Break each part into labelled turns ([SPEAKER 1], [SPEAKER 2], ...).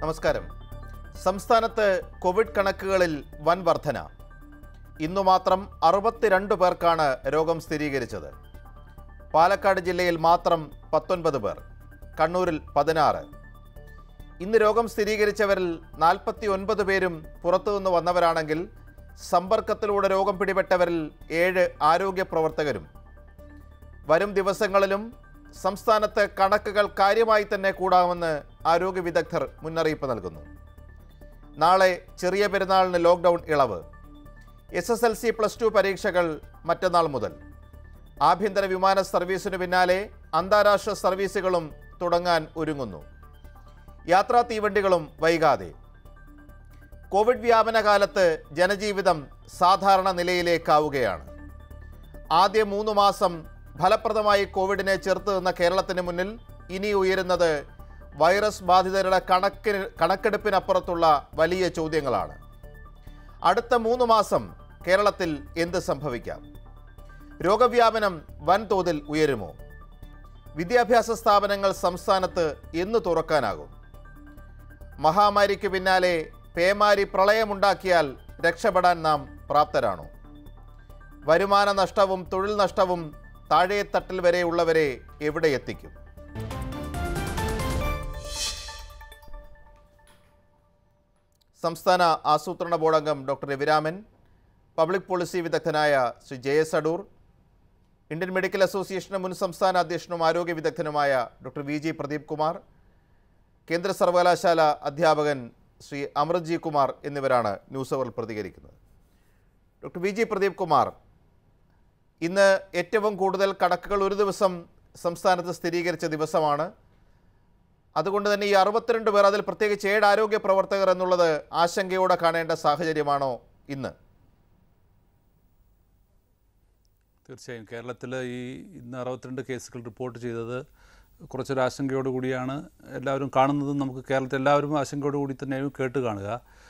[SPEAKER 1] നമസ്കാരം സംസ്ഥാനത്ത് കോവിഡ് കണക്കുകളിൽ വൻ വർധന ഇന്നു മാത്രം അറുപത്തിരണ്ട് പേർക്കാണ് രോഗം സ്ഥിരീകരിച്ചത് പാലക്കാട് ജില്ലയിൽ മാത്രം പത്തൊൻപത് പേർ കണ്ണൂരിൽ പതിനാറ് ഇന്ന് രോഗം സ്ഥിരീകരിച്ചവരിൽ നാൽപ്പത്തി ഒൻപത് പേരും പുറത്തുനിന്ന് വന്നവരാണെങ്കിൽ സമ്പർക്കത്തിലൂടെ രോഗം പിടിപെട്ടവരിൽ ഏഴ് ആരോഗ്യ പ്രവർത്തകരും വരും ദിവസങ്ങളിലും സംസ്ഥാനത്ത് കണക്കുകൾ കാര്യമായി തന്നെ കൂടാമെന്ന് ആരോഗ്യ വിദഗ്ധർ മുന്നറിയിപ്പ് നൽകുന്നു നാളെ ചെറിയ പെരുന്നാളിന് ലോക്ക്ഡൗൺ ഇളവ് S S L C plus two പരീക്ഷകൾ മറ്റന്നാൾ മുതൽ ആഭ്യന്തര വിമാന സർവീസിനു പിന്നാലെ അന്താരാഷ്ട്ര സർവീസുകളും തുടങ്ങാൻ ഒരുങ്ങുന്നു യാത്രാ തീവണ്ടികളും വൈകാതെ കോവിഡ് വ്യാപന കാലത്ത് ജനജീവിതം സാധാരണ നിലയിലേക്കാവുകയാണ് ആദ്യ മൂന്ന് മാസം ഫലപ്രദമായി കോവിഡിനെ ചെറുത്ത് നിന്ന കേരളത്തിന് മുന്നിൽ ഇനി ഉയരുന്നത് വൈറസ് ബാധിതരുടെ കണക്കിന് കണക്കെടുപ്പിനപ്പുറത്തുള്ള വലിയ ചോദ്യങ്ങളാണ് അടുത്ത മൂന്ന് മാസം കേരളത്തിൽ എന്ത് സംഭവിക്കാം രോഗവ്യാപനം വൻതോതിൽ ഉയരുമോ വിദ്യാഭ്യാസ സ്ഥാപനങ്ങൾ സംസ്ഥാനത്ത് എന്ന് തുറക്കാനാകും മഹാമാരിക്ക് പിന്നാലെ പേമാരി പ്രളയമുണ്ടാക്കിയാൽ രക്ഷപ്പെടാൻ നാം പ്രാപ്തരാണോ വരുമാന നഷ്ടവും തൊഴിൽ നഷ്ടവും താഴെത്തട്ടിൽ വരെയുള്ളവരെ എവിടെ എത്തിക്കും സംസ്ഥാന ആസൂത്രണ ബോർഡ് അംഗം ഡോക്ടർ രവിരാമൻ പബ്ലിക് പോളിസി വിദഗ്ധനായ Shri J S Adoor Indian medical association മുൻ സംസ്ഥാന അധ്യക്ഷനും ആരോഗ്യ വിദഗ്ധനുമായ doctor V G Pradeep Kumar കേന്ദ്ര സർവകലാശാല അധ്യാപകൻ ശ്രീ അമൃത്ജി കുമാർ എന്നിവരാണ് ന്യൂസ് അവറിൽ പ്രതികരിക്കുന്നത് doctor V G Pradeep Kumar ഇന്ന് ഏറ്റവും കൂടുതൽ കണക്കുകൾ ഒരു ദിവസം സംസ്ഥാനത്ത് സ്ഥിരീകരിച്ച ദിവസമാണ് അതുകൊണ്ട് തന്നെ ഈ അറുപത്തിരണ്ട് പേർ അതിൽ പ്രത്യേകിച്ച് ഏഴ് ആരോഗ്യ പ്രവർത്തകർ എന്നുള്ളത് ആശങ്കയോടെ കാണേണ്ട സാഹചര്യമാണോ ഇന്ന്
[SPEAKER 2] തീർച്ചയായും കേരളത്തിൽ ഈ ഇന്ന് അറുപത്തിരണ്ട് കേസുകൾ റിപ്പോർട്ട് ചെയ്തത് കുറച്ചൊരു ആശങ്കയോട് കൂടിയാണ് എല്ലാവരും കാണുന്നതും നമുക്ക് കേരളത്തിൽ എല്ലാവരും ആശങ്കയോട് കൂടി തന്നെയും കേട്ട് കാണുക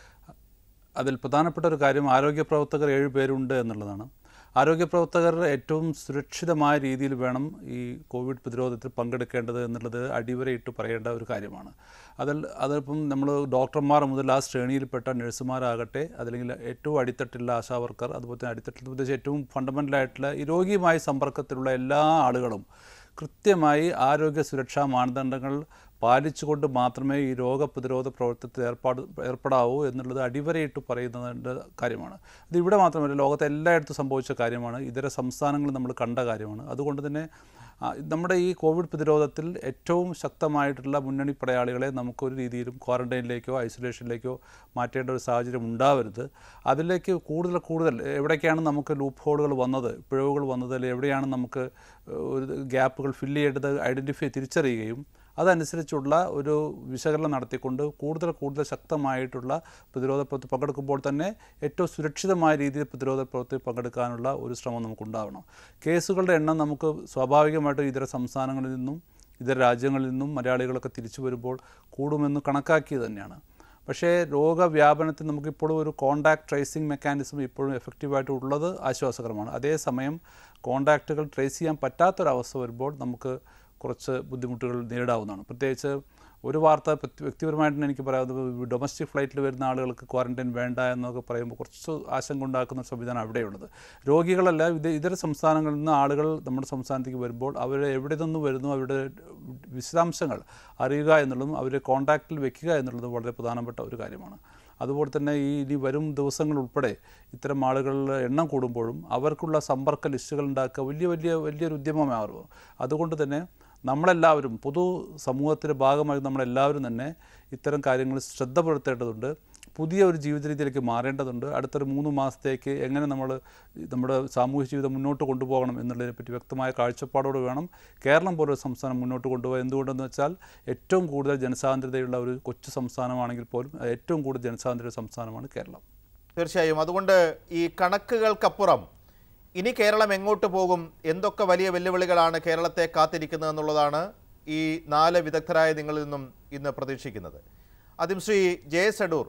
[SPEAKER 2] അതിൽ പ്രധാനപ്പെട്ട ഒരു കാര്യം ആരോഗ്യ പ്രവർത്തകർ ഏഴ് പേരുണ്ട് എന്നുള്ളതാണ് ആരോഗ്യ പ്രവർത്തകർ ഏറ്റവും സുരക്ഷിതമായ രീതിയിൽ വേണം ഈ കോവിഡ് പ്രതിരോധത്തിൽ പങ്കെടുക്കേണ്ടത് എന്നുള്ളത് അടിവരയിട്ട് പറയേണ്ട ഒരു കാര്യമാണ് അതിൽ അതിപ്പം നമ്മൾ ഡോക്ടർമാർ മുതൽ ആ ശ്രേണിയിൽപ്പെട്ട നഴ്സുമാരാകട്ടെ അതല്ലെങ്കിൽ ഏറ്റവും അടിത്തട്ടിലുള്ള ആശാവർക്കർ അതുപോലെ തന്നെ അടിത്തട്ടിൽ പ്രത്യേകിച്ച് ഏറ്റവും ഫണ്ടമെൻ്റലായിട്ടുള്ള ഈ രോഗിയുമായി സമ്പർക്കത്തിലുള്ള എല്ലാ ആളുകളും കൃത്യമായി ആരോഗ്യ സുരക്ഷാ മാനദണ്ഡങ്ങൾ പാലിച്ചുകൊണ്ട് മാത്രമേ ഈ രോഗപ്രതിരോധ പ്രവർത്തനത്തിൽ ഏർപ്പാട് ഏർപ്പെടാവൂ എന്നുള്ളത് അടിവരയിട്ട് പറയുന്നതിൻ്റെ കാര്യമാണ് ഇത് ഇവിടെ മാത്രമല്ല ലോകത്തെ എല്ലായിടത്തും സംഭവിച്ച കാര്യമാണ് ഇതര സംസ്ഥാനങ്ങളിൽ നമ്മൾ കണ്ട കാര്യമാണ് അതുകൊണ്ട് തന്നെ ആ, നമ്മുടെ ഈ കോവിഡ് പ്രതിരോധത്തിൽ ഏറ്റവും ശക്തമായിട്ടുള്ള മുന്നണി പടയാളികളെ നമുക്കൊരു രീതിയിലും ക്വാറന്റൈനിലേക്കോ ഐസൊലേഷനിലേക്കോ മാറ്റേണ്ട ഒരു സാഹചര്യം ഉണ്ടാവരുത് അതിലേക്ക് കൂടുതൽ കൂടുതൽ എവിടേക്കാണ് നമുക്ക് ലൂപ്പ് ഹോളുകൾ വന്നത് പിഴവുകൾ വന്നത് അല്ലെങ്കിൽ എവിടെയാണ് നമുക്ക് ഒരു ഗ്യാപ്പുകൾ ഫില്ല് ചെയ്യേണ്ടത് ഐഡൻറ്റിഫൈ തിരിച്ചറിയുകയും അതനുസരിച്ചുള്ള ഒരു വിശകലനം നടത്തിക്കൊണ്ട് കൂടുതൽ കൂടുതൽ ശക്തമായിട്ടുള്ള പ്രതിരോധ പ്രവർത്തി പങ്കെടുക്കുമ്പോൾ തന്നെ ഏറ്റവും സുരക്ഷിതമായ രീതിയിൽ പ്രതിരോധ പ്രവർത്തി പങ്കെടുക്കാനുള്ള ഒരു ശ്രമം നമുക്കുണ്ടാവണം കേസുകളുടെ എണ്ണം നമുക്ക് സ്വാഭാവികമായിട്ടും ഇതര സംസ്ഥാനങ്ങളിൽ നിന്നും ഇതര രാജ്യങ്ങളിൽ നിന്നും മലയാളികളൊക്കെ തിരിച്ചു വരുമ്പോൾ കൂടുമെന്ന് കണക്കാക്കിയത് തന്നെയാണ് പക്ഷേ രോഗവ്യാപനത്തിൽ നമുക്കിപ്പോഴും ഒരു കോണ്ടാക്ട് ട്രേസിംഗ് മെക്കാനിസം ഇപ്പോഴും എഫക്റ്റീവായിട്ട് ഉള്ളത് ആശ്വാസകരമാണ് അതേസമയം കോണ്ടാക്റ്റുകൾ ട്രേസ് ചെയ്യാൻ പറ്റാത്തൊരവസ്ഥ വരുമ്പോൾ നമുക്ക് കുറച്ച് ബുദ്ധിമുട്ടുകൾ നേരിടാവുന്നതാണ് പ്രത്യേകിച്ച് ഒരു വാർത്ത വ്യക്തി- വ്യക്തിപരമായിട്ട് തന്നെ എനിക്ക് പറയാവുന്നത് ഡൊമസ്റ്റിക് ഫ്ലൈറ്റിൽ വരുന്ന ആളുകൾക്ക് ക്വാറന്റൈൻ വേണ്ട എന്നൊക്കെ പറയുമ്പോൾ കുറച്ച് ആശങ്ക ഉണ്ടാക്കുന്ന ഒരു സംവിധാനം അവിടെയുള്ളത് രോഗികളല്ല ഇത് ഇതര സംസ്ഥാനങ്ങളിൽ നിന്ന് ആളുകൾ നമ്മുടെ സംസ്ഥാനത്തേക്ക് വരുമ്പോൾ അവർ എവിടെ നിന്ന് വരുന്നു അവരുടെ വിശദാംശങ്ങൾ അറിയുക എന്നുള്ളതും അവരെ കോൺടാക്റ്റിൽ വെക്കുക എന്നുള്ളതും വളരെ പ്രധാനപ്പെട്ട ഒരു കാര്യമാണ് അതുപോലെ തന്നെ ഈ ഇനി വരും ദിവസങ്ങൾ ഉൾപ്പെടെ ഇത്തരം ആളുകളുടെ എണ്ണം കൂടുമ്പോഴും അവർക്കുള്ള സമ്പർക്ക ലിസ്റ്റുകൾ ഉണ്ടാക്കുക വലിയ വലിയ വലിയൊരു ഉദ്യമമാകും അതുകൊണ്ട് തന്നെ നമ്മളെല്ലാവരും പൊതു സമൂഹത്തിൻ്റെ ഭാഗമായി നമ്മളെല്ലാവരും തന്നെ ഇത്തരം കാര്യങ്ങൾ ശ്രദ്ധ പുലർത്തേണ്ടതുണ്ട് പുതിയ ഒരു ജീവിത രീതിയിലേക്ക് മാറേണ്ടതുണ്ട് അടുത്തൊരു മൂന്ന് മാസത്തേക്ക് എങ്ങനെ നമ്മൾ നമ്മുടെ സാമൂഹ്യ ജീവിതം മുന്നോട്ട് കൊണ്ടുപോകണം എന്നുള്ളതിനെപ്പറ്റി വ്യക്തമായ കാഴ്ചപ്പാടോട് വേണം കേരളം പോലൊരു സംസ്ഥാനം മുന്നോട്ട് കൊണ്ടുപോകുക എന്തുകൊണ്ടെന്ന് വെച്ചാൽ ഏറ്റവും കൂടുതൽ ജനസാന്ദ്രതയുള്ള ഒരു കൊച്ചു സംസ്ഥാനമാണെങ്കിൽ പോലും ഏറ്റവും കൂടുതൽ ജനസാന്ദ്രത സംസ്ഥാനമാണ് കേരളം
[SPEAKER 1] തീർച്ചയായും അതുകൊണ്ട് ഈ കണക്കുകൾക്കപ്പുറം ഇനി കേരളം എങ്ങോട്ട് പോകും എന്തൊക്കെ വലിയ വെല്ലുവിളികളാണ് കേരളത്തെ കാത്തിരിക്കുന്നത് എന്നുള്ളതാണ് ഈ നാല് വിദഗ്ധരായ നിങ്ങളിൽ നിന്നും ഇന്ന് പ്രതീക്ഷിക്കുന്നത് ആദ്യം ശ്രീ ജെ എസ് അടൂർ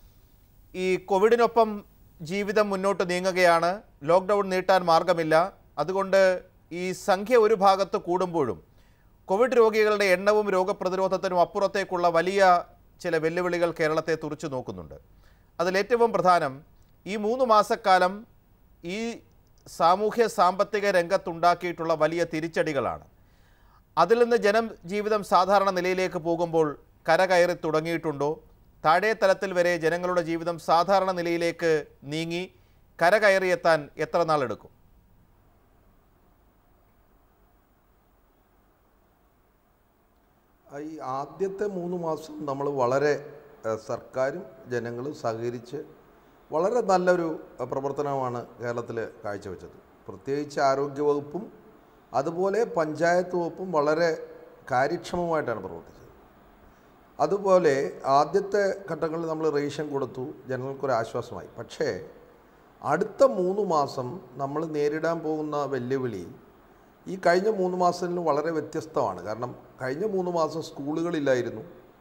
[SPEAKER 1] ഈ കോവിഡിനൊപ്പം ജീവിതം മുന്നോട്ട് നീങ്ങുകയാണ് ലോക്ക്ഡൗൺ നീട്ടാൻ മാർഗമില്ല അതുകൊണ്ട് ഈ സംഖ്യ ഒരു ഭാഗത്ത് കൂടുമ്പോഴും കോവിഡ് രോഗികളുടെ എണ്ണവും രോഗപ്രതിരോധത്തിനും അപ്പുറത്തേക്കുള്ള വലിയ ചില വെല്ലുവിളികൾ കേരളത്തെ തുറച്ചു നോക്കുന്നുണ്ട് അതിലേറ്റവും പ്രധാനം ഈ മൂന്ന് മാസക്കാലം ഈ സാമൂഹ്യ സാമ്പത്തിക രംഗത്തുണ്ടാക്കിയിട്ടുള്ള വലിയ തിരിച്ചടികളാണ് അതിൽ നിന്ന് ജനം ജീവിതം സാധാരണ നിലയിലേക്ക് പോകുമ്പോൾ കരകയറി തുടങ്ങിയിട്ടുണ്ടോ താഴെ തലത്തിൽ വരെ ജനങ്ങളുടെ ജീവിതം സാധാരണ നിലയിലേക്ക് നീങ്ങി കരകയറിയെത്താൻ എത്ര നാളെടുക്കും
[SPEAKER 3] ഈ ആദ്യത്തെ മൂന്ന് മാസം നമ്മൾ വളരെ ഏഹ്, സർക്കാരും ജനങ്ങളും സഹകരിച്ച് വളരെ നല്ലൊരു ഏഹ്, പ്രവർത്തനമാണ് കേരളത്തിൽ കാഴ്ചവെച്ചത് പ്രത്യേകിച്ച് ആരോഗ്യവകുപ്പും അതുപോലെ പഞ്ചായത്ത് വകുപ്പും വളരെ കാര്യക്ഷമമായിട്ടാണ് പ്രവർത്തിച്ചത് അതുപോലെ ആദ്യത്തെ ഘട്ടങ്ങളിൽ നമ്മൾ റേഷൻ കൊടുത്തു ജനങ്ങൾക്കൊരു ആശ്വാസമായി പക്ഷേ അടുത്ത മൂന്ന് മാസം നമ്മൾ നേരിടാൻ പോകുന്ന വെല്ലുവിളി ഈ കഴിഞ്ഞ മൂന്ന് മാസത്തിൽ വളരെ വ്യത്യസ്തമാണ് കാരണം കഴിഞ്ഞ മൂന്ന് മാസം സ്കൂളുകളില്ലായിരുന്നു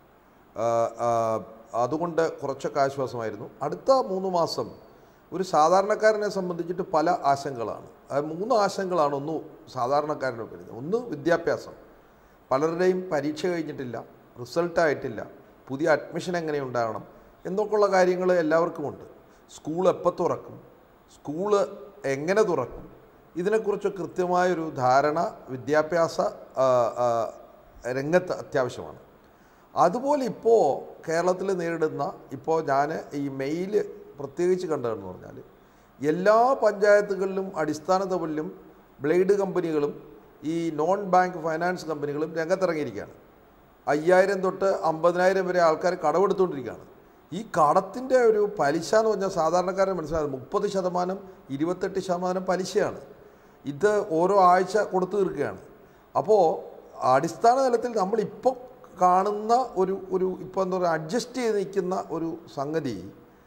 [SPEAKER 3] ആ, ആ, അതുകൊണ്ട് കുറച്ചൊക്കെ ആശ്വാസമായിരുന്നു അടുത്ത മൂന്ന് മാസം ഒരു സാധാരണക്കാരനെ സംബന്ധിച്ചിട്ട് പല ആശങ്കകളാണ് ആ മൂന്ന് ആശങ്കകളാണ് ഒന്ന് സാധാരണക്കാരനെ വരുന്നത് ഒന്ന് വിദ്യാഭ്യാസം പലരുടെയും പരീക്ഷ കഴിഞ്ഞിട്ടില്ല റിസൾട്ടായിട്ടില്ല പുതിയ അഡ്മിഷൻ എങ്ങനെ ഉണ്ടാകണം എന്നൊക്കെയുള്ള കാര്യങ്ങൾ എല്ലാവർക്കുമുണ്ട് സ്കൂൾ എപ്പോൾ തുറക്കും സ്കൂള് എങ്ങനെ തുറക്കും ഇതിനെക്കുറിച്ച് കൃത്യമായൊരു ധാരണ വിദ്യാഭ്യാസ ആ, ആ, രംഗത്ത് അത്യാവശ്യമാണ് അതുപോലെ ഇപ്പോൾ കേരളത്തിൽ നേരിടുന്ന ഇപ്പോൾ ഞാൻ ഈ മെയിൽ പ്രത്യേകിച്ച് കണ്ടതെന്ന് പറഞ്ഞാൽ എല്ലാ പഞ്ചായത്തുകളിലും അടിസ്ഥാന തലത്തിലും ബ്ലേഡ് കമ്പനികളും ഈ നോൺ ബാങ്ക് ഫൈനാൻസ് കമ്പനികളും രംഗത്തിറങ്ങിയിരിക്കുകയാണ് അയ്യായിരം തൊട്ട് അമ്പതിനായിരം വരെ ആൾക്കാർ കടമെടുത്തുകൊണ്ടിരിക്കുകയാണ് ഈ കടത്തിൻ്റെ ഒരു പലിശ എന്ന് പറഞ്ഞാൽ സാധാരണക്കാരൻ മനസ്സിലാകും മുപ്പത് ശതമാനം ഇരുപത്തെട്ട് ശതമാനം പലിശയാണ് ഇത് ഓരോ ആഴ്ച കൊടുത്തു തീർക്കുകയാണ് അപ്പോൾ അടിസ്ഥാന തലത്തിൽ നമ്മളിപ്പോൾ കാണുന്ന ഒരു ഒരു ഇപ്പോൾ എന്താ പറയുക അഡ്ജസ്റ്റ് ചെയ്ത് നിൽക്കുന്ന ഒരു സംഗതി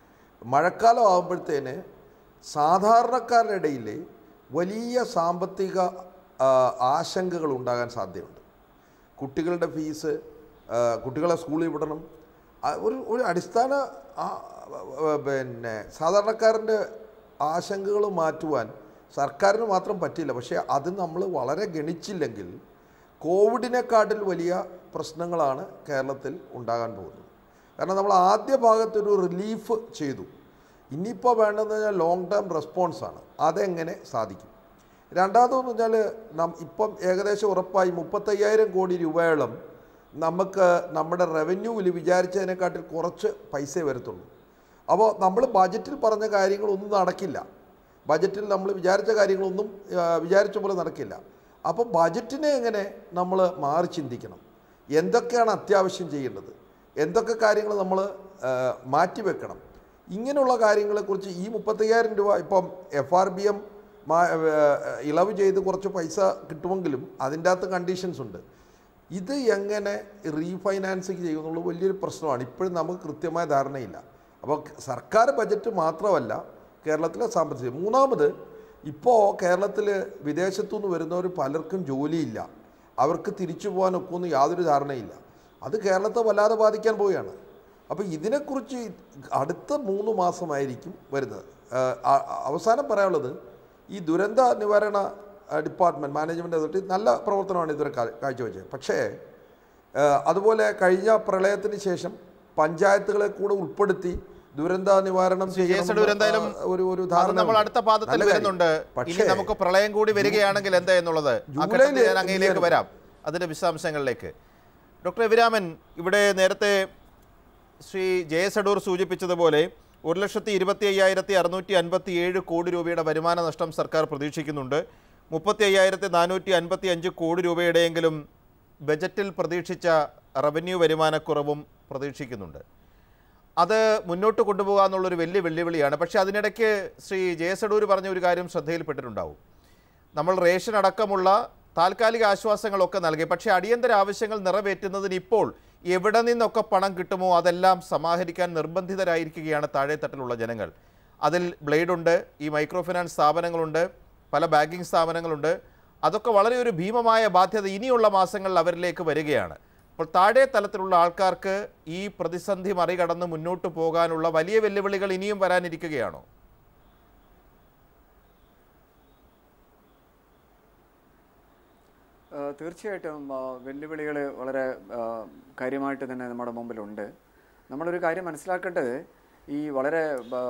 [SPEAKER 3] മഴക്കാലം ആകുമ്പോഴത്തേന് സാധാരണക്കാരുടെ ഇടയിൽ വലിയ സാമ്പത്തിക ആ, ആശങ്കകൾ ഉണ്ടാകാൻ സാധ്യതയുണ്ട് കുട്ടികളുടെ ഫീസ് ആ, കുട്ടികളെ സ്കൂളിൽ വിടണം ആ, ഒരു ഒരു അടിസ്ഥാന ആ, ആ, പിന്നെ സാധാരണക്കാരൻ്റെ ആശങ്കകൾ മാറ്റുവാൻ സർക്കാരിന് മാത്രം പറ്റില്ല പക്ഷേ അത് നമ്മൾ വളരെ ഗണിച്ചില്ലെങ്കിൽ കോവിഡിനെക്കാട്ടിൽ വലിയ പ്രശ്നങ്ങളാണ് കേരളത്തിൽ ഉണ്ടാകാൻ പോകുന്നത് കാരണം നമ്മൾ ആദ്യ ഭാഗത്തൊരു റിലീഫ് ചെയ്തു ഇനിയിപ്പോൾ വേണ്ടതെന്ന് പറഞ്ഞാൽ ലോങ് ടേം റെസ്പോൺസാണ് അതെങ്ങനെ സാധിക്കും രണ്ടാമതെന്ന് പറഞ്ഞാൽ നം ഇപ്പം ഏകദേശം ഉറപ്പായി മുപ്പത്തയ്യായിരം കോടി രൂപയോളം നമുക്ക് നമ്മുടെ റവന്യൂവിൽ വിചാരിച്ചതിനെക്കാട്ടിൽ കുറച്ച് പൈസ വരത്തുള്ളൂ അപ്പോൾ നമ്മൾ ബജറ്റിൽ പറഞ്ഞ കാര്യങ്ങളൊന്നും നടക്കില്ല ബജറ്റിൽ നമ്മൾ വിചാരിച്ച കാര്യങ്ങളൊന്നും ആ, വിചാരിച്ച പോലെ നടക്കില്ല അപ്പോൾ ബജറ്റിനെ എങ്ങനെ നമ്മൾ മാറി ചിന്തിക്കണം എന്തൊക്കെയാണ് അത്യാവശ്യം ചെയ്യേണ്ടത് എന്തൊക്കെ കാര്യങ്ങൾ നമ്മൾ മാറ്റിവെക്കണം ഇങ്ങനെയുള്ള കാര്യങ്ങളെക്കുറിച്ച് ഈ മുപ്പത്തയ്യായിരം രൂപ ഇപ്പം എഫ് ആർ ബി എം ഇളവ് ചെയ്ത് കുറച്ച് പൈസ കിട്ടുമെങ്കിലും അതിൻ്റെ അകത്ത് കണ്ടീഷൻസ് ഉണ്ട് ഇത് എങ്ങനെ റീഫൈനാൻസ് ചെയ്യുന്നുള്ള വലിയൊരു പ്രശ്നമാണ് ഇപ്പോഴും നമുക്ക് കൃത്യമായ ധാരണയില്ല അപ്പോൾ സർക്കാർ ബജറ്റ് മാത്രമല്ല കേരളത്തിലെ സാമ്പത്തിക മൂന്നാമത് ഇപ്പോൾ കേരളത്തിൽ വിദേശത്തുനിന്ന് വരുന്നവർ പലർക്കും ജോലിയില്ല അവർക്ക് തിരിച്ചു പോകാൻ ഒക്കുമെന്ന് യാതൊരു ധാരണയില്ല അത് കേരളത്തെ വല്ലാതെ ബാധിക്കാൻ പോവുകയാണ് അപ്പോൾ ഇതിനെക്കുറിച്ച് അടുത്ത മൂന്ന് മാസമായിരിക്കും വരുന്നത് ആ, ആ- അവസാനം പറയാനുള്ളത് ഈ ദുരന്ത നിവാരണ ഡിപ്പാർട്ട്മെൻറ്റ് മാനേജ്മെൻറ്റ് അതോറിറ്റി നല്ല പ്രവർത്തനമാണ് ഇതുവരെ കാ- കാഴ്ചവെച്ചത് പക്ഷേ ആ, അതുപോലെ കഴിഞ്ഞ പ്രളയത്തിന് ശേഷം പഞ്ചായത്തുകളെ കൂടെ ഉൾപ്പെടുത്തി ദുരന്ത നിവാരണം
[SPEAKER 1] ജെ എസ്
[SPEAKER 3] ചെയ്യണമെന്ന്
[SPEAKER 1] അടൂർ എന്തായാലും
[SPEAKER 3] ആ, ഒരു ഒരു
[SPEAKER 1] അത്
[SPEAKER 3] ധാരണ
[SPEAKER 1] നമ്മൾ
[SPEAKER 3] ഉണ്ട്.
[SPEAKER 1] അടുത്ത പാദത്തിൽ
[SPEAKER 3] നല്ല കാര്യം.
[SPEAKER 1] വരുന്നുണ്ട് ഇനി
[SPEAKER 3] പക്ഷേ
[SPEAKER 1] നമുക്ക് പ്രളയം കൂടി വരികയാണെങ്കിൽ എന്താ എന്നുള്ളത് ആ
[SPEAKER 3] ജൂലൈയില്
[SPEAKER 1] ഘട്ടത്തിൽ ഞാൻ അങ്ങയിലേക്ക്
[SPEAKER 3] ഇങ്ങനെ-
[SPEAKER 1] വരാം അതിന്റെ വിശദാംശങ്ങളിലേക്ക് ഡോക്ടർ എവിരാമൻ ഇവിടെ നേരത്തെ ശ്രീ ജയസ് അടൂർ സൂചിപ്പിച്ചതുപോലെ ഒരു ലക്ഷത്തി ഇരുപത്തി അയ്യായിരത്തി അറുന്നൂറ്റി അൻപത്തി ഏഴ് കോടി രൂപയുടെ വരുമാന നഷ്ടം സർക്കാർ പ്രതീക്ഷിക്കുന്നുണ്ട് മുപ്പത്തി അയ്യായിരത്തി നാനൂറ്റി അൻപത്തി അഞ്ച് കോടി രൂപയുടെയെങ്കിലും ബജറ്റിൽ പ്രതീക്ഷിച്ച റവന്യൂ വരുമാനക്കുറവും പ്രതീക്ഷിക്കുന്നുണ്ട് അത് മുന്നോട്ട് കൊണ്ടുപോകുക എന്നുള്ളൊരു വലിയ വെല്ലുവിളിയാണ് പക്ഷേ അതിനിടയ്ക്ക് ശ്രീ ജയസഡൂർ പറഞ്ഞ ഒരു കാര്യം ശ്രദ്ധയിൽപ്പെട്ടിട്ടുണ്ടാവും നമ്മൾ റേഷൻ അടക്കമുള്ള താൽക്കാലിക ആശ്വാസങ്ങളൊക്കെ നൽകി പക്ഷേ അടിയന്തര ആവശ്യങ്ങൾ നിറവേറ്റുന്നതിന് ഇപ്പോൾ എവിടെ നിന്നൊക്കെ പണം കിട്ടുമോ അതെല്ലാം സമാഹരിക്കാൻ നിർബന്ധിതരായിരിക്കുകയാണ് താഴെത്തട്ടിലുള്ള ജനങ്ങൾ അതിൽ ബ്ലേഡുണ്ട് ഈ മൈക്രോ ഫിനാൻസ് സ്ഥാപനങ്ങളുണ്ട് പല ബാങ്കിങ് സ്ഥാപനങ്ങളുണ്ട് അതൊക്കെ വളരെ ഒരു ഭീമമായ ബാധ്യത ഇനിയുള്ള മാസങ്ങളിൽ അവരിലേക്ക് വരികയാണ് അപ്പോൾ താഴെ തലത്തിലുള്ള ആൾക്കാർക്ക് ഈ പ്രതിസന്ധി മറികടന്ന് മുന്നോട്ട് പോകാനുള്ള വലിയ വെല്ലുവിളികൾ ഇനിയും വരാനിരിക്കുകയാണോ
[SPEAKER 4] ആ, തീർച്ചയായിട്ടും വെല്ലുവിളികൾ വളരെ ആ, കാര്യമായിട്ട് തന്നെ നമ്മുടെ മുമ്പിലുണ്ട് നമ്മളൊരു കാര്യം മനസ്സിലാക്കേണ്ടത് ഈ വളരെ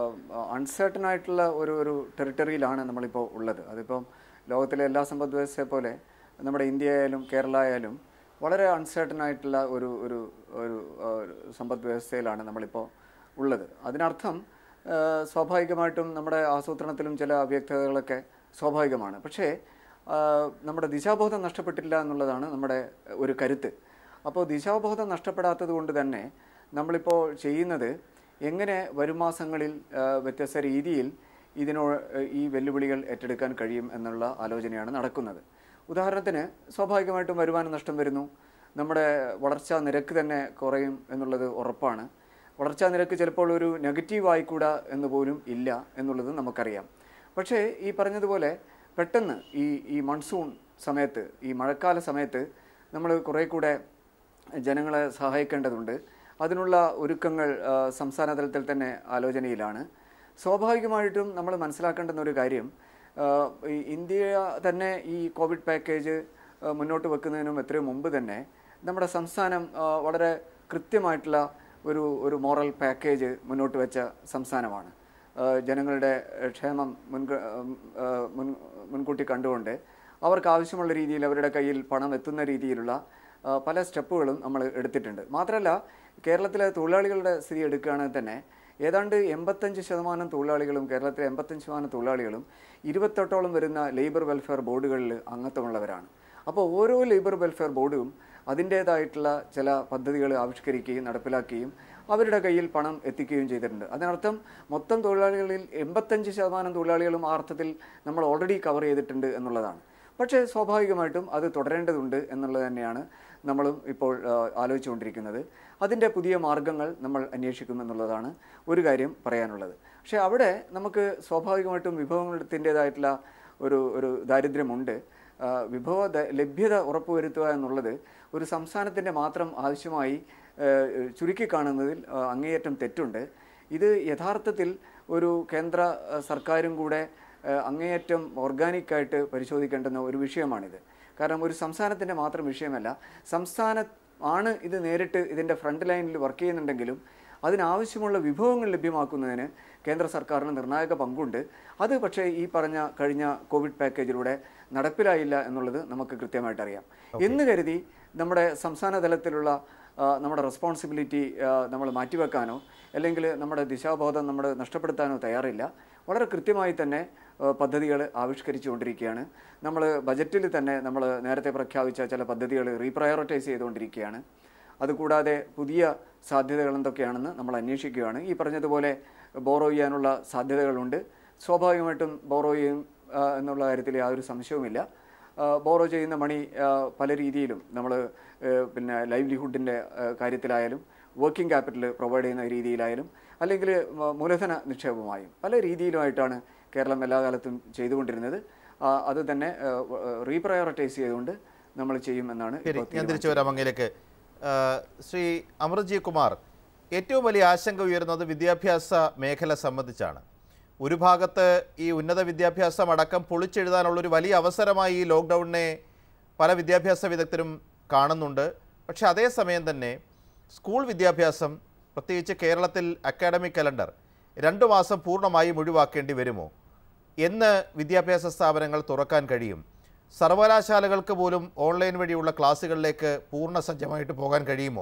[SPEAKER 4] അൺസർട്ടൺ ആയിട്ടുള്ള ഒരു ഒരു ടെറിട്ടറിയിലാണ് നമ്മളിപ്പോൾ ഉള്ളത് അതിപ്പം ലോകത്തിലെ എല്ലാ സമ്പദ് വ്യവസ്ഥയെ പോലെ നമ്മുടെ ഇന്ത്യ ആയാലും കേരള ആയാലും വളരെ അൺസർട്ടൺ ആയിട്ടുള്ള ഒരു ഒരു ഒരു ആ, ഒരു സമ്പദ് വ്യവസ്ഥയിലാണ് നമ്മളിപ്പോൾ ഉള്ളത് അതിനർത്ഥം ആ, സ്വാഭാവികമായിട്ടും നമ്മുടെ ആസൂത്രണത്തിലും ചില അവ്യക്തതകളൊക്കെ സ്വാഭാവികമാണ് പക്ഷേ ആ, നമ്മുടെ ദിശാബോധം നഷ്ടപ്പെട്ടില്ല എന്നുള്ളതാണ് നമ്മുടെ ഒരു കരുത്ത് അപ്പോൾ ദിശാബോധം നഷ്ടപ്പെടാത്തത് കൊണ്ട് തന്നെ നമ്മളിപ്പോൾ ചെയ്യുന്നത് എങ്ങനെ വരും മാസങ്ങളിൽ ആ, വ്യത്യസ്ത രീതിയിൽ ഇതിനോ ഈ വെല്ലുവിളികൾ ഏറ്റെടുക്കാൻ കഴിയും എന്നുള്ള ആലോചനയാണ് നടക്കുന്നത് ഉദാഹരണത്തിന് സ്വാഭാവികമായിട്ടും വരുമാന നഷ്ടം വരുന്നു നമ്മുടെ വളർച്ചാ നിരക്ക് തന്നെ കുറയും എന്നുള്ളത് ഉറപ്പാണ് വളർച്ചാ നിരക്ക് ചിലപ്പോൾ ഒരു നെഗറ്റീവ് ആയിക്കൂടാ എന്ന് പോലും ഇല്ല എന്നുള്ളത് നമുക്കറിയാം പക്ഷേ ഈ പറഞ്ഞതുപോലെ പെട്ടെന്ന് ഈ ഈ മൺസൂൺ സമയത്ത് ഈ മഴക്കാല സമയത്ത് നമ്മൾ കുറേ കൂടെ ജനങ്ങളെ സഹായിക്കേണ്ടതുണ്ട് അതിനുള്ള ഒരുക്കങ്ങൾ ആ, സംസ്ഥാന തലത്തിൽ തന്നെ ആലോചനയിലാണ് സ്വാഭാവികമായിട്ടും നമ്മൾ മനസ്സിലാക്കേണ്ടുന്ന ഒരു കാര്യം ആ, ഈ ഇന്ത്യ തന്നെ ഈ കോവിഡ് പാക്കേജ് ആ, മുന്നോട്ട് വെക്കുന്നതിനും എത്രയോ മുമ്പ് തന്നെ നമ്മുടെ സംസ്ഥാനം ആ, വളരെ കൃത്യമായിട്ടുള്ള ഒരു ഒരു മോറൽ പാക്കേജ് മുന്നോട്ട് വെച്ച സംസ്ഥാനമാണ് ആ, ജനങ്ങളുടെ ക്ഷേമം മുൻക ആ, മുൻ മുൻകൂട്ടി കണ്ടുകൊണ്ട് അവർക്ക് ആവശ്യമുള്ള രീതിയിൽ അവരുടെ കയ്യിൽ പണം എത്തുന്ന രീതിയിലുള്ള ആ, പല സ്റ്റെപ്പുകളും നമ്മൾ എടുത്തിട്ടുണ്ട് മാത്രമല്ല കേരളത്തിലെ തൊഴിലാളികളുടെ സ്ഥിതി എടുക്കുകയാണെങ്കിൽ തന്നെ ഏതാണ്ട് എൺപത്തഞ്ച് ശതമാനം തൊഴിലാളികളും കേരളത്തിലെ എൺപത്തഞ്ച് ശതമാനം തൊഴിലാളികളും ഇരുപത്തെട്ടോളം വരുന്ന ലേബർ വെൽഫെയർ ബോർഡുകളിൽ അംഗത്വമുള്ളവരാണ് അപ്പോൾ ഓരോ ലേബർ വെൽഫെയർ ബോർഡും അതിൻ്റേതായിട്ടുള്ള ചില പദ്ധതികൾ ആവിഷ്കരിക്കുകയും നടപ്പിലാക്കുകയും അവരുടെ കയ്യിൽ പണം എത്തിക്കുകയും ചെയ്തിട്ടുണ്ട് അതിനർത്ഥം മൊത്തം തൊഴിലാളികളിൽ എൺപത്തഞ്ച് ശതമാനം തൊഴിലാളികളും ആ അർത്ഥത്തിൽ നമ്മൾ ഓൾറെഡി കവർ ചെയ്തിട്ടുണ്ട് എന്നുള്ളതാണ് പക്ഷേ സ്വാഭാവികമായിട്ടും അത് തുടരേണ്ടതുണ്ട് എന്നുള്ളത് തന്നെയാണ് നമ്മളും ഇപ്പോൾ ആ, ആലോചിച്ചുകൊണ്ടിരിക്കുന്നത് അതിൻ്റെ പുതിയ മാർഗങ്ങൾ നമ്മൾ അന്വേഷിക്കുമെന്നുള്ളതാണ് ഒരു കാര്യം പറയാനുള്ളത് പക്ഷേ അവിടെ നമുക്ക് സ്വാഭാവികമായിട്ടും വിഭവത്തിൻ്റേതായിട്ടുള്ള ഒരു ഒരു ദാരിദ്ര്യമുണ്ട് ആ, വിഭവ ദ- ലഭ്യത ഉറപ്പുവരുത്തുക എന്നുള്ളത് ഒരു സംസ്ഥാനത്തിൻ്റെ മാത്രം ആവശ്യമായി ഏഹ്, ചുരുക്കി കാണുന്നതിൽ ആ, അങ്ങേയറ്റം തെറ്റുണ്ട് ഇത് യഥാർത്ഥത്തിൽ ഒരു കേന്ദ്ര ആ, സർക്കാരും കൂടെ ആ, അങ്ങേയറ്റം ഓർഗാനിക്കായിട്ട് പരിശോധിക്കേണ്ടുന്ന ഒരു വിഷയമാണിത് കാരണം ഒരു സംസ്ഥാനത്തിൻ്റെ മാത്രം വിഷയമല്ല സംസ്ഥാന ആണ് ഇത് നേരിട്ട് ഇതിൻ്റെ ഫ്രണ്ട് ലൈനിൽ വർക്ക് ചെയ്യുന്നുണ്ടെങ്കിലും അതിനാവശ്യമുള്ള വിഭവങ്ങൾ ലഭ്യമാക്കുന്നതിന് കേന്ദ്ര സർക്കാരിന് നിർണായക പങ്കുണ്ട് അത് പക്ഷേ ഈ പറഞ്ഞ കഴിഞ്ഞ കോവിഡ് പാക്കേജിലൂടെ നടപ്പിലായില്ല എന്നുള്ളത് നമുക്ക് കൃത്യമായിട്ട് അറിയാം എന്ന് കരുതി നമ്മുടെ സംസ്ഥാന തലത്തിലുള്ള ആ, നമ്മുടെ റെസ്പോൺസിബിലിറ്റി നമ്മൾ മാറ്റിവെക്കാനോ അല്ലെങ്കിൽ നമ്മുടെ ദിശാബോധം നമ്മൾ നഷ്ടപ്പെടുത്താനോ തയ്യാറില്ല വളരെ കൃത്യമായി തന്നെ പദ്ധതികൾ ആവിഷ്കരിച്ചുകൊണ്ടിരിക്കുകയാണ് നമ്മൾ ബജറ്റിൽ തന്നെ നമ്മൾ നേരത്തെ പ്രഖ്യാപിച്ച ചില പദ്ധതികൾ റീപ്രയോറിറ്റൈസ് ചെയ്തുകൊണ്ടിരിക്കുകയാണ് അതുകൂടാതെ പുതിയ സാധ്യതകൾ എന്തൊക്കെയാണെന്ന് നമ്മൾ അന്വേഷിക്കുകയാണ് ഈ പറഞ്ഞതുപോലെ ബോറോ ചെയ്യാനുള്ള സാധ്യതകളുണ്ട് സ്വാഭാവികമായിട്ടും ബോറോ ചെയ്യും ആ, എന്നുള്ള കാര്യത്തിൽ യാതൊരു സംശയവുമില്ല ബോറോ ചെയ്യുന്ന മണി ആ, പല രീതിയിലും നമ്മൾ പിന്നെ ലൈവ്ലിഹുഡിൻ്റെ കാര്യത്തിലായാലും വർക്കിംഗ് ക്യാപിറ്റൽ പ്രൊവൈഡ് ചെയ്യുന്ന രീതിയിലായാലും അല്ലെങ്കിൽ മ- മൂലധന നിക്ഷേപമായും പല രീതിയിലുമായിട്ടാണ് കേരളം എല്ലാ കാലത്തും ചെയ്തുകൊണ്ടിരുന്നത് ആ, അത് തന്നെ റീപ്രയോറിറ്റൈസ് ചെയ്തുകൊണ്ട് നമ്മൾ ചെയ്യുമെന്നാണ്
[SPEAKER 1] ശരി
[SPEAKER 4] ഇപ്പോൾ
[SPEAKER 1] ഞാൻ തിരിച്ചു വരാം അങ്ങയിലേക്ക് ആ, ശ്രീ അമർജി കുമാർ ഏറ്റവും വലിയ ആശങ്ക ഉയരുന്നത് വിദ്യാഭ്യാസ മേഖല സംബന്ധിച്ചാണ് ഒരു ഭാഗത്ത് ഈ ഉന്നത വിദ്യാഭ്യാസം അടക്കം പൊളിച്ചെഴുതാനുള്ള ഒരു വലിയ അവസരമായി ഈ ലോക്ക്ഡൗണിനെ പല വിദ്യാഭ്യാസ വിദഗ്ധരും കാണുന്നുണ്ട് പക്ഷേ അതേസമയം തന്നെ സ്കൂൾ വിദ്യാഭ്യാസം പ്രത്യേകിച്ച് കേരളത്തിൽ അക്കാഡമിക് കലണ്ടർ രണ്ട് മാസം പൂർണ്ണമായും ഒഴിവാക്കേണ്ടി വരുമോ എന്ന് വിദ്യാഭ്യാസ സ്ഥാപനങ്ങൾ തുറക്കാൻ കഴിയും സർവകലാശാലകൾക്ക് പോലും ഓൺലൈൻ വഴിയുള്ള ക്ലാസ്സുകളിലേക്ക് പൂർണ്ണ സജ്ജമായിട്ട് പോകാൻ കഴിയുമോ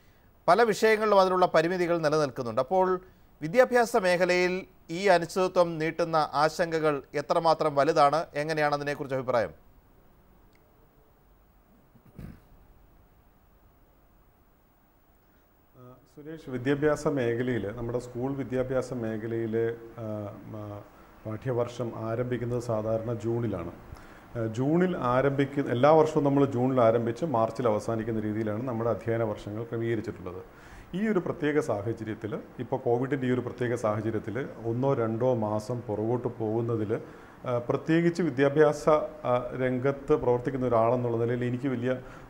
[SPEAKER 1] പല വിഷയങ്ങളിലും അതിനുള്ള പരിമിതികൾ നിലനിൽക്കുന്നുണ്ട് അപ്പോൾ വിദ്യാഭ്യാസ മേഖലയിൽ ഈ അനിശ്ചിതത്വം നീട്ടുന്ന ആശങ്കകൾ എത്രമാത്രം വലുതാണ് എങ്ങനെയാണ് അതിനെക്കുറിച്ച് അഭിപ്രായം
[SPEAKER 5] ആ, സുരേഷ് വിദ്യാഭ്യാസ മേഖലയിൽ നമ്മുടെ സ്കൂൾ വിദ്യാഭ്യാസ മേഖലയിൽ പാഠ്യവർഷം ആരംഭിക്കുന്നത് സാധാരണ ജൂണിലാണ് ആ, ജൂണിൽ ആരംഭിക്കുന്ന എല്ലാ വർഷവും നമ്മൾ ജൂണിൽ ആരംഭിച്ച് മാർച്ചിൽ അവസാനിക്കുന്ന രീതിയിലാണ് നമ്മുടെ അധ്യയന വർഷങ്ങൾ ക്രമീകരിച്ചിട്ടുള്ളത് ഈ ഒരു പ്രത്യേക സാഹചര്യത്തിൽ ഇപ്പോൾ കോവിഡിൻ്റെ ഈ ഒരു പ്രത്യേക സാഹചര്യത്തിൽ ഒന്നോ രണ്ടോ മാസം പുറകോട്ട് പോകുന്നതിൽ പ്രത്യേകിച്ച് വിദ്യാഭ്യാസ ആ, രംഗത്ത് പ്രവർത്തിക്കുന്ന ഒരാളെന്നുള്ള നിലയിൽ എനിക്ക് വലിയ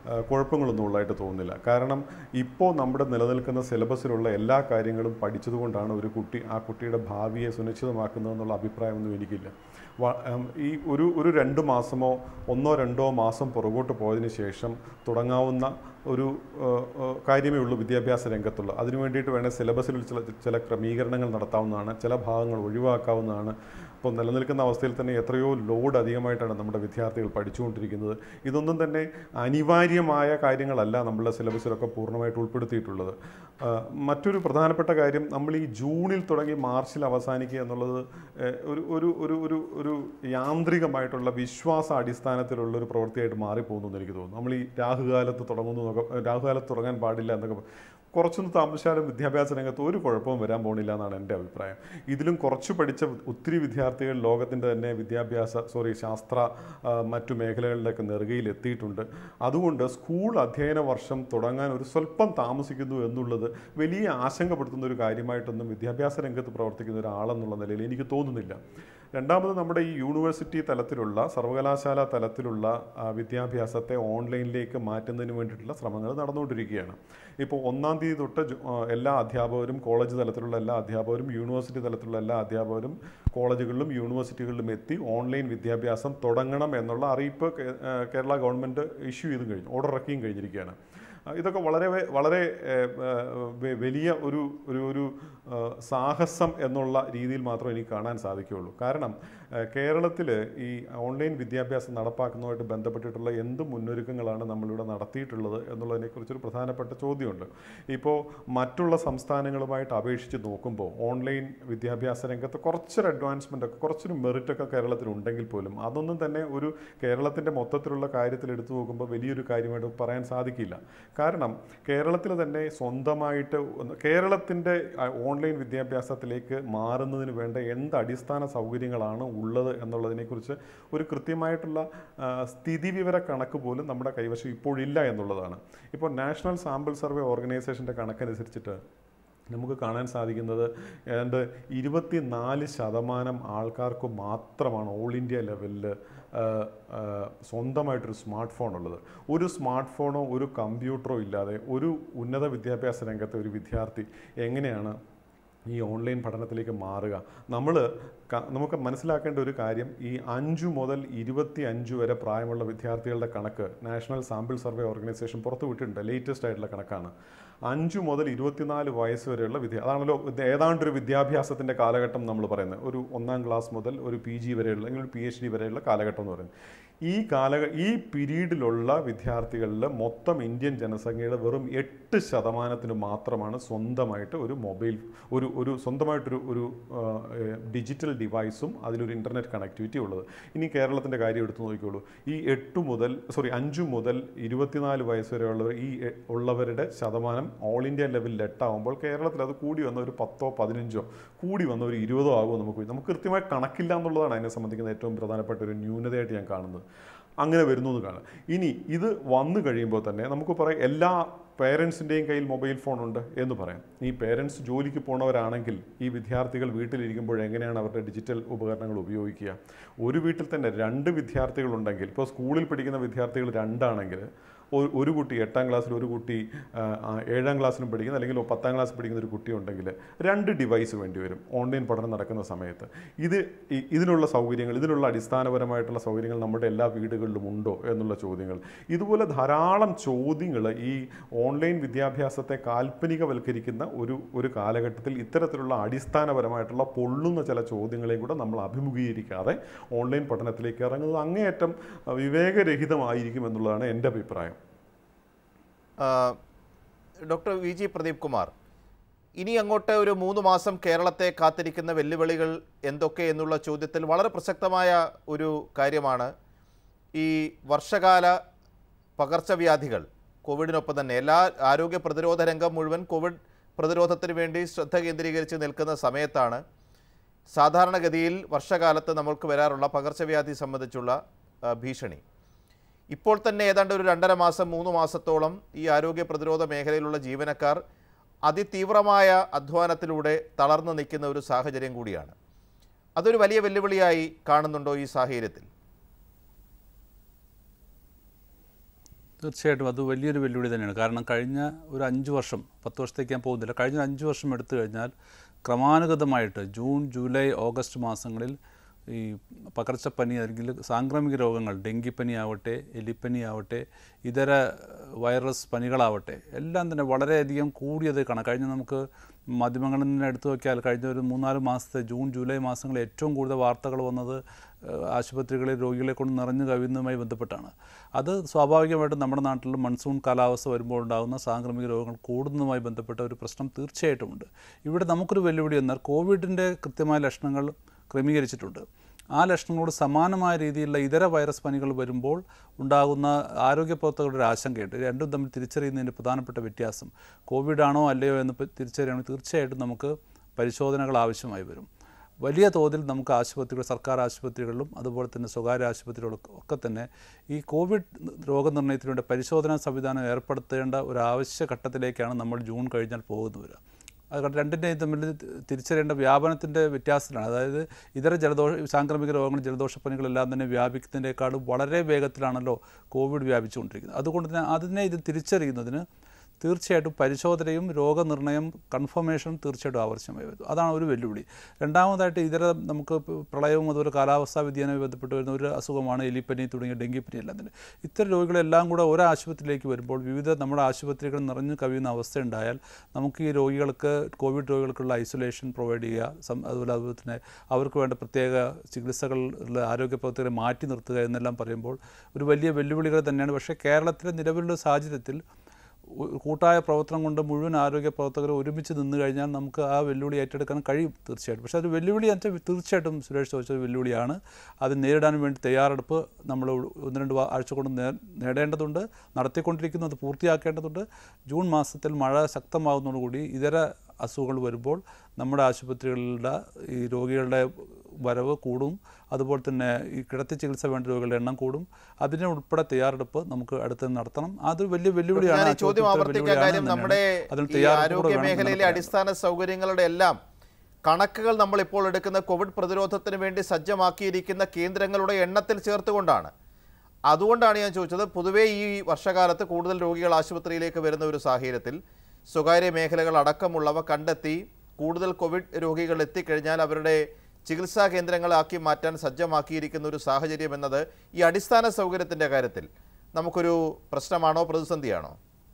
[SPEAKER 5] ആ, കുഴപ്പങ്ങളൊന്നും ഉള്ളതായിട്ട് തോന്നുന്നില്ല കാരണം ഇപ്പോൾ നമ്മുടെ നിലനിൽക്കുന്ന സിലബസിലുള്ള എല്ലാ കാര്യങ്ങളും പഠിച്ചതുകൊണ്ടാണ് ഒരു കുട്ടി ആ കുട്ടിയുടെ ഭാവിയെ സുനിശ്ചിതമാക്കുന്നതെന്നുള്ള അഭിപ്രായമൊന്നും എനിക്കില്ല വ- ഉം, ഈ ഒരു ഒരു രണ്ട് മാസമോ ഒന്നോ രണ്ടോ മാസം പുറകോട്ട് പോയതിന് ശേഷം തുടങ്ങാവുന്ന ഒരു ഏഹ്, ഏഹ്, കാര്യമേ ഉള്ളൂ വിദ്യാഭ്യാസ രംഗത്തുള്ള അതിനു വേണ്ടിയിട്ട് വേണേൽ സിലബസിൽ ചില ചില ക്രമീകരണങ്ങൾ നടത്താവുന്നതാണ് ചില ഭാഗങ്ങൾ ഒഴിവാക്കാവുന്നതാണ് ഇപ്പോൾ നിലനിൽക്കുന്ന അവസ്ഥയിൽ തന്നെ എത്രയോ ലോഡ് അധികമായിട്ടാണ് നമ്മുടെ വിദ്യാർത്ഥികൾ പഠിച്ചുകൊണ്ടിരിക്കുന്നത് ഇതൊന്നും തന്നെ അനിവാര്യമായ കാര്യങ്ങളല്ല നമ്മളുടെ സിലബസിലൊക്കെ പൂർണ്ണമായിട്ട് ഉൾപ്പെടുത്തിയിട്ടുള്ളത് ആ, മറ്റൊരു പ്രധാനപ്പെട്ട കാര്യം നമ്മൾ ഈ ജൂണിൽ തുടങ്ങി മാർച്ചിൽ അവസാനിക്കുക എന്നുള്ളത് ഏഹ്, ഒരു ഒരു ഒരു ഒരു ഒരു യാന്ത്രികമായിട്ടുള്ള വിശ്വാസ അടിസ്ഥാനത്തിലുള്ള ഒരു പ്രവൃത്തിയായിട്ട് മാറിപ്പോകുന്നു എന്ന് എനിക്ക് തോന്നുന്നു നമ്മൾ ഈ രാഹുകാലത്ത് തുടങ്ങുന്നു എന്നൊക്കെ രാഹുകാലത്ത് തുടങ്ങാൻ പാടില്ല എന്നൊക്കെ പ- കുറച്ചൊന്ന് താമസിച്ചാലും വിദ്യാഭ്യാസ രംഗത്ത് ഒരു കുഴപ്പവും വരാൻ പോകുന്നില്ല എന്നാണ് എൻ്റെ അഭിപ്രായം ഇതിലും കുറച്ച് പഠിച്ച ഒത്തിരി വിദ്യാർത്ഥികൾ ലോകത്തിൻ്റെ തന്നെ വിദ്യാഭ്യാസ സോറി ശാസ്ത്ര ആ, മറ്റു മേഖലകളിലൊക്കെ നെറുകയിൽ എത്തിയിട്ടുണ്ട് അതുകൊണ്ട് സ്കൂൾ അധ്യയന വർഷം തുടങ്ങാൻ ഒരു സ്വല്പം താമസിക്കുന്നു എന്നുള്ളത് വലിയ ആശങ്കപ്പെടുത്തുന്ന ഒരു കാര്യമായിട്ടൊന്നും വിദ്യാഭ്യാസ രംഗത്ത് പ്രവർത്തിക്കുന്ന ഒരാളെന്നുള്ള നിലയിൽ എനിക്ക് തോന്നുന്നില്ല രണ്ടാമത് നമ്മുടെ ഈ യൂണിവേഴ്സിറ്റി തലത്തിലുള്ള സർവകലാശാല തലത്തിലുള്ള ആ, വിദ്യാഭ്യാസത്തെ ഓൺലൈനിലേക്ക് മാറ്റുന്നതിന് വേണ്ടിയിട്ടുള്ള ശ്രമങ്ങൾ നടന്നുകൊണ്ടിരിക്കുകയാണ് ഇപ്പോൾ ഒന്നാം തീയതി തൊട്ട് ജു- ആ, എല്ലാ അധ്യാപകരും കോളേജ് തലത്തിലുള്ള എല്ലാ അധ്യാപകരും യൂണിവേഴ്സിറ്റി തലത്തിലുള്ള എല്ലാ അധ്യാപകരും കോളേജുകളിലും യൂണിവേഴ്സിറ്റികളിലും എത്തി ഓൺലൈൻ വിദ്യാഭ്യാസം തുടങ്ങണം എന്നുള്ള അറിയിപ്പ് കേ- ആ, കേരള ഗവൺമെൻറ് ഇഷ്യൂ ചെയ്തും കഴിഞ്ഞു ഓർഡർ ഇറക്കിയും കഴിഞ്ഞിരിക്കുകയാണ് ആ, ഇതൊക്കെ വളരെ വെ- വളരെ ഏഹ്, ഏഹ്, വെ- വലിയ ഒരു ഒരു ഒരു ആ, സാഹസം എന്നുള്ള രീതിയിൽ മാത്രമേ എനിക്ക് കാണാൻ സാധിക്കുകയുള്ളൂ കാരണം കേരളത്തിൽ ഈ ഓൺലൈൻ വിദ്യാഭ്യാസം നടപ്പാക്കുന്നതുമായിട്ട് ബന്ധപ്പെട്ടിട്ടുള്ള എന്ത് മുന്നൊരുക്കങ്ങളാണ് നമ്മളിവിടെ നടത്തിയിട്ടുള്ളത് എന്നുള്ളതിനെക്കുറിച്ചൊരു പ്രധാനപ്പെട്ട ചോദ്യമുണ്ട് ഇപ്പോൾ മറ്റുള്ള സംസ്ഥാനങ്ങളുമായിട്ട് അപേക്ഷിച്ച് നോക്കുമ്പോൾ ഓൺലൈൻ വിദ്യാഭ്യാസ രംഗത്ത് കുറച്ചൊരു അഡ്വാൻസ്മെൻ്റ് ഒക്കെ കുറച്ചൊരു മെറിറ്റൊക്കെ കേരളത്തിലുണ്ടെങ്കിൽ പോലും അതൊന്നും തന്നെ ഒരു കേരളത്തിൻ്റെ മൊത്തത്തിലുള്ള കാര്യത്തിൽ എടുത്തു നോക്കുമ്പോൾ വലിയൊരു കാര്യമായിട്ട് പറയാൻ സാധിക്കില്ല കാരണം കേരളത്തിൽ തന്നെ സ്വന്തമായിട്ട് ഒന്ന് കേരളത്തിൻ്റെ ഓൺലൈൻ വിദ്യാഭ്യാസത്തിലേക്ക് മാറുന്നതിന് വേണ്ട എന്ത് അടിസ്ഥാന സൗകര്യങ്ങളാണ് ഉള്ളത് എന്നുള്ളതിനെക്കുറിച്ച് ഒരു കൃത്യമായിട്ടുള്ള ആ, സ്ഥിതിവിവര കണക്ക് പോലും നമ്മുടെ കൈവശം ഇപ്പോഴില്ല എന്നുള്ളതാണ് ഇപ്പോൾ നാഷണൽ സാമ്പിൾ സർവേ ഓർഗനൈസേഷൻ്റെ കണക്കനുസരിച്ചിട്ട് നമുക്ക് കാണാൻ സാധിക്കുന്നത് ഏതാണ്ട് ഇരുപത്തിനാല് ശതമാനം ആൾക്കാർക്ക് മാത്രമാണ് ഓൾ ഇന്ത്യ ലെവലിൽ സ്വന്തമായിട്ടൊരു സ്മാർട്ട് ഫോൺ ഉള്ളത് ഒരു സ്മാർട്ട് ഫോണോ ഒരു കമ്പ്യൂട്ടറോ ഇല്ലാതെ ഒരു ഉന്നത വിദ്യാഭ്യാസ രംഗത്തെ ഒരു വിദ്യാർത്ഥി എങ്ങനെയാണ് ഈ ഓൺലൈൻ പഠനത്തിലേക്ക് മാറുക നമ്മൾ നമുക്ക് മനസ്സിലാക്കേണ്ട ഒരു കാര്യം ഈ അഞ്ചു മുതൽ ഇരുപത്തി അഞ്ച് വരെ പ്രായമുള്ള വിദ്യാർത്ഥികളുടെ കണക്ക് നാഷണൽ സാമ്പിൾ സർവേ ഓർഗനൈസേഷൻ പുറത്തു വിട്ടിട്ടുണ്ട് ലേറ്റസ്റ്റ് ആയിട്ടുള്ള കണക്കാണ് അഞ്ചു മുതൽ ഇരുപത്തിനാല് വയസ്സ് വരെയുള്ള വിദ്യ അതാണല്ലോ ഇത് ഏതാണ്ടൊരു വിദ്യാഭ്യാസത്തിൻ്റെ കാലഘട്ടം നമ്മൾ പറയുന്നത് ഒരു ഒന്നാം ക്ലാസ് മുതൽ ഒരു പി ജി വരെയുള്ള അല്ലെങ്കിൽ ഒരു പി എച്ച് ഡി വരെയുള്ള കാലഘട്ടം എന്ന് പറയുന്നത് ഈ കാലഘ ഈ പീരീഡിലുള്ള വിദ്യാർത്ഥികളിൽ മൊത്തം ഇന്ത്യൻ ജനസംഖ്യയുടെ വെറും എട്ട് ശതമാനത്തിന് മാത്രമാണ് സ്വന്തമായിട്ട് ഒരു മൊബൈൽ ഒരു ഒരു സ്വന്തമായിട്ടൊരു ഒരു ഡിജിറ്റൽ ഡിവൈസും അതിലൊരു ഇൻ്റർനെറ്റ് കണക്ടിവിറ്റി ഉള്ളത് ഇനി കേരളത്തിൻ്റെ കാര്യം എടുത്തു നോക്കിക്കോളൂ ഈ എട്ട് മുതൽ സോറി അഞ്ചു മുതൽ ഇരുപത്തിനാല് വയസ്സ് വരെയുള്ളവർ ഈ എ- ഉള്ളവരുടെ ശതമാനം ഓൾ ഇന്ത്യ ലെവലിൽ എട്ടാവുമ്പോൾ കേരളത്തിൽ അത് കൂടി വന്ന ഒരു പത്തോ പതിനഞ്ചോ കൂടി വന്ന ഒരു ഇരുപതോ ആകുമോ നമുക്ക് നമുക്ക് കൃത്യമായി കണക്കില്ല എന്നുള്ളതാണ് അതിനെ സംബന്ധിക്കുന്ന ഏറ്റവും പ്രധാനപ്പെട്ട ഒരു ന്യൂനതയായിട്ട് ഞാൻ കാണുന്നത് അങ്ങനെ വരുന്നു എന്ന് കാണാം ഇനി ഇത് വന്നു കഴിയുമ്പോൾ തന്നെ നമുക്ക് പറയാം എല്ലാ പേരൻസിൻ്റെയും കയ്യിൽ മൊബൈൽ ഫോൺ ഉണ്ട് എന്ന് പറയാം ഈ പേരൻസ് ജോലിക്ക് പോണവരാണെങ്കിൽ ഈ വിദ്യാർത്ഥികൾ വീട്ടിലിരിക്കുമ്പോൾ എങ്ങനെയാണ് അവരുടെ ഡിജിറ്റൽ ഉപകരണങ്ങൾ ഉപയോഗിക്കുക ഒരു വീട്ടിൽ തന്നെ രണ്ട് വിദ്യാർത്ഥികളുണ്ടെങ്കിൽ ഇപ്പോൾ സ്കൂളിൽ പഠിക്കുന്ന വിദ്യാർത്ഥികൾ രണ്ടാണെങ്കിൽ ഒരു- ഒരു കുട്ടി എട്ടാം ക്ലാസ്സിൽ ഒരു കുട്ടി ആ, ആ, ഏഴാം ക്ലാസ്സിലും പഠിക്കുന്ന അല്ലെങ്കിൽ പത്താം ക്ലാസ്സിൽ പഠിക്കുന്ന ഒരു കുട്ടി ഉണ്ടെങ്കിൽ രണ്ട് ഡിവൈസ് വേണ്ടി വരും ഓൺലൈൻ പഠനം നടക്കുന്ന സമയത്ത് ഇത് ഇ- ഇതിനുള്ള സൗകര്യങ്ങൾ ഇതിനുള്ള അടിസ്ഥാനപരമായിട്ടുള്ള സൗകര്യങ്ങൾ നമ്മുടെ എല്ലാ വീടുകളിലും ഉണ്ടോ എന്നുള്ള ചോദ്യങ്ങൾ ഇതുപോലെ ധാരാളം ചോദ്യങ്ങൾ ഈ ഓൺലൈൻ വിദ്യാഭ്യാസത്തെ കാൽപ്പനികവൽക്കരിക്കുന്ന ഒരു ഒരു കാലഘട്ടത്തിൽ ഇത്തരത്തിലുള്ള അടിസ്ഥാനപരമായിട്ടുള്ള പൊള്ളുന്ന ചില ചോദ്യങ്ങളെയും കൂടെ നമ്മൾ അഭിമുഖീകരിക്കാതെ ഓൺലൈൻ പഠനത്തിലേക്ക് ഇറങ്ങുന്നത് അങ്ങേയറ്റം അഹ്, വിവേകരഹിതമായിരിക്കും എന്നുള്ളതാണ് എൻ്റെ അഭിപ്രായം
[SPEAKER 1] ആ, doctor V G Pradeep Kumar ഇനി അങ്ങോട്ട് ഒരു മൂന്ന് മാസം കേരളത്തെ കാത്തിരിക്കുന്ന വെല്ലുവിളികൾ എന്തൊക്കെ എന്നുള്ള ചോദ്യത്തിൽ വളരെ പ്രസക്തമായ ഒരു കാര്യമാണ് ഈ വർഷകാല പകർച്ചവ്യാധികൾ കോവിഡിനൊപ്പം തന്നെ എല്ലാ ആരോഗ്യ പ്രതിരോധ രംഗം മുഴുവൻ കോവിഡ് പ്രതിരോധത്തിന് വേണ്ടി ശ്രദ്ധ കേന്ദ്രീകരിച്ച് നിൽക്കുന്ന സമയത്താണ് സാധാരണഗതിയിൽ വർഷകാലത്ത് നമ്മൾക്ക് വരാറുള്ള പകർച്ചവ്യാധി സംബന്ധിച്ചുള്ള ആ, ഭീഷണി ഇപ്പോൾ തന്നെ ഏതാണ്ട് ഒരു രണ്ടര മാസം മൂന്ന് മാസത്തോളം ഈ ആരോഗ്യ പ്രതിരോധ മേഖലയിലുള്ള ജീവനക്കാർ അതിതീവ്രമായ അധ്വാനത്തിലൂടെ തളർന്നു നിൽക്കുന്ന ഒരു സാഹചര്യം കൂടിയാണ് അതൊരു വലിയ വെല്ലുവിളിയായി കാണുന്നുണ്ടോ ഈ സാഹചര്യത്തിൽ
[SPEAKER 2] തീർച്ചയായിട്ടും അത് വലിയൊരു വെല്ലുവിളി തന്നെയാണ് കാരണം കഴിഞ്ഞ ഒരു അഞ്ച് വർഷം പത്ത് വർഷത്തേക്ക് ഞാൻ പോകുന്നില്ല കഴിഞ്ഞ ഒരു അഞ്ച് വർഷം എടുത്തു കഴിഞ്ഞാൽ ക്രമാനുഗതമായിട്ട് ജൂൺ ജൂലൈ ഓഗസ്റ്റ് മാസങ്ങളിൽ ഈ പകർച്ചപ്പനി അല്ലെങ്കിൽ സാംക്രമിക രോഗങ്ങൾ ഡെങ്കിപ്പനി ആവട്ടെ എലിപ്പനി ആവട്ടെ ഇതര വൈറസ് പനികളാവട്ടെ എല്ലാം തന്നെ വളരെയധികം കൂടിയത് കാണാം കഴിഞ്ഞ നമുക്ക് മാധ്യമങ്ങളിൽ നിന്ന് എടുത്തു നോക്കിയാൽ കഴിഞ്ഞ ഒരു മൂന്നാല് മാസത്തെ ജൂൺ ജൂലൈ മാസങ്ങളിൽ ഏറ്റവും കൂടുതൽ വാർത്തകൾ വന്നത് ഏഹ്, ആശുപത്രികളിൽ രോഗികളെ കൊണ്ട് നിറഞ്ഞു കവിയുന്നതുമായി ബന്ധപ്പെട്ടാണ് അത് സ്വാഭാവികമായിട്ടും നമ്മുടെ നാട്ടിൽ മൺസൂൺ കാലാവസ്ഥ വരുമ്പോൾ ഉണ്ടാകുന്ന സാംക്രമിക രോഗങ്ങൾ കൂടുന്നതുമായി ബന്ധപ്പെട്ട ഒരു പ്രശ്നം തീർച്ചയായിട്ടുമുണ്ട് ഇവിടെ നമുക്കൊരു വെല്ലുവിളി എന്നാൽ കോവിഡിൻ്റെ കൃത്യമായ ലക്ഷണങ്ങൾ ക്രമീകരിച്ചിട്ടുണ്ട് ആ ലക്ഷണങ്ങളോട് സമാനമായ രീതിയിലുള്ള ഇതര വൈറസ് പനികൾ വരുമ്പോൾ ഉണ്ടാകുന്ന ആരോഗ്യ പ്രവർത്തകരുടെ ഒരു ആശങ്കയുണ്ട് ഇത് രണ്ടും തമ്മിൽ തിരിച്ചറിയുന്നതിൻ്റെ പ്രധാനപ്പെട്ട വ്യത്യാസം കോവിഡ് ആണോ അല്ലയോ എന്ന് പ- തിരിച്ചറിയണമെങ്കിൽ തീർച്ചയായിട്ടും നമുക്ക് പരിശോധനകൾ ആവശ്യമായി വരും വലിയ തോതിൽ നമുക്ക് ആശുപത്രികൾ സർക്കാർ ആശുപത്രികളിലും അതുപോലെ തന്നെ സ്വകാര്യ ആശുപത്രികളിലും ഒക്കെ തന്നെ ഈ കോവിഡ് രോഗനിർണയത്തിന് വേണ്ടി പരിശോധനാ സംവിധാനം ഏർപ്പെടുത്തേണ്ട ഒരു ആവശ്യ ഘട്ടത്തിലേക്കാണ് നമ്മൾ ജൂൺ കഴിഞ്ഞാൽ പോകുന്നു വരിക അത് രണ്ടിൻ്റെയും തമ്മിൽ തിരിച്ചറിയേണ്ട വ്യാപനത്തിൻ്റെ വ്യത്യാസത്തിലാണ് അതായത് ഇതര ജലദോഷ സാംക്രമിക രോഗങ്ങൾ ജലദോഷപ്പനികളെല്ലാം തന്നെ വ്യാപിക്കുന്നതിനേക്കാളും വളരെ വേഗത്തിലാണല്ലോ കോവിഡ് വ്യാപിച്ചുകൊണ്ടിരിക്കുന്നത് അതുകൊണ്ട് തന്നെ അതിനെ ഇത് തിരിച്ചറിയുന്നതിന് തീർച്ചയായിട്ടും പരിശോധനയും രോഗനിർണയം കൺഫർമേഷൻ തീർച്ചയായിട്ടും ആവശ്യമായി വരും അതാണ് ഒരു വെല്ലുവിളി രണ്ടാമതായിട്ട് ഇതര നമുക്ക് പ- പ്രളയവും അതുപോലെ കാലാവസ്ഥാ വ്യതിയാനവുമായി ബന്ധപ്പെട്ട് വരുന്ന ഒരു അസുഖമാണ് എലിപ്പനി തുടങ്ങിയ ഡെങ്കിപ്പനി എല്ലാം തന്നെ ഇത്തരം രോഗികളെല്ലാം കൂടെ ഒരു ആശുപത്രിയിലേക്ക് വരുമ്പോൾ വിവിധ നമ്മുടെ ആശുപത്രികൾ നിറഞ്ഞു കവിയുന്ന അവസ്ഥ ഉണ്ടായാൽ നമുക്ക് ഈ രോഗികൾക്ക് കോവിഡ് രോഗികൾക്കുള്ള ഐസൊലേഷൻ പ്രൊവൈഡ് ചെയ്യുക സം- അതുപോലെ അതുപോലെ തന്നെ അവർക്ക് വേണ്ട പ്രത്യേക ചികിത്സകളിൽ ആരോഗ്യ പ്രവർത്തകരെ മാറ്റി നിർത്തുക എന്നെല്ലാം പറയുമ്പോൾ ഒരു വലിയ വെല്ലുവിളികൾ തന്നെയാണ് പക്ഷേ കേരളത്തിലെ നിലവിലുള്ള സാഹചര്യത്തിൽ ഉ- കൂട്ടായ പ്രവർത്തനം കൊണ്ട് മുഴുവൻ ആരോഗ്യ പ്രവർത്തകർ ഒരുമിച്ച് നിന്ന് കഴിഞ്ഞാൽ നമുക്ക് ആ വെല്ലുവിളി ഏറ്റെടുക്കാൻ കഴിയും തീർച്ചയായിട്ടും പക്ഷേ അത് വെല്ലുവിളി എന്ന് വെച്ചാൽ തീർച്ചയായിട്ടും സുരേഷ് ചോദിച്ചത് വെല്ലുവിളിയാണ് അത് നേരിടാൻ വേണ്ടി തയ്യാറെടുപ്പ് നമ്മൾ ഒന്ന് രണ്ട് വാ- ആഴ്ച കൊണ്ട് നേ- നേടേണ്ടതുണ്ട് നടത്തിക്കൊണ്ടിരിക്കുന്നു അത് പൂർത്തിയാക്കേണ്ടതുണ്ട് ജൂൺ മാസത്തിൽ മഴ ശക്തമാകുന്നതോടുകൂടി ഇതര അസുഖങ്ങൾ വരുമ്പോൾ നമ്മുടെ ആശുപത്രികളിലെ ഈ രോഗികളുടെ വരവ് കൂടും അതുപോലെ തന്നെ ഈ കിടത്തി ചികിത്സ വേണ്ട രോഗികളുടെ എണ്ണം കൂടും അതിന് ഉൾപ്പെടെ തയ്യാറെടുപ്പ് നമുക്ക് അടുത്ത് നടത്തണം അത് വലിയ വെല്ലുവിളിയാണ്
[SPEAKER 1] ഞാൻ
[SPEAKER 2] ആ
[SPEAKER 1] ഈ ചോദ്യം
[SPEAKER 2] ചോദ്യത്തിന്
[SPEAKER 1] ആവർത്തിക്കാൻ
[SPEAKER 2] വെല്ലുവിളിയാണ്
[SPEAKER 1] കാര്യം
[SPEAKER 2] തന്നെയാണ്.
[SPEAKER 1] നമ്മുടെ
[SPEAKER 2] അതിന്
[SPEAKER 1] ഈ
[SPEAKER 2] തയ്യാറെടുപ്പ് കൂടെ
[SPEAKER 1] ആരോഗ്യ
[SPEAKER 2] വേണം
[SPEAKER 1] മേഖലയിലെ
[SPEAKER 2] നടത്തേണ്ടത്.
[SPEAKER 1] അടിസ്ഥാന സൗകര്യങ്ങളുടെ എല്ലാം കണക്കുകൾ നമ്മൾ ഇപ്പോൾ എടുക്കുന്ന കോവിഡ് പ്രതിരോധത്തിന് വേണ്ടി സജ്ജമാക്കിയിരിക്കുന്ന കേന്ദ്രങ്ങളുടെ എണ്ണത്തിൽ ചേർത്തുകൊണ്ടാണ് അതുകൊണ്ടാണ് ഞാൻ ചോദിച്ചത് പൊതുവേ ഈ വർഷകാലത്ത് കൂടുതൽ രോഗികൾ ആശുപത്രിയിലേക്ക് വരുന്ന ഒരു സാഹചര്യത്തിൽ സ്വകാര്യ മേഖലകൾ അടക്കമുള്ളവ കണ്ടെത്തി കൂടുതൽ കോവിഡ് രോഗികൾ എത്തിക്കഴിഞ്ഞാൽ അവരുടെ ചികിത്സാ കേന്ദ്രങ്ങളാക്കി മാറ്റാൻ സജ്ജമാക്കിയിരിക്കുന്ന ഒരു സാഹചര്യം എന്നത് ഈ അടിസ്ഥാന സൗകര്യത്തിൻ്റെ കാര്യത്തിൽ നമുക്കൊരു പ്രശ്നമാണോ പ്രതിസന്ധിയാണോ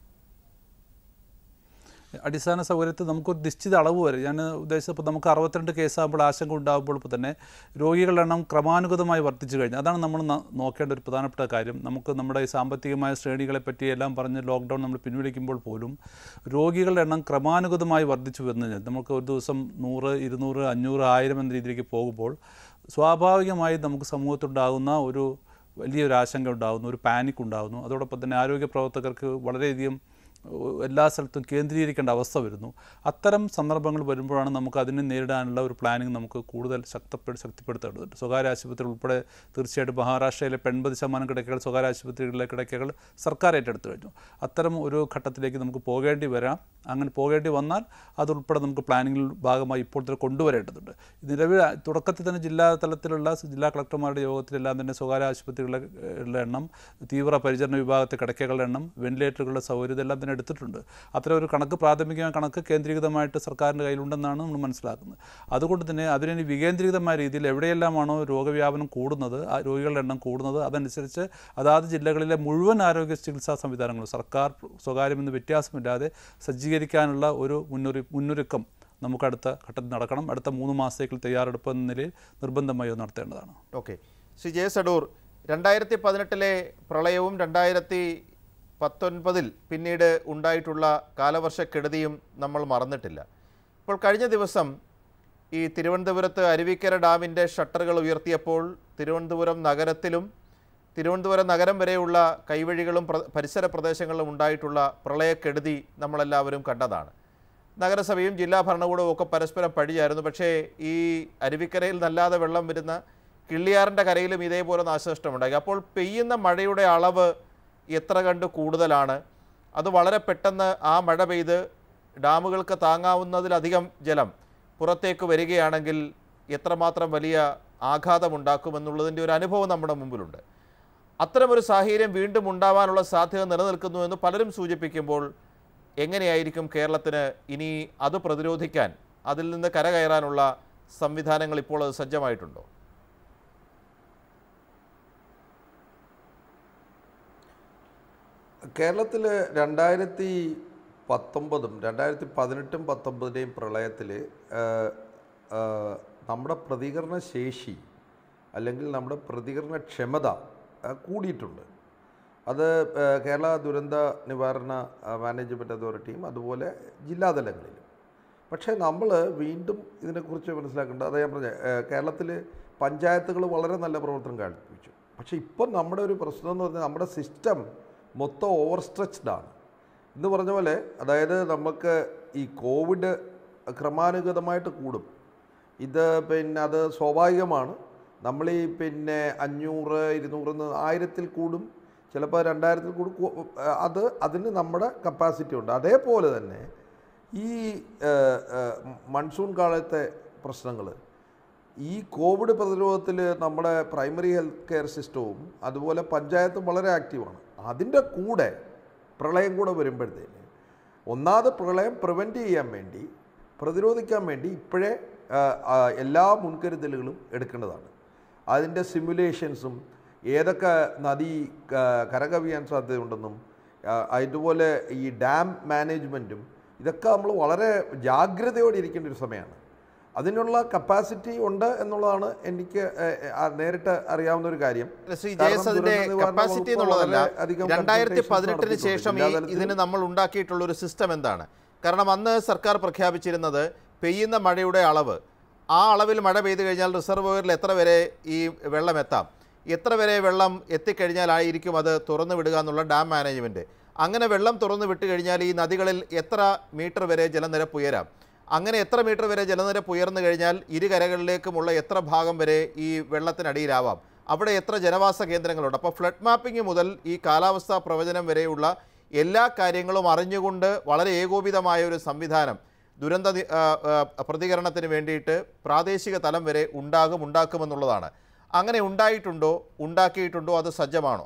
[SPEAKER 2] അടിസ്ഥാന സൗകര്യത്തിൽ നമുക്കൊരു നിശ്ചിത അളവ് വരെ ഞാൻ ഉദ്ദേശിച്ചപ്പോൾ നമുക്ക് അറുപത്തിരണ്ട് കേസാകുമ്പോൾ ആശങ്ക ഉണ്ടാകുമ്പോൾ ഇപ്പോൾ തന്നെ രോഗികളുടെ എണ്ണം ക്രമാനുഗതമായി വർദ്ധിച്ചു കഴിഞ്ഞു അതാണ് നമ്മൾ ന- നോക്കേണ്ട ഒരു പ്രധാനപ്പെട്ട കാര്യം നമുക്ക് നമ്മുടെ ഈ സാമ്പത്തികമായ ശ്രേണികളെ പറ്റി എല്ലാം പറഞ്ഞ് ലോക്ക്ഡൗൺ നമ്മൾ പിൻവലിക്കുമ്പോൾ പോലും രോഗികളുടെ എണ്ണം ക്രമാനുഗതമായി വർദ്ധിച്ചു വന്നു കഴിഞ്ഞാൽ നമുക്ക് ഒരു ദിവസം നൂറ് ഇരുന്നൂറ് അഞ്ഞൂറ് ആയിരം എന്ന രീതിയിലേക്ക് പോകുമ്പോൾ സ്വാഭാവികമായി നമുക്ക് സമൂഹത്തുണ്ടാകുന്ന ഒരു വലിയൊരു ആശങ്ക ഉണ്ടാകുന്നു ഒരു പാനിക് ഉണ്ടാകുന്നു അതോടൊപ്പം തന്നെ ആരോഗ്യ പ്രവർത്തകർക്ക് വളരെയധികം ഏഹ്, എല്ലാ സ്ഥലത്തും കേന്ദ്രീകരിക്കേണ്ട അവസ്ഥ വരുന്നു അത്തരം സന്ദർഭങ്ങൾ വരുമ്പോഴാണ് നമുക്ക് അതിനെ നേരിടാനുള്ള ഒരു പ്ലാനിങ് നമുക്ക് കൂടുതൽ ശക്തപ്പെട് ശക്തിപ്പെടുത്തേണ്ടതുണ്ട് സ്വകാര്യ ആശുപത്രി ഉൾപ്പെടെ തീർച്ചയായിട്ടും മഹാരാഷ്ട്രയിലെ എൺപത് ശതമാനം കിടക്കകൾ സ്വകാര്യ ആശുപത്രികളിലെ കിടക്കകൾ സർക്കാർ ഏറ്റെടുത്തു കഴിഞ്ഞു അത്തരം ഒരു ഘട്ടത്തിലേക്ക് നമുക്ക് പോകേണ്ടി വരാം അങ്ങനെ പോകേണ്ടി വന്നാൽ അതുൾപ്പെടെ നമുക്ക് പ്ലാനിങ്ങിൽ ഭാഗമായി ഇപ്പോൾ തന്നെ കൊണ്ടുവരേണ്ടതുണ്ട് നിലവിൽ തുടക്കത്തിൽ തന്നെ ജില്ലാ തലത്തിലുള്ള ജില്ലാ കളക്ടർമാരുടെ യോഗത്തിലെല്ലാം തന്നെ സ്വകാര്യ ആശുപത്രികളുടെ ഏഹ്, എണ്ണം തീവ്ര പരിചരണ വിഭാഗത്തെ കിടക്കകളുടെ എണ്ണം വെന്റിലേറ്ററുകളുടെ സൗകര്യം ഇതെല്ലാം തന്നെ എടുത്തിട്ടുണ്ട് അത്തരം ഒരു കണക്ക് പ്രാഥമികമായ കണക്ക് കേന്ദ്രീകൃതമായിട്ട് സർക്കാരിൻ്റെ കയ്യിലുണ്ടെന്നാണ് നമ്മൾ മനസ്സിലാക്കുന്നത് അതുകൊണ്ട് തന്നെ അതിനെ വികേന്ദ്രീകൃതമായ രീതിയിൽ എവിടെയെല്ലാമാണോ രോഗവ്യാപനം കൂടുന്നത് ആ രോഗികളുടെ എണ്ണം കൂടുന്നത് അതനുസരിച്ച് അതാത് ജില്ലകളിലെ മുഴുവൻ ആരോഗ്യ ചികിത്സാ സംവിധാനങ്ങളും സർക്കാർ സ്വകാര്യമെന്ന് വ്യത്യാസമില്ലാതെ സജ്ജീകരിക്കാനുള്ള ഒരു മുന്നൊരു മുന്നൊരുക്കം നമുക്ക് അടുത്ത ഘട്ടത്തിൽ നടക്കണം അടുത്ത മൂന്ന് മാസത്തേക്കുള്ള തയ്യാറെടുപ്പ് എന്ന നിലയിൽ നിർബന്ധമായും നടത്തേണ്ടതാണ്
[SPEAKER 1] ഓക്കെ ശ്രീ ജെ സഡൂർ രണ്ടായിരത്തി പതിനെട്ടിലെ പ്രളയവും രണ്ടായിരത്തി പത്തൊൻപതിൽ പിന്നീട് ഉണ്ടായിട്ടുള്ള കാലവർഷക്കെടുതിയും നമ്മൾ മറന്നിട്ടില്ല ഇപ്പോൾ കഴിഞ്ഞ ദിവസം ഈ തിരുവനന്തപുരത്ത് അരുവിക്കര ഡാമിൻ്റെ ഷട്ടറുകൾ ഉയർത്തിയപ്പോൾ തിരുവനന്തപുരം നഗരത്തിലും തിരുവനന്തപുരം നഗരം വരെയുള്ള കൈവഴികളും പ്ര പരിസര പ്രദേശങ്ങളിലും ഉണ്ടായിട്ടുള്ള പ്രളയക്കെടുതി നമ്മളെല്ലാവരും കണ്ടതാണ് നഗരസഭയും ജില്ലാ ഭരണകൂടവും ഒക്കെ പരസ്പരം പഴിയായിരുന്നു പക്ഷേ ഈ അരുവിക്കരയിൽ നല്ലാതെ വെള്ളം വരുന്ന കിള്ളിയാറിൻ്റെ കരയിലും ഇതേപോലെ നാശനഷ്ടമുണ്ടായി അപ്പോൾ പെയ്യുന്ന മഴയുടെ അളവ് എത്ര കണ്ട് കൂടുതലാണ് അത് വളരെ പെട്ടെന്ന് ആ മഴ പെയ്ത് ഡാമുകൾക്ക് താങ്ങാവുന്നതിലധികം ജലം പുറത്തേക്ക് വരികയാണെങ്കിൽ എത്രമാത്രം വലിയ ആഘാതമുണ്ടാക്കുമെന്നുള്ളതിൻ്റെ ഒരു അനുഭവം നമ്മുടെ മുമ്പിലുണ്ട് അത്തരമൊരു സാഹചര്യം വീണ്ടും ഉണ്ടാവാനുള്ള സാധ്യത നിലനിൽക്കുന്നു എന്ന് പലരും സൂചിപ്പിക്കുമ്പോൾ എങ്ങനെയായിരിക്കും കേരളത്തിന് ഇനി അത് പ്രതിരോധിക്കാൻ അതിൽ നിന്ന് കരകയറാനുള്ള സംവിധാനങ്ങൾ ഇപ്പോൾ അത് സജ്ജമായിട്ടുണ്ടോ
[SPEAKER 3] കേരളത്തിൽ രണ്ടായിരത്തി പത്തൊമ്പതും രണ്ടായിരത്തി പതിനെട്ടും പത്തൊമ്പതിൻ്റെയും പ്രളയത്തിൽ നമ്മുടെ പ്രതികരണ ശേഷി അല്ലെങ്കിൽ നമ്മുടെ പ്രതികരണ ക്ഷമത ആ, കൂടിയിട്ടുണ്ട് അത് ആ, കേരള ദുരന്ത നിവാരണ ആ, മാനേജ്മെൻറ്റ് അതോറിറ്റിയും അതുപോലെ ജില്ലാതലങ്ങളിലും പക്ഷേ നമ്മൾ വീണ്ടും ഇതിനെക്കുറിച്ച് മനസ്സിലാക്കേണ്ടത് അതാ ഞാൻ പറഞ്ഞ കേരളത്തിൽ പഞ്ചായത്തുകൾ വളരെ നല്ല പ്രവർത്തനം കാഴ്ചവെച്ചു പക്ഷേ ഇപ്പം നമ്മുടെ ഒരു പ്രശ്നം എന്ന് പറഞ്ഞാൽ നമ്മുടെ സിസ്റ്റം മൊത്തം ഓവർ സ്ട്രെച്ച്ഡ് ആണ് എന്ന് പറഞ്ഞ പോലെ അതായത് നമുക്ക് ഈ കോവിഡ് ക്രമാനുഗതമായിട്ട് കൂടും ഇത് പിന്നെ അത് സ്വാഭാവികമാണ് നമ്മൾ ഈ പിന്നെ അഞ്ഞൂറ് ഇരുന്നൂറ് ആയിരത്തിൽ കൂടും ചിലപ്പോൾ രണ്ടായിരത്തിൽ കൂടും കു- അത് അതിന് നമ്മുടെ കപ്പാസിറ്റി ഉണ്ട് അതേപോലെ തന്നെ ഈ ഏഹ്, ഏഹ്, മൺസൂൺ കാലത്തെ പ്രശ്നങ്ങൾ ഈ കോവിഡ് പ്രതിരോധത്തിൽ നമ്മുടെ പ്രൈമറി ഹെൽത്ത് കെയർ സിസ്റ്റവും അതുപോലെ പഞ്ചായത്തും വളരെ ആക്റ്റീവാണ് അതിൻ്റെ കൂടെ പ്രളയം കൂടെ വരുമ്പോഴത്തേന് ഒന്നാമത് പ്രളയം പ്രിവെൻറ്റ് ചെയ്യാൻ വേണ്ടി പ്രതിരോധിക്കാൻ വേണ്ടി ഇപ്പോഴേ ആ, ആ, എല്ലാ മുൻകരുതലുകളും എടുക്കേണ്ടതാണ് അതിൻ്റെ സിമുലേഷൻസും ഏതൊക്കെ നദി ആ, കരകവിയാൻ സാധ്യതയുണ്ടെന്നും ആ, അതുപോലെ ഈ ഡാം മാനേജ്മെൻറ്റും ഇതൊക്കെ നമ്മൾ വളരെ ജാഗ്രതയോടെ ഇരിക്കേണ്ട ഒരു സമയമാണ് അതിനുള്ള കപ്പാസിറ്റി ഉണ്ട് എന്നുള്ളതാണ് എനിക്ക് ഏ, ആ, നേരിട്ട് അറിയാവുന്ന ഒരു കാര്യം
[SPEAKER 1] ശ്രീ
[SPEAKER 3] കാരണം
[SPEAKER 1] ജയസ് അതിന്റെ
[SPEAKER 3] ദുരന്ത നിവാരണ
[SPEAKER 1] കപ്പാസിറ്റി
[SPEAKER 3] വകുപ്പ്
[SPEAKER 1] എന്നുള്ളതല്ല
[SPEAKER 3] വളരെ അധികം
[SPEAKER 1] രണ്ടായിരത്തി
[SPEAKER 3] consultations
[SPEAKER 1] പതിനെട്ടിന്
[SPEAKER 3] നടത്തിയിട്ടുണ്ട്.
[SPEAKER 1] ശേഷം ഈ
[SPEAKER 3] ജില്ലാതലത്തിലും
[SPEAKER 1] ഇതിന് നമ്മൾ ഉണ്ടാക്കിയിട്ടുള്ള ഒരു സിസ്റ്റം എന്താണ് കാരണം അന്ന് സർക്കാർ പ്രഖ്യാപിച്ചിരുന്നത് പെയ്യുന്ന മഴയുടെ അളവ് ആ അളവിൽ മഴ പെയ്തു കഴിഞ്ഞാൽ റിസർവോയറിൽ എത്ര വരെ ഈ വെള്ളം എത്താം എത്ര വരെ വെള്ളം എത്തിക്കഴിഞ്ഞാലായിരിക്കും അത് തുറന്നു വിടുക എന്നുള്ള ഡാം മാനേജ്മെൻറ്റ് അങ്ങനെ വെള്ളം തുറന്നു വിട്ട് കഴിഞ്ഞാൽ ഈ നദികളിൽ എത്ര മീറ്റർ വരെ ജലനിരപ്പ് ഉയരാം അങ്ങനെ എത്ര മീറ്റർ വരെ ജലനിരപ്പ് ഉയർന്നു കഴിഞ്ഞാൽ ഇരുകരകളിലേക്കുമുള്ള എത്ര ഭാഗം വരെ ഈ വെള്ളത്തിനടിയിലാവാം അവിടെ എത്ര ജനവാസ കേന്ദ്രങ്ങളുണ്ട് അപ്പോൾ ഫ്ലഡ് മാപ്പിംഗ് മുതൽ ഈ കാലാവസ്ഥാ പ്രവചനം വരെയുള്ള എല്ലാ കാര്യങ്ങളും അറിഞ്ഞുകൊണ്ട് വളരെ ഏകോപിതമായ ഒരു സംവിധാനം ദുരന്ത നി- ആ, ആ, പ്രതികരണത്തിന് വേണ്ടിയിട്ട് പ്രാദേശിക തലം വരെ ഉണ്ടാകും ഉണ്ടാക്കുമെന്നുള്ളതാണ് അങ്ങനെ ഉണ്ടായിട്ടുണ്ടോ ഉണ്ടാക്കിയിട്ടുണ്ടോ അത് സജ്ജമാണോ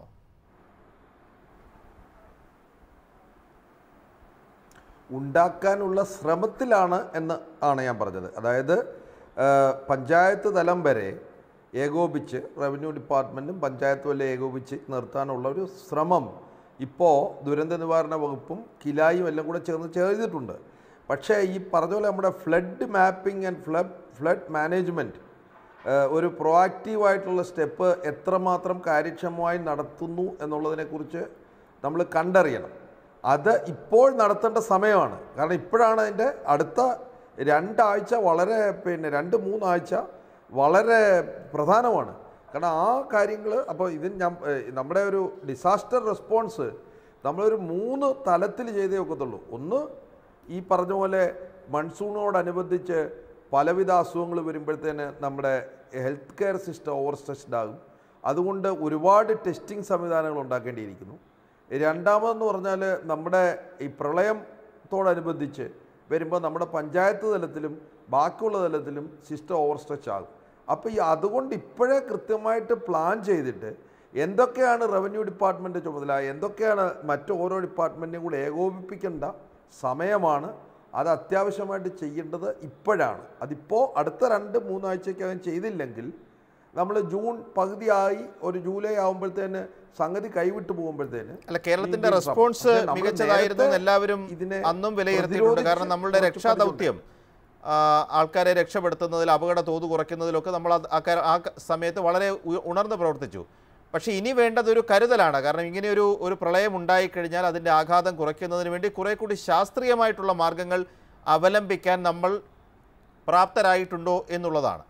[SPEAKER 3] ഉണ്ടാക്കാനുള്ള ശ്രമത്തിലാണ് എന്ന് ആണ് ഞാൻ പറഞ്ഞത് അതായത് ആ, പഞ്ചായത്ത് തലം വരെ ഏകോപിച്ച് റവന്യൂ ഡിപ്പാർട്ട്മെൻറ്റും പഞ്ചായത്ത് വരെ ഏകോപിച്ച് നിർത്താനുള്ള ഒരു ശ്രമം ഇപ്പോൾ ദുരന്ത നിവാരണ വകുപ്പും കിലായും എല്ലാം കൂടെ ചേർന്ന് ചെയ്തിട്ടുണ്ട് പക്ഷേ ഈ പറഞ്ഞ പോലെ നമ്മുടെ flood mapping and flood flood management ഒരു പ്രൊആക്റ്റീവായിട്ടുള്ള സ്റ്റെപ്പ് എത്രമാത്രം കാര്യക്ഷമമായി നടത്തുന്നു എന്നുള്ളതിനെക്കുറിച്ച് നമ്മൾ കണ്ടറിയണം അത് ഇപ്പോൾ നടത്തേണ്ട സമയമാണ് കാരണം ഇപ്പോഴാണ് അതിൻ്റെ അടുത്ത രണ്ടാഴ്ച വളരെ പിന്നെ രണ്ട് മൂന്നാഴ്ച വളരെ പ്രധാനമാണ് കാരണം ആ കാര്യങ്ങൾ അപ്പോൾ ഇത് ഞാൻ ഏഹ്, നമ്മുടെ ഒരു ഡിസാസ്റ്റർ റെസ്പോൺസ് നമ്മളൊരു മൂന്ന് തലത്തിൽ ചെയ്തേ ഒക്കത്തുള്ളൂ ഒന്ന് ഈ പറഞ്ഞ പോലെ മൺസൂണോടനുബന്ധിച്ച് പലവിധ അസുഖങ്ങൾ വരുമ്പോഴത്തേന് നമ്മുടെ health care system over stretched ആകും അതുകൊണ്ട് ഒരുപാട് ടെസ്റ്റിംഗ് സംവിധാനങ്ങൾ ഉണ്ടാക്കേണ്ടിയിരിക്കുന്നു രണ്ടാമതെന്ന് പറഞ്ഞാൽ നമ്മുടെ ഈ പ്രളയത്തോടനുബന്ധിച്ച് വരുമ്പോൾ നമ്മുടെ പഞ്ചായത്ത് തലത്തിലും ബാക്കിയുള്ള തലത്തിലും സിസ്റ്റം ഓവർ സ്ട്രെച്ച് ആകും അപ്പോൾ ഈ അതുകൊണ്ട് ഇപ്പോഴേ കൃത്യമായിട്ട് പ്ലാൻ ചെയ്തിട്ട് എന്തൊക്കെയാണ് റവന്യൂ ഡിപ്പാർട്ട്മെൻറ്റ് ചുമതല എന്തൊക്കെയാണ് മറ്റു ഓരോ ഡിപ്പാർട്ട്മെൻറ്റിനും കൂടെ ഏകോപിപ്പിക്കേണ്ട സമയമാണ് അത് അത്യാവശ്യമായിട്ട് ചെയ്യേണ്ടത് ഇപ്പോഴാണ് അതിപ്പോൾ അടുത്ത രണ്ട് മൂന്നാഴ്ചക്കകം ചെയ്തില്ലെങ്കിൽ നമ്മൾ ജൂൺ പകുതിയായി ഒരു ജൂലൈ ആകുമ്പോഴത്തേന് സംഗതി കൈവിട്ട് പോകുമ്പോഴത്തേന്
[SPEAKER 1] അല്ല കേരളത്തിന്റെ
[SPEAKER 3] വീണ്ടും
[SPEAKER 1] റെസ്പോൺസ്
[SPEAKER 3] പക്ഷേ നമ്മള്
[SPEAKER 1] മികച്ചതായിരുന്നു എന്ന്
[SPEAKER 3] നേരത്തെ
[SPEAKER 1] എല്ലാവരും
[SPEAKER 3] ഇതിനെ
[SPEAKER 1] അന്നും വിലയിരുത്തിയിട്ടുണ്ട് കാരണം
[SPEAKER 3] പ്രതിരോധിച്ച്
[SPEAKER 1] നമ്മളുടെ
[SPEAKER 3] കുറച്ച്
[SPEAKER 1] രക്ഷാ
[SPEAKER 3] പണിയുണ്ട്.
[SPEAKER 1] ദൗത്യം ആ, ആൾക്കാരെ രക്ഷപ്പെടുത്തുന്നതിൽ അപകട തോത് കുറയ്ക്കുന്നതിലൊക്കെ നമ്മൾ അത് ആ കാ- ആ ക- സമയത്ത് വളരെ ഉ- ഉണർന്ന് പ്രവർത്തിച്ചു പക്ഷേ ഇനി വേണ്ടത് ഒരു കരുതലാണ് കാരണം ഇങ്ങനെ ഒരു ഒരു പ്രളയം ഉണ്ടായിക്കഴിഞ്ഞാൽ അതിൻ്റെ ആഘാതം കുറയ്ക്കുന്നതിന് വേണ്ടി കുറെ കൂടി ശാസ്ത്രീയമായിട്ടുള്ള മാർഗങ്ങൾ അവലംബിക്കാൻ നമ്മൾ പ്രാപ്തരായിട്ടുണ്ടോ എന്നുള്ളതാണ്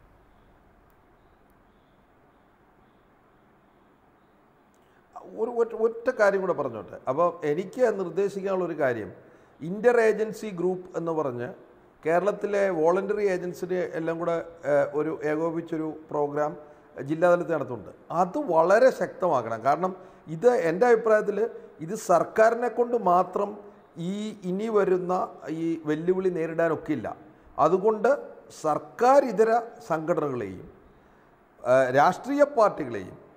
[SPEAKER 3] ഒരു ഒറ്റ ഒറ്റ കാര്യം കൂടെ പറഞ്ഞോട്ടെ അപ്പോൾ എനിക്ക് നിർദ്ദേശിക്കാനുള്ള ഒരു കാര്യം ഇൻ്റർ ഏജൻസി ഗ്രൂപ്പ് എന്ന് പറഞ്ഞ് കേരളത്തിലെ വോളണ്ടറി ഏജൻസിനെ എല്ലാം കൂടെ ഏഹ്, ഒരു ഏകോപിച്ചൊരു പ്രോഗ്രാം ജില്ലാതലത്തിൽ നടത്തുന്നുണ്ട് അത് വളരെ ശക്തമാക്കണം കാരണം ഇത് എൻ്റെ അഭിപ്രായത്തിൽ ഇത് സർക്കാരിനെ കൊണ്ട് മാത്രം ഈ ഇനി വരുന്ന ഈ വെല്ലുവിളി നേരിടാനൊക്കില്ല അതുകൊണ്ട് സർക്കാർ ഇതര സംഘടനകളെയും ആ, രാഷ്ട്രീയ പാർട്ടികളെയും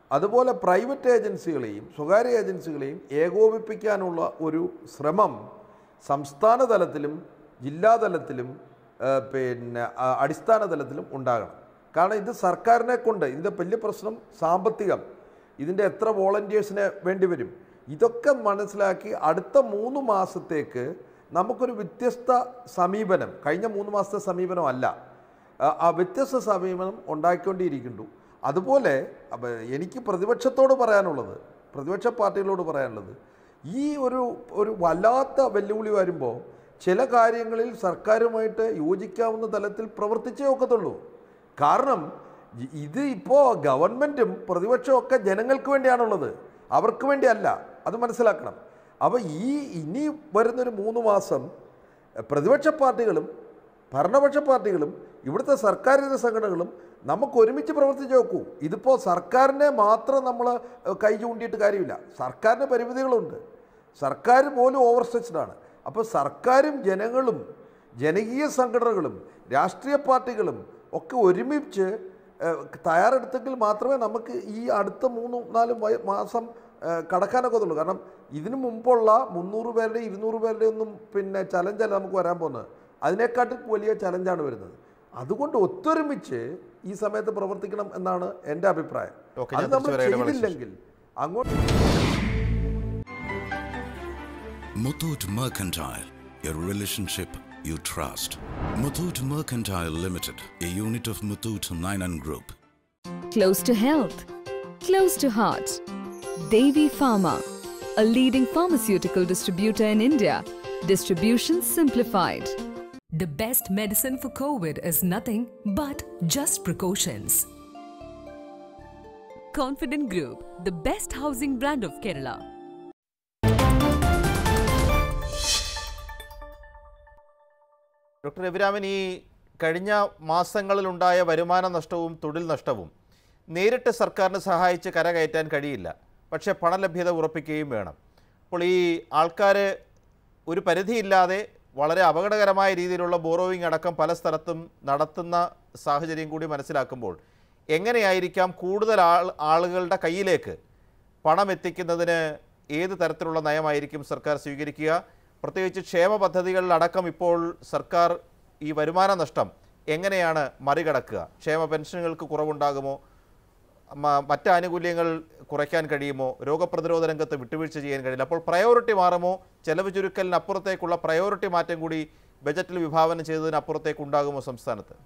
[SPEAKER 3] അതുപോലെ പ്രൈവറ്റ് ഏജൻസികളെയും സ്വകാര്യ ഏജൻസികളെയും ഏകോപിപ്പിക്കാനുള്ള ഒരു ശ്രമം സംസ്ഥാന തലത്തിലും ജില്ലാ തലത്തിലും ആ, പിന്നെ ആ, അടിസ്ഥാന തലത്തിലും ഉണ്ടാകണം കാരണം ഇത് സർക്കാരിനെ കൊണ്ട് ഇതിൻ്റെ വലിയ പ്രശ്നം സാമ്പത്തികം ഇതിൻ്റെ എത്ര വോളണ്ടിയേഴ്സിനെ വേണ്ടി വരും ഇതൊക്കെ മനസ്സിലാക്കി അടുത്ത മൂന്ന് മാസത്തേക്ക് നമുക്കൊരു വ്യത്യസ്ത സമീപനം കഴിഞ്ഞ മൂന്ന് മാസത്തെ സമീപനമല്ല ആ- ആ വ്യത്യസ്ത സമീപനം ഉണ്ടാക്കിക്കൊണ്ടിരിക്കുന്നു അതുപോലെ അപ്പൊ എനിക്ക് പ്രതിപക്ഷത്തോട് പറയാനുള്ളത് പ്രതിപക്ഷ പാർട്ടികളോട് പറയാനുള്ളത് ഈ ഒരു ഒരു വല്ലാത്ത വെല്ലുവിളി വരുമ്പോൾ ചില കാര്യങ്ങളിൽ സർക്കാരുമായിട്ട് യോജിക്കാവുന്ന തലത്തിൽ പ്രവർത്തിച്ചേ ഒക്കത്തുള്ളൂ കാരണം ഇ- ഇത് ഇപ്പോൾ ഗവൺമെൻറ്റും പ്രതിപക്ഷവും ഒക്കെ ജനങ്ങൾക്ക് വേണ്ടിയാണുള്ളത് അവർക്ക് വേണ്ടിയല്ല അത് മനസ്സിലാക്കണം അപ്പോൾ ഈ ഇനി വരുന്നൊരു മൂന്ന് മാസം പ്രതിപക്ഷ പാർട്ടികളും ഭരണപക്ഷ പാർട്ടികളും ഇവിടുത്തെ സർക്കാരിതര സംഘടനകളും നമുക്ക് ഒരുമിച്ച് പ്രവർത്തിച്ച് നോക്കൂ ഇതിപ്പോൾ സർക്കാരിനെ മാത്രം നമ്മൾ കൈ ചൂണ്ടിയിട്ട് കാര്യമില്ല സർക്കാരിന് പരിമിതികളുണ്ട് സർക്കാർ പോലും ഓവർ സ്ട്രെച്ച്ഡാണ് അപ്പോൾ സർക്കാരും ജനങ്ങളും ജനകീയ സംഘടനകളും രാഷ്ട്രീയ പാർട്ടികളും ഒക്കെ ഒരുമിച്ച് ഏഹ്, തയ്യാറെടുത്തെങ്കിൽ മാത്രമേ നമുക്ക് ഈ അടുത്ത മൂന്ന് നാല് വയ- മാസം ഏഹ്, കടക്കാനൊക്കത്തുള്ളൂ കാരണം ഇതിനു മുമ്പുള്ള മുന്നൂറ് പേരുടെ ഇരുന്നൂറ് പേരുടെ ഒന്നും പിന്നെ ചലഞ്ചല്ല നമുക്ക് വരാൻ പോകുന്നത് അതിനെക്കാട്ടും വലിയ ചലഞ്ചാണ് വരുന്നത് അതുകൊണ്ട് ഒത്തൊരുമിച്ച് ഈ സമയത്ത് പ്രവർത്തിക്കണം എന്നാണ് എൻ്റെ അഭിപ്രായം
[SPEAKER 1] ഓക്കേ,
[SPEAKER 3] അത്
[SPEAKER 1] ഞാൻ
[SPEAKER 3] നമ്മൾ
[SPEAKER 1] തിരിച്ചു വരാം. ഇടവേളയ്ക്ക്
[SPEAKER 3] ചെയ്തില്ലെങ്കിൽ അങ്ങോട്ട്
[SPEAKER 6] Muthoot Mercantile, a relationship you trust. Muthoot Mercantile Limited, a unit of Muthoot Nainan Group.
[SPEAKER 7] Close to health, close to heart. Devi Pharma, a leading pharmaceutical distributor in India. Distribution simplified.
[SPEAKER 8] The best medicine for COVID is nothing but just precautions.
[SPEAKER 9] Confident Group, the best housing brand of Kerala.
[SPEAKER 1] Doctor Raviraman ഈ കഴിഞ്ഞ മാസങ്ങളിലുണ്ടായ വരുമാന നഷ്ടവും തൊഴിൽ നഷ്ടവും നേരിട്ട് സർക്കാരിന് സഹായിച്ച് കരകയറ്റാൻ കഴിയില്ല പക്ഷേ പണലഭ്യത ഉറപ്പിക്കുകയും വേണം അപ്പോൾ ഈ ആൾക്കാർ ഒരു പരിധിയില്ലാതെ വളരെ അപകടകരമായ രീതിയിലുള്ള ബോറോവിങ് അടക്കം പല സ്ഥലത്തും നടത്തുന്ന സാഹചര്യം കൂടി മനസ്സിലാക്കുമ്പോൾ എങ്ങനെയായിരിക്കാം കൂടുതൽ ആൾ ആളുകളുടെ കയ്യിലേക്ക് പണം എത്തിക്കുന്നതിന് ഏത് തരത്തിലുള്ള നയമായിരിക്കും സർക്കാർ സ്വീകരിക്കുക പ്രത്യേകിച്ച് ക്ഷേമ പദ്ധതികളിലടക്കം ഇപ്പോൾ സർക്കാർ ഈ വരുമാന നഷ്ടം എങ്ങനെയാണ് മറികടക്കുക ക്ഷേമ പെൻഷനുകൾക്ക് കുറവുണ്ടാകുമോ മ- മറ്റ് ആനുകൂല്യങ്ങൾ കുറയ്ക്കാൻ കഴിയുമോ രോഗപ്രതിരോധ രംഗത്ത് വിട്ടുവീഴ്ച ചെയ്യാൻ കഴിയില്ല അപ്പോൾ പ്രയോറിറ്റി മാറുമോ ചെലവ് ചുരുക്കലിനപ്പുറത്തേക്കുള്ള പ്രയോറിറ്റി മാറ്റം കൂടി ബജറ്റിൽ വിഭാവനം ചെയ്തതിനപ്പുറത്തേക്ക് ഉണ്ടാകുമോ സംസ്ഥാനത്ത്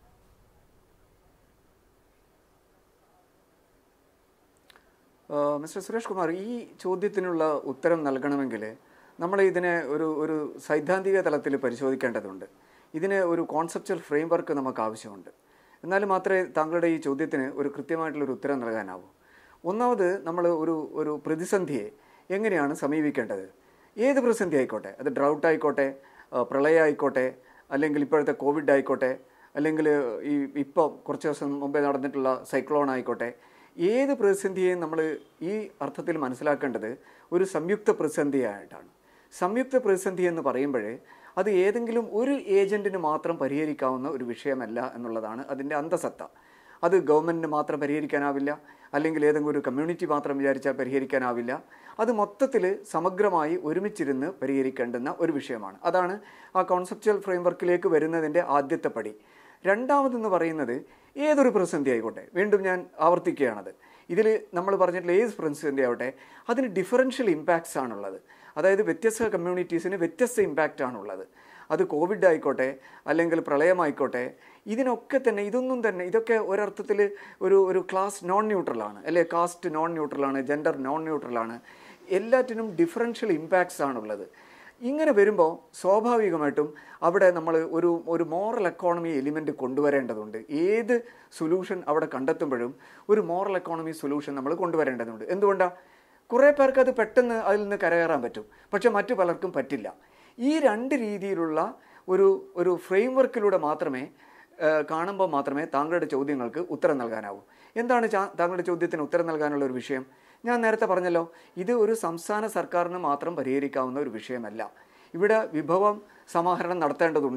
[SPEAKER 4] ആ, മിസ്റ്റർ സുരേഷ് കുമാർ ഈ ചോദ്യത്തിനുള്ള ഉത്തരം നൽകണമെങ്കിൽ നമ്മൾ ഇതിനെ ഒരു ഒരു സൈദ്ധാന്തിക തലത്തിൽ പരിശോധിക്കേണ്ടതുണ്ട് ഇതിന് ഒരു കോൺസെപ്ച്വൽ ഫ്രെയിംവർക്ക് നമുക്ക് ആവശ്യമുണ്ട് എന്നാൽ മാത്രമേ താങ്കളുടെ ഈ ചോദ്യത്തിന് ഒരു കൃത്യമായിട്ടുള്ളൊരു ഉത്തരം നൽകാനാവൂ ഒന്നാമത് നമ്മൾ ഒരു ഒരു പ്രതിസന്ധിയെ എങ്ങനെയാണ് സമീപിക്കേണ്ടത് ഏത് പ്രതിസന്ധി ആയിക്കോട്ടെ അത് ഡ്രൗട്ട് ആയിക്കോട്ടെ ആ, പ്രളയം ആയിക്കോട്ടെ അല്ലെങ്കിൽ ഇപ്പോഴത്തെ കോവിഡ് ആയിക്കോട്ടെ അല്ലെങ്കിൽ ഈ ഇപ്പോൾ കുറച്ച് ദിവസം മുമ്പേ നടന്നിട്ടുള്ള സൈക്ലോൺ ആയിക്കോട്ടെ ഏത് പ്രതിസന്ധിയെയും നമ്മൾ ഈ അർത്ഥത്തിൽ മനസ്സിലാക്കേണ്ടത് ഒരു സംയുക്ത പ്രതിസന്ധിയായിട്ടാണ് സംയുക്ത പ്രതിസന്ധി എന്ന് പറയുമ്പോഴേ അത് ഏതെങ്കിലും ഒരു ഏജന്റിന് മാത്രം പരിഹരിക്കാവുന്ന ഒരു വിഷയമല്ല എന്നുള്ളതാണ് അതിൻ്റെ അന്തസത്ത അത് ഗവൺമെൻറ്റിന് മാത്രം പരിഹരിക്കാനാവില്ല അല്ലെങ്കിൽ ഏതെങ്കിലും ഒരു കമ്മ്യൂണിറ്റി മാത്രം വിചാരിച്ചാൽ പരിഹരിക്കാനാവില്ല അത് മൊത്തത്തിൽ സമഗ്രമായി ഒരുമിച്ചിരുന്ന് പരിഹരിക്കേണ്ടുന്ന ഒരു വിഷയമാണ് അതാണ് ആ കോൺസെപ്ച്വൽ ഫ്രെയിംവർക്കിലേക്ക് വരുന്നതിൻ്റെ ആദ്യത്തെ പടി രണ്ടാമതെന്ന് പറയുന്നത് ഏതൊരു പ്രതിസന്ധി ആയിക്കോട്ടെ വീണ്ടും ഞാൻ ആവർത്തിക്കുകയാണത് ഇതിൽ നമ്മൾ പറഞ്ഞിട്ടുള്ള ഏത് പ്രതിസന്ധി ആവട്ടെ അതിന് ഡിഫറൻഷ്യൽ ഇമ്പാക്ട്സ് ആണുള്ളത് അതായത് വ്യത്യസ്ത കമ്മ്യൂണിറ്റീസിന് വ്യത്യസ്ത ഇമ്പാക്റ്റ് ആണുള്ളത് അത് കോവിഡ് ആയിക്കോട്ടെ അല്ലെങ്കിൽ പ്രളയമായിക്കോട്ടെ ഇതിനൊക്കെ തന്നെ ഇതൊന്നും തന്നെ ഇതൊക്കെ ഒരർത്ഥത്തിൽ ഒരു ഒരു ക്ലാസ് നോൺ ന്യൂട്രലാണ് അല്ലെ കാസ്റ്റ് നോൺ ന്യൂട്രലാണ് ജെൻഡർ നോൺ ന്യൂട്രലാണ് എല്ലാറ്റിനും ഡിഫറൻഷ്യൽ ഇമ്പാക്ട്സ് ആണുള്ളത് ഇങ്ങനെ വരുമ്പോൾ സ്വാഭാവികമായിട്ടും അവിടെ നമ്മൾ ഒരു ഒരു മോറൽ എക്കോണമി എലിമെൻ്റ് കൊണ്ടുവരേണ്ടതുണ്ട് ഏത് സൊല്യൂഷൻ അവിടെ കണ്ടെത്തുമ്പോഴും ഒരു മോറൽ എക്കോണമി സൊല്യൂഷൻ നമ്മൾ കൊണ്ടുവരേണ്ടതുണ്ട് എന്തുകൊണ്ടാണ് കുറേ പേർക്ക് അത് പെട്ടെന്ന് അതിൽ നിന്ന് കരകയറാൻ പറ്റും പക്ഷെ മറ്റു പലർക്കും പറ്റില്ല ഈ രണ്ട് രീതിയിലുള്ള ഒരു ഒരു ഫ്രെയിംവർക്കിലൂടെ മാത്രമേ ഏഹ്, കാണുമ്പോൾ മാത്രമേ താങ്കളുടെ ചോദ്യങ്ങൾക്ക് ഉത്തരം നൽകാനാവൂ എന്താണ് ചാ- താങ്കളുടെ ചോദ്യത്തിന് ഉത്തരം നൽകാനുള്ള ഒരു വിഷയം ഞാൻ നേരത്തെ പറഞ്ഞല്ലോ ഇത് ഒരു സംസ്ഥാന സർക്കാരിന് മാത്രം പരിഹരിക്കാവുന്ന ഒരു വിഷയമല്ല ഇവിടെ വിഭവം സമാഹരണം നടത്തേണ്ടതുണ്ട്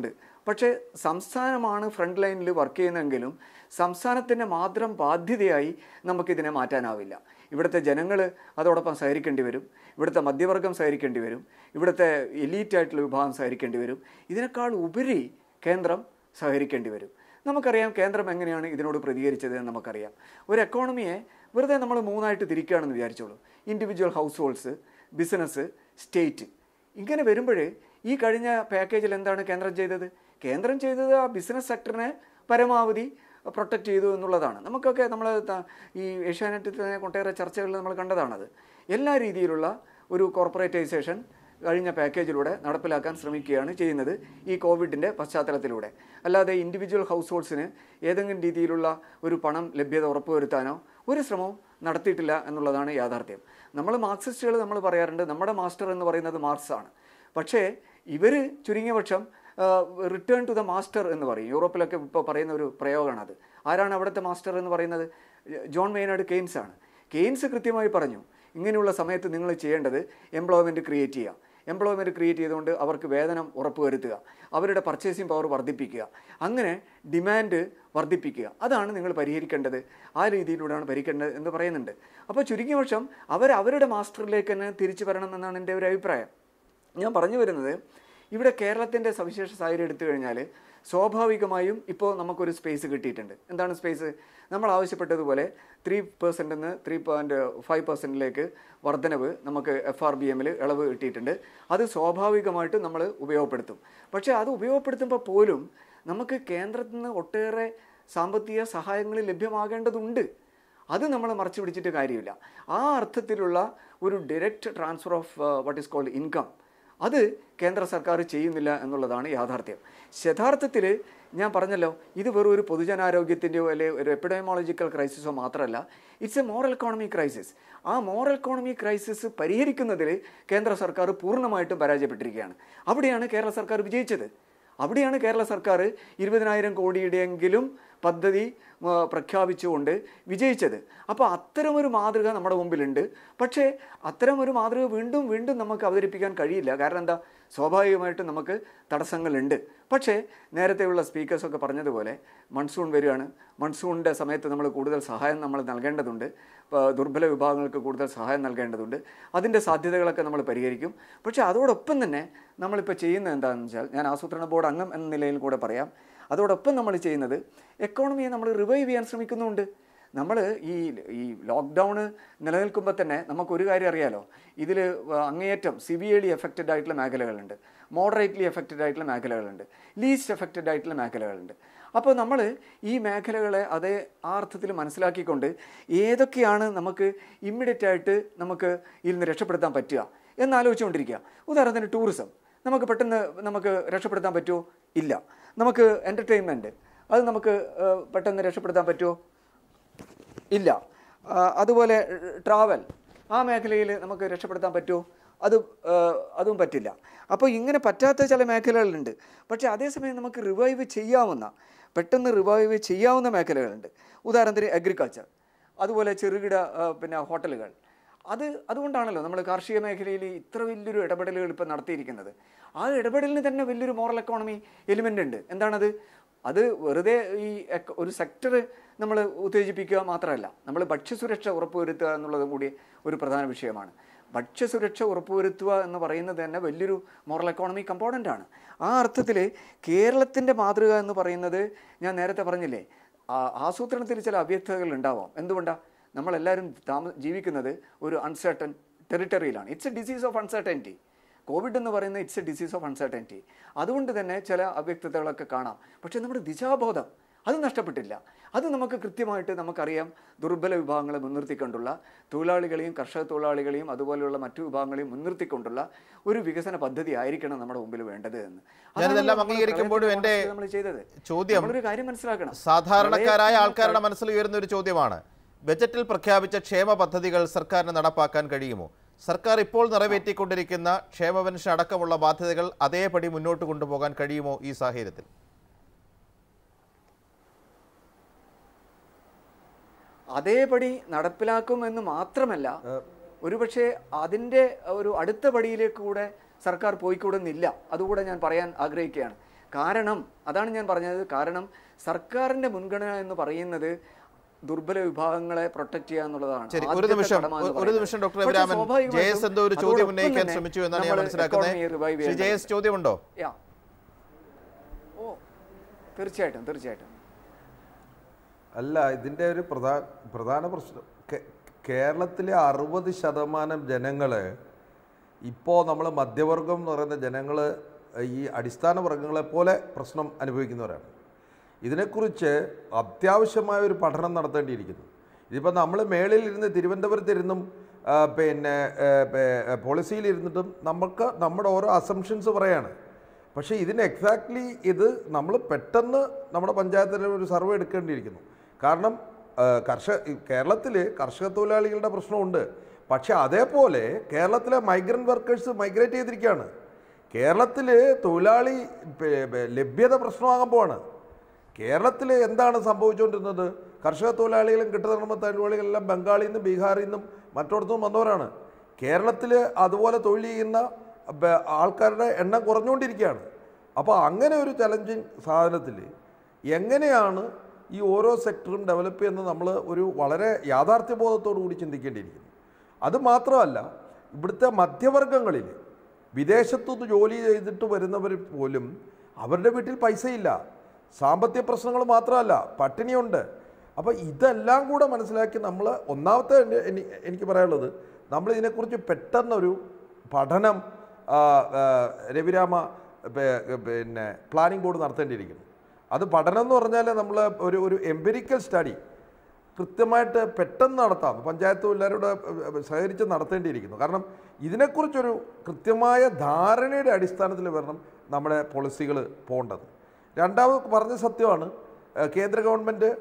[SPEAKER 4] പക്ഷേ സംസ്ഥാനമാണ് ഫ്രണ്ട് ലൈനിൽ വർക്ക് ചെയ്യുന്നതെങ്കിലും സംസ്ഥാനത്തിൻ്റെ മാത്രം ബാധ്യതയായി നമുക്കിതിനെ മാറ്റാനാവില്ല ഇവിടുത്തെ ജനങ്ങൾ അതോടൊപ്പം സഹകരിക്കേണ്ടി വരും ഇവിടുത്തെ മധ്യവർഗം സഹകരിക്കേണ്ടി വരും ഇവിടുത്തെ എലീറ്റ് ആയിട്ടുള്ള വിഭാഗം സഹകരിക്കേണ്ടി വരും ഇതിനേക്കാൾ ഉപരി കേന്ദ്രം സഹകരിക്കേണ്ടി വരും നമുക്കറിയാം കേന്ദ്രം എങ്ങനെയാണ് ഇതിനോട് പ്രതികരിച്ചത് എന്ന് നമുക്കറിയാം ഒരു എക്കോണമിയെ വെറുതെ നമ്മൾ മൂന്നായിട്ട് തിരിക്കുകയാണെന്ന് വിചാരിച്ചോളൂ individual households business state ഇങ്ങനെ വരുമ്പോൾ ഈ കഴിഞ്ഞ പാക്കേജിൽ എന്താണ് കേന്ദ്രം ചെയ്തത് കേന്ദ്രം ചെയ്തത് ആ ബിസിനസ് സെക്ടറിനെ പരമാവധി പ്രൊട്ടക്റ്റ് ചെയ്തു എന്നുള്ളതാണ് നമുക്കൊക്കെ നമ്മൾ ഈ ഏഷ്യാനെറ്റിൽ തന്നെ ഒട്ടേറെ ചർച്ചകളിൽ നമ്മൾ കണ്ടതാണത് എല്ലാ രീതിയിലുള്ള ഒരു കോർപ്പറേറ്റൈസേഷൻ കഴിഞ്ഞ പാക്കേജിലൂടെ നടപ്പിലാക്കാൻ ശ്രമിക്കുകയാണ് ചെയ്യുന്നത് ഈ കോവിഡിൻ്റെ പശ്ചാത്തലത്തിലൂടെ അല്ലാതെ ഇൻഡിവിജ്വൽ ഹൗസ് ഹോൾഡ്സിന് ഏതെങ്കിലും രീതിയിലുള്ള ഒരു പണം ലഭ്യത ഉറപ്പുവരുത്താനോ ഒരു ശ്രമവും നടത്തിയിട്ടില്ല എന്നുള്ളതാണ് യാഥാർത്ഥ്യം നമ്മൾ മാർക്സിസ്റ്റുകൾ നമ്മൾ പറയാറുണ്ട് നമ്മുടെ മാസ്റ്റർ എന്ന് പറയുന്നത് മാർക്സ് ആണ് പക്ഷേ ഇവർ ചുരുങ്ങിയ പക്ഷം റിട്ടേൺ ടു ദ മാസ്റ്റർ എന്ന് പറയും യൂറോപ്പിലൊക്കെ ഇപ്പോൾ പറയുന്ന ഒരു പ്രയോഗമാണത് ആരാണ് അവിടുത്തെ മാസ്റ്റർ എന്ന് പറയുന്നത് ജോൺ മെയിനാർഡ് കെയ്ൻസ് ആണ് കെയ്ൻസ് കൃത്യമായി പറഞ്ഞു ഇങ്ങനെയുള്ള സമയത്ത് നിങ്ങൾ ചെയ്യേണ്ടത് എംപ്ലോയ്മെൻറ്റ് ക്രിയേറ്റ് ചെയ്യുക എംപ്ലോയ്മെൻറ്റ് ക്രിയേറ്റ് ചെയ്തുകൊണ്ട് അവർക്ക് വേതനം ഉറപ്പുവരുത്തുക അവരുടെ പർച്ചേസിംഗ് പവർ വർദ്ധിപ്പിക്കുക അങ്ങനെ ഡിമാൻഡ് വർദ്ധിപ്പിക്കുക അതാണ് നിങ്ങൾ പരിഹരിക്കേണ്ടത് ആ രീതിയിലൂടെയാണ് പരിഹരിക്കേണ്ടത് എന്ന് പറയുന്നുണ്ട് അപ്പോൾ ചുരുങ്ങിയ പക്ഷം അവർ അവരുടെ മാസ്റ്ററിലേക്ക് തന്നെ തിരിച്ചു വരണം എന്നാണ് എൻ്റെ ഒരു അഭിപ്രായം ഞാൻ പറഞ്ഞു വരുന്നത് ഇവിടെ കേരളത്തിൻ്റെ സവിശേഷ സാഹചര്യം എടുത്തു കഴിഞ്ഞാൽ സ്വാഭാവികമായും ഇപ്പോൾ നമുക്കൊരു സ്പേസ് കിട്ടിയിട്ടുണ്ട് എന്താണ് സ്പേസ് നമ്മൾ ആവശ്യപ്പെട്ടതുപോലെ ത്രീ പെർസെൻറ്റിൽ നിന്ന് ത്രീ പോയിൻറ്റ് ഫൈവ് പെർസെൻറ്റിലേക്ക് വർധനവ് നമുക്ക് എഫ് ആർ ബി എമ്മിൽ ഇളവ് കിട്ടിയിട്ടുണ്ട് അത് സ്വാഭാവികമായിട്ട് നമ്മൾ ഉപയോഗപ്പെടുത്തും പക്ഷേ അത് ഉപയോഗപ്പെടുത്തുമ്പോൾ പോലും നമുക്ക് കേന്ദ്രത്തിൽ നിന്ന് ഒട്ടേറെ സാമ്പത്തിക സഹായങ്ങൾ ലഭ്യമാകേണ്ടതുണ്ട് അത് നമ്മൾ മറച്ചു പിടിച്ചിട്ട് കാര്യമില്ല ആ അർത്ഥത്തിലുള്ള ഒരു direct transfer of what is called income അത് കേന്ദ്ര സർക്കാർ ചെയ്യുന്നില്ല എന്നുള്ളതാണ് യാഥാർത്ഥ്യം യഥാർത്ഥത്തിൽ ഞാൻ പറഞ്ഞല്ലോ ഇത് വെറും ഒരു പൊതുജനാരോഗ്യത്തിൻ്റെയോ അല്ലെങ്കിൽ ഒരു എപ്പിഡമോളജിക്കൽ ക്രൈസിസോ മാത്രമല്ല it's a moral economy crisis ആ മോറൽ എക്കോണമി ക്രൈസിസ് പരിഹരിക്കുന്നതിൽ കേന്ദ്ര സർക്കാർ പൂർണ്ണമായിട്ടും പരാജയപ്പെട്ടിരിക്കുകയാണ് അവിടെയാണ് കേരള സർക്കാർ വിജയിച്ചത് അവിടെയാണ് കേരള സർക്കാർ ഇരുപതിനായിരം കോടിയുടെയെങ്കിലും പദ്ധതി ആ, പ്രഖ്യാപിച്ചുകൊണ്ട് വിജയിച്ചത് അപ്പോൾ അത്തരമൊരു മാതൃക നമ്മുടെ മുമ്പിലുണ്ട് പക്ഷേ അത്തരമൊരു മാതൃക വീണ്ടും വീണ്ടും നമുക്ക് അവതരിപ്പിക്കാൻ കഴിയില്ല കാരണം എന്താ സ്വാഭാവികമായിട്ടും നമുക്ക് തടസ്സങ്ങളുണ്ട് പക്ഷേ നേരത്തെയുള്ള സ്പീക്കേഴ്സൊക്കെ പറഞ്ഞതുപോലെ മൺസൂൺ വരികയാണ് മൺസൂണിൻ്റെ സമയത്ത് നമ്മൾ കൂടുതൽ സഹായം നമ്മൾ നൽകേണ്ടതുണ്ട് ഇപ്പോൾ ദുർബല വിഭാഗങ്ങൾക്ക് കൂടുതൽ സഹായം നൽകേണ്ടതുണ്ട് അതിൻ്റെ സാധ്യതകളൊക്കെ നമ്മൾ പരിഹരിക്കും പക്ഷേ അതോടൊപ്പം തന്നെ നമ്മളിപ്പോൾ ചെയ്യുന്നത് എന്താണെന്ന് വെച്ചാൽ ഞാൻ ആസൂത്രണ ബോർഡ് അംഗം എന്ന നിലയിൽ കൂടെ പറയാം അതോടൊപ്പം നമ്മൾ ചെയ്യുന്നത് എക്കോണമിയെ നമ്മൾ റിവൈവ് ചെയ്യാൻ ശ്രമിക്കുന്നുണ്ട് നമ്മൾ ഈ ഈ ലോക്ക്ഡൗണ് നിലനിൽക്കുമ്പോൾ തന്നെ നമുക്കൊരു കാര്യം അറിയാലോ ഇതിൽ അങ്ങേയറ്റം സിവിയർലി എഫക്റ്റഡ് ആയിട്ടുള്ള മേഖലകളുണ്ട് മോഡറേറ്റ്ലി എഫക്റ്റഡ് ആയിട്ടുള്ള മേഖലകളുണ്ട് ലീസ്റ്റ് എഫക്റ്റഡ് ആയിട്ടുള്ള മേഖലകളുണ്ട് അപ്പോൾ നമ്മൾ ഈ മേഖലകളെ അതേ ആ അർത്ഥത്തിൽ മനസ്സിലാക്കിക്കൊണ്ട് ഏതൊക്കെയാണ് നമുക്ക് ഇമ്മീഡിയറ്റ് ആയിട്ട് നമുക്ക് ഇതിൽ നിന്ന് രക്ഷപ്പെടുത്താൻ പറ്റുക എന്നാലോചിച്ചുകൊണ്ടിരിക്കുക ഉദാഹരണത്തിന് ടൂറിസം നമുക്ക് പെട്ടെന്ന് നമുക്ക് രക്ഷപ്പെടുത്താൻ പറ്റുമോ ഇല്ല നമുക്ക് എൻ്റർടൈൻമെൻറ്റ് അത് നമുക്ക് ഏഹ്, പെട്ടെന്ന് രക്ഷപ്പെടുത്താൻ പറ്റുമോ ഇല്ല ആ, അതുപോലെ ട്രാവൽ ആ മേഖലയിൽ നമുക്ക് രക്ഷപ്പെടുത്താൻ പറ്റുമോ അത് ആ, അതും പറ്റില്ല അപ്പോൾ ഇങ്ങനെ പറ്റാത്ത ചില മേഖലകളുണ്ട് പക്ഷേ അതേസമയം നമുക്ക് റിവൈവ് ചെയ്യാവുന്ന പെട്ടെന്ന് റിവൈവ് ചെയ്യാവുന്ന മേഖലകളുണ്ട് ഉദാഹരണത്തിന് അഗ്രികൾച്ചർ അതുപോലെ ചെറുകിട ആ, പിന്നെ ഹോട്ടലുകൾ അത് അതുകൊണ്ടാണല്ലോ നമ്മൾ കാർഷിക മേഖലയിൽ ഇത്ര വലിയൊരു ഇടപെടലുകൾ ഇപ്പോൾ നടത്തിയിരിക്കുന്നത് ആ ഇടപെടലിന് തന്നെ വലിയൊരു മോറൽ എക്കോണമി എലിമെൻ്റ് ഉണ്ട് എന്താണത് അത് വെറുതെ ഈ എക്ക- ഒരു സെക്ടർ നമ്മൾ ഉത്തേജിപ്പിക്കുക മാത്രമല്ല നമ്മൾ ഭക്ഷ്യസുരക്ഷ ഉറപ്പുവരുത്തുക എന്നുള്ളതും കൂടി ഒരു പ്രധാന വിഷയമാണ് ഭക്ഷ്യസുരക്ഷ ഉറപ്പുവരുത്തുക എന്ന് പറയുന്നത് തന്നെ വലിയൊരു മോറൽ എക്കോണമി കമ്പോണൻ്റ് ആണ് ആ അർത്ഥത്തിൽ കേരളത്തിൻ്റെ മാതൃക എന്ന് പറയുന്നത് ഞാൻ നേരത്തെ പറഞ്ഞില്ലേ ആ- ആസൂത്രണത്തിൽ ചില അവ്യക്തതകൾ ഉണ്ടാവാം എന്തുകൊണ്ടാണ് നമ്മളെല്ലാവരും താമ ജീവിക്കുന്നത് ഒരു അൺസർട്ടൺ ടെറിട്ടറിയിലാണ് it's a disease of uncertainty Covid എന്ന് പറയുന്ന it's a disease of uncertainty അതുകൊണ്ട് തന്നെ ചില അവ്യക്തതകളൊക്കെ കാണാം പക്ഷേ നമ്മുടെ ദിശാബോധം അത് നഷ്ടപ്പെട്ടില്ല അത് നമുക്ക് കൃത്യമായിട്ട് നമുക്കറിയാം ദുർബല വിഭാഗങ്ങളെ മുൻനിർത്തിക്കൊണ്ടുള്ള തൊഴിലാളികളെയും കർഷക തൊഴിലാളികളെയും അതുപോലെയുള്ള മറ്റു വിഭാഗങ്ങളെയും മുൻനിർത്തിക്കൊണ്ടുള്ള ഒരു വികസന പദ്ധതി ആയിരിക്കണം നമ്മുടെ മുമ്പിൽ വേണ്ടത് എന്ന് അതാണ്
[SPEAKER 1] ഞാനിതെല്ലാം
[SPEAKER 4] നമ്മൾ
[SPEAKER 1] അംഗീകരിക്കുമ്പോഴും
[SPEAKER 4] പ്രളയത്തിന്റെ
[SPEAKER 1] എൻ്റെ
[SPEAKER 4] നമ്മൾ ചെയ്തത്
[SPEAKER 1] ചോദ്യം
[SPEAKER 4] നമ്മളൊരു കാര്യം മനസ്സിലാക്കണം
[SPEAKER 1] സാധാരണക്കാരായ
[SPEAKER 4] പ്രളയത്തിന്
[SPEAKER 1] ആൾക്കാരുടെ മനസ്സിൽ ഉയരുന്ന ഒരു ചോദ്യമാണ് ബജറ്റിൽ പ്രഖ്യാപിച്ച ക്ഷേമ പദ്ധതികൾ സർക്കാരിന് നടപ്പാക്കാൻ കഴിയുമോ സർക്കാർ ഇപ്പോൾ നിറവേറ്റിക്കൊണ്ടിരിക്കുന്ന ക്ഷേമ പെൻഷൻ അടക്കമുള്ള ബാധ്യതകൾ അതേപടി മുന്നോട്ട് കൊണ്ടുപോകാൻ കഴിയുമോ ഈ സാഹചര്യത്തിൽ
[SPEAKER 4] അതേപടി നടപ്പിലാക്കുമെന്ന് മാത്രമല്ല ഒരുപക്ഷെ അതിൻ്റെ ഒരു അടുത്ത പടിയിലേക്ക് കൂടെ സർക്കാർ പോയിക്കൂടുന്നില്ല അതുകൂടെ ഞാൻ പറയാൻ ആഗ്രഹിക്കുകയാണ് കാരണം അതാണ് ഞാൻ പറഞ്ഞത് കാരണം സർക്കാരിന്റെ മുൻഗണന എന്ന് പറയുന്നത് ദുർബല വിഭാഗങ്ങളെ പ്രൊട്ടക്ട് ചെയ്യുക എന്നുള്ളതാണ്
[SPEAKER 1] ശരി ഒരു
[SPEAKER 4] ആദ്യത്തെ
[SPEAKER 1] നിമിഷം
[SPEAKER 4] കടമ എന്ന്
[SPEAKER 1] ഒരു
[SPEAKER 4] പറയുന്നത്.
[SPEAKER 1] നിമിഷം ഡോക്ടർ
[SPEAKER 4] പക്ഷേ
[SPEAKER 1] അഭിരാമൻ
[SPEAKER 4] സ്വാഭാവികമായിട്ടും
[SPEAKER 1] ജയസ് എന്തോ ഒരു ചോദ്യം
[SPEAKER 4] അതോടൊപ്പം
[SPEAKER 1] ഉന്നയിക്കാൻ
[SPEAKER 4] തന്നെ
[SPEAKER 1] ശ്രമിച്ചു എന്നാണ് ഞാൻ
[SPEAKER 4] നമ്മൾ
[SPEAKER 1] മനസ്സിലാക്കുന്നത്
[SPEAKER 4] economy revive
[SPEAKER 1] ശ്രീ
[SPEAKER 4] ചെയ്യേണ്ടത്.
[SPEAKER 1] ജയസ് ചോദ്യമുണ്ടോ
[SPEAKER 4] യാ ഓ തീർച്ചയായിട്ടും തീർച്ചയായിട്ടും
[SPEAKER 3] അല്ല ഇതിൻ്റെ ഒരു പ്രധാന പ്രധാന പ്രശ്നം കേ- കേരളത്തിലെ അറുപത് ശതമാനം ജനങ്ങൾ ഇപ്പോൾ നമ്മൾ മധ്യവർഗം എന്ന് പറയുന്ന ജനങ്ങൾ ഈ അടിസ്ഥാന വർഗങ്ങളെ പോലെ പ്രശ്നം അനുഭവിക്കുന്നവരാണ് ഇതിനെക്കുറിച്ച് അത്യാവശ്യമായ ഒരു പഠനം നടത്തേണ്ടിയിരിക്കുന്നു ഇതിപ്പോൾ നമ്മൾ മേളിൽ ഇരുന്ന് തിരുവനന്തപുരത്തിരുന്നും ആ, പിന്നെ പോളിസിയിലിരുന്നിട്ടും നമുക്ക് നമ്മുടെ ഓരോ അസംഷൻസ് പറയാണ് പക്ഷേ ഇതിന് എക്സാക്ട്ലി ഇത് നമ്മൾ പെട്ടെന്ന് നമ്മുടെ പഞ്ചായത്തിൽ ഒരു സർവേ എടുക്കേണ്ടിയിരിക്കുന്നു കാരണം ആ, കർഷക കേരളത്തിൽ കർഷക തൊഴിലാളികളുടെ പ്രശ്നമുണ്ട് പക്ഷേ അതേപോലെ കേരളത്തിലെ മൈഗ്രൻ്റ് വർക്കേഴ്സ് മൈഗ്രേറ്റ് ചെയ്തിരിക്കുകയാണ് കേരളത്തിൽ തൊഴിലാളി പെ- പെ- ലഭ്യത പ്രശ്നമാകാൻ പോവാണ് കേരളത്തിൽ എന്താണ് സംഭവിച്ചുകൊണ്ടിരുന്നത് കർഷക തൊഴിലാളികളും കെട്ടിടനിർമ്മ തൊഴിലാളികളെല്ലാം ബംഗാളിൽ നിന്നും ബീഹാറിൽ നിന്നും മറ്റിടത്തുനിന്നും വന്നവരാണ് കേരളത്തിൽ അതുപോലെ തൊഴിൽ ചെയ്യുന്ന ബ- ആൾക്കാരുടെ എണ്ണം കുറഞ്ഞുകൊണ്ടിരിക്കുകയാണ് അപ്പോൾ അങ്ങനെ ഒരു ചലഞ്ചിങ് സാധനത്തിൽ എങ്ങനെയാണ് ഈ ഓരോ സെക്ടറും ഡെവലപ്പ് ചെയ്യുന്നത് നമ്മൾ ഒരു വളരെ യാഥാർത്ഥ്യബോധത്തോടു കൂടി ചിന്തിക്കേണ്ടിയിരിക്കുന്നു അത് മാത്രമല്ല ഇവിടുത്തെ മധ്യവർഗങ്ങളിൽ വിദേശത്തുനിന്ന് ജോലി ചെയ്തിട്ട് വരുന്നവർ പോലും അവരുടെ വീട്ടിൽ പൈസയില്ല സാമ്പത്തിക പ്രശ്നങ്ങൾ മാത്രമല്ല പട്ടിണിയുണ്ട് അപ്പോൾ ഇതെല്ലാം കൂടെ മനസ്സിലാക്കി നമ്മൾ ഒന്നാമത്തെ എൻ്റെ- എനി- എനിക്ക് പറയാനുള്ളത് നമ്മൾ ഇതിനെക്കുറിച്ച് പെട്ടെന്നൊരു പഠനം ആ, ആ, രവിരാമ പെ- പിന്നെ പ്ലാനിംഗ് ബോർഡ് നടത്തേണ്ടിയിരിക്കുന്നു അത് പഠനം എന്ന് പറഞ്ഞാൽ നമ്മൾ ഒരു ഒരു എംപിരിക്കൽ സ്റ്റഡി കൃത്യമായിട്ട് പെട്ടെന്ന് നടത്താം പഞ്ചായത്ത് എല്ലാവരോട് സഹകരിച്ച് നടത്തേണ്ടിയിരിക്കുന്നു കാരണം ഇതിനെക്കുറിച്ചൊരു കൃത്യമായ ധാരണയുടെ അടിസ്ഥാനത്തിൽ വരണം നമ്മുടെ പോളിസികൾ പോകേണ്ടത് രണ്ടാമത് പറഞ്ഞ സത്യമാണ് ഏഹ് കേന്ദ്ര ഗവൺമെൻറ്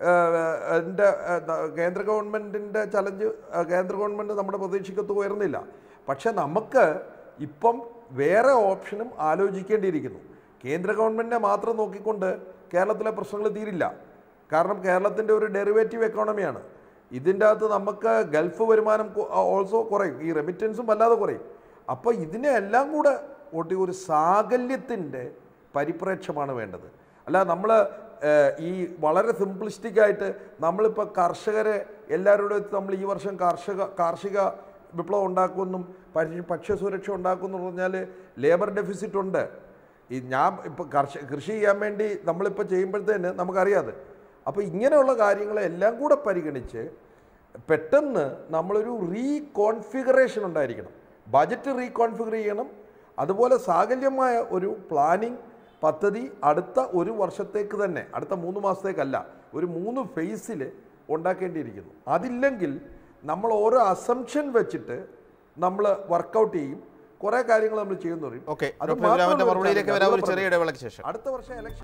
[SPEAKER 3] എൻ്റെ കേന്ദ്ര ഗവൺമെൻറ്റിൻ്റെ ചലഞ്ച് കേന്ദ്ര ഗവൺമെൻറ് നമ്മുടെ പ്രതീക്ഷയ്ക്കൊത്ത് ഉയർന്നില്ല പക്ഷേ നമുക്ക് ഇപ്പം വേറെ ഓപ്ഷനും ആലോചിക്കേണ്ടിയിരിക്കുന്നു കേന്ദ്ര ഗവൺമെൻറ്റിനെ മാത്രം നോക്കിക്കൊണ്ട് കേരളത്തിലെ പ്രശ്നങ്ങൾ തീരില്ല കാരണം കേരളത്തിൻ്റെ ഒരു ഡെറിവേറ്റീവ് എക്കോണമിയാണ് ഇതിൻ്റെ അകത്ത് നമുക്ക് ഗൾഫ് വരുമാനം ഓൾസോ കുറയും ഈ റെമിറ്റൻസും വല്ലാതെ കുറയും അപ്പോൾ ഇതിനെ എല്ലാം കൂടെ ഒട്ടി ഒരു സാകല്യത്തിൻ്റെ പരിപ്രേക്ഷ്യമാണ് വേണ്ടത് അല്ല നമ്മൾ ഈ വളരെ സിംപ്ലിസ്റ്റിക് ആയിട്ട് നമ്മളിപ്പോൾ കർഷകരെ എല്ലാവരോടും നമ്മൾ ഈ വർഷം കാർഷിക കാർഷിക വിപ്ലവം ഉണ്ടാക്കുമെന്നും ഭക്ഷ്യ ഭക്ഷ്യസുരക്ഷ ഉണ്ടാക്കുമെന്ന് പറഞ്ഞാൽ ലേബർ ഡെഫിസിറ്റ് ഉണ്ട് ഈ ഞാൻ ഇപ്പോൾ കർഷ കൃഷി ചെയ്യാൻ വേണ്ടി നമ്മളിപ്പോൾ ചെയ്യുമ്പോഴത്തേന് നമുക്കറിയാതെ അപ്പോൾ ഇങ്ങനെയുള്ള കാര്യങ്ങളെല്ലാം കൂടെ പരിഗണിച്ച് പെട്ടെന്ന് നമ്മളൊരു റീകോൺഫിഗറേഷൻ ഉണ്ടായിരിക്കണം ബജറ്റ് റീകോൺഫിഗർ ചെയ്യണം അതുപോലെ സാകല്യമായ ഒരു പ്ലാനിംഗ് പദ്ധതി അടുത്ത ഒരു വർഷത്തേക്ക് തന്നെ അടുത്ത മൂന്ന് മാസത്തേക്കല്ല ഒരു മൂന്ന് ഫേസിൽ ഉണ്ടാക്കേണ്ടിയിരിക്കുന്നു അതില്ലെങ്കിൽ നമ്മൾ ഓരോ അസംഷൻ വെച്ചിട്ട് നമ്മൾ വർക്കൗട്ട് ചെയ്യും കുറേ കാര്യങ്ങൾ നമ്മൾ ചെയ്യുന്നു പറയും
[SPEAKER 1] ഓക്കെ
[SPEAKER 3] അത്
[SPEAKER 1] ഡോക്ടർ ഇബ്രാഹിമിന്റെ
[SPEAKER 3] മാത്രമല്ല
[SPEAKER 1] മറുപടിയിലേക്ക്
[SPEAKER 3] ഒരു
[SPEAKER 1] വരാം ഒരു
[SPEAKER 3] കാര്യം.
[SPEAKER 1] ചെറിയ ഇടവേളയ്ക്ക് ശേഷം
[SPEAKER 3] അടുത്ത വർഷം ഇലക്ഷൻ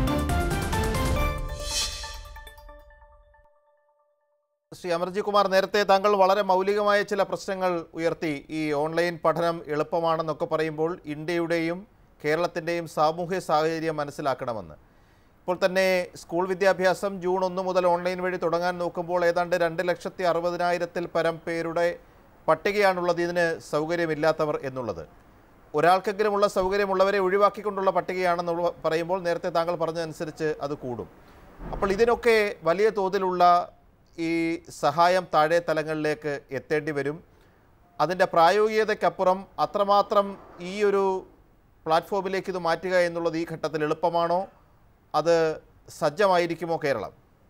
[SPEAKER 1] ശ്രീ അമർജി കുമാർ നേരത്തെ താങ്കൾ വളരെ മൗലികമായ ചില പ്രശ്നങ്ങൾ ഉയർത്തി ഈ ഓൺലൈൻ പഠനം എളുപ്പമാണെന്നൊക്കെ പറയുമ്പോൾ ഇന്ത്യയുടെയും കേരളത്തിൻ്റെയും സാമൂഹ്യ സാഹചര്യം മനസ്സിലാക്കണമെന്ന് ഇപ്പോൾ തന്നെ സ്കൂൾ വിദ്യാഭ്യാസം ജൂൺ ഒന്ന് മുതൽ ഓൺലൈൻ വഴി തുടങ്ങാൻ നോക്കുമ്പോൾ ഏതാണ്ട് രണ്ട് ലക്ഷത്തി അറുപതിനായിരത്തിൽ പരം പേരുടെ പട്ടികയാണുള്ളത് ഇതിന് സൗകര്യമില്ലാത്തവർ എന്നുള്ളത് ഒരാൾക്കെങ്കിലുമുള്ള സൗകര്യമുള്ളവരെ ഒഴിവാക്കിക്കൊണ്ടുള്ള പട്ടികയാണെന്ന് പറയുമ്പോൾ നേരത്തെ താങ്കൾ പറഞ്ഞതനുസരിച്ച് അത് കൂടും അപ്പോൾ ഇതിനൊക്കെ വലിയ തോതിലുള്ള ഈ സഹായം താഴെ തലങ്ങളിലേക്ക് എത്തേണ്ടി വരും അതിൻ്റെ പ്രായോഗികതയ്ക്കപ്പുറം അത്രമാത്രം ഈ ഒരു പ്ലാറ്റ്ഫോമിലേക്ക് ഇത് മാറ്റുക എന്നുള്ളത് ഈ ഘട്ടത്തിൽ എളുപ്പമാണോ അത് സജ്ജമായിരിക്കുമോ കേരളം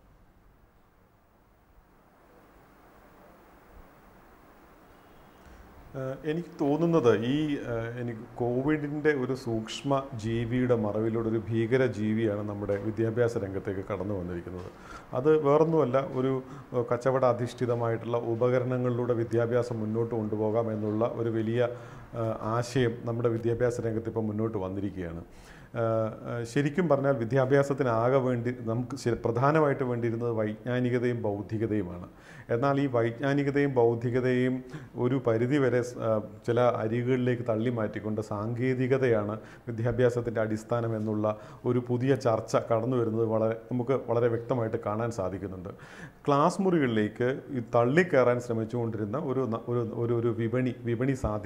[SPEAKER 5] ഏഹ് എനിക്ക് തോന്നുന്നത് ഈ ഏഹ് എനിക്ക് കോവിഡിൻ്റെ ഒരു സൂക്ഷ്മ ജീവിയുടെ മറവിലൂടെ ഒരു ഭീകര ജീവിയാണ് നമ്മുടെ വിദ്യാഭ്യാസ രംഗത്തേക്ക് കടന്നു വന്നിരിക്കുന്നത് അത് വേറൊന്നുമല്ല ഒരു ഏഹ് കച്ചവട അധിഷ്ഠിതമായിട്ടുള്ള ഉപകരണങ്ങളിലൂടെ വിദ്യാഭ്യാസം മുന്നോട്ട് കൊണ്ടുപോകാം എന്നുള്ള ഒരു വലിയ ഏഹ് ആശയം നമ്മുടെ വിദ്യാഭ്യാസ രംഗത്ത് ഇപ്പോൾ മുന്നോട്ട് വന്നിരിക്കുകയാണ് ഏഹ് ഏഹ് ശരിക്കും പറഞ്ഞാൽ വിദ്യാഭ്യാസത്തിന് ആകെ വേണ്ടി നമുക്ക് ശരി- പ്രധാനമായിട്ട് വേണ്ടിയിരുന്നത് വൈജ്ഞാനികതയും ബൗദ്ധികതയുമാണ് എന്നാൽ ഈ വൈജ്ഞാനികതയും ബൗദ്ധികതയും ഒരു പരിധിവരെ സ്- ആ, ചില അരികുകളിലേക്ക് തള്ളി മാറ്റിക്കൊണ്ട് സാങ്കേതികതയാണ് വിദ്യാഭ്യാസത്തിൻ്റെ അടിസ്ഥാനം എന്നുള്ള ഒരു പുതിയ ചർച്ച കടന്നു വരുന്നത് വളരെ നമുക്ക് വളരെ വ്യക്തമായിട്ട് കാണാൻ സാധിക്കുന്നുണ്ട് ക്ലാസ് മുറികളിലേക്ക് ഈ തള്ളിക്കയറാൻ ശ്രമിച്ചുകൊണ്ടിരുന്ന ഒരു ന- ഒരു ഒരു ഒരു വിപണി വിപണി സാധ്യതകൾ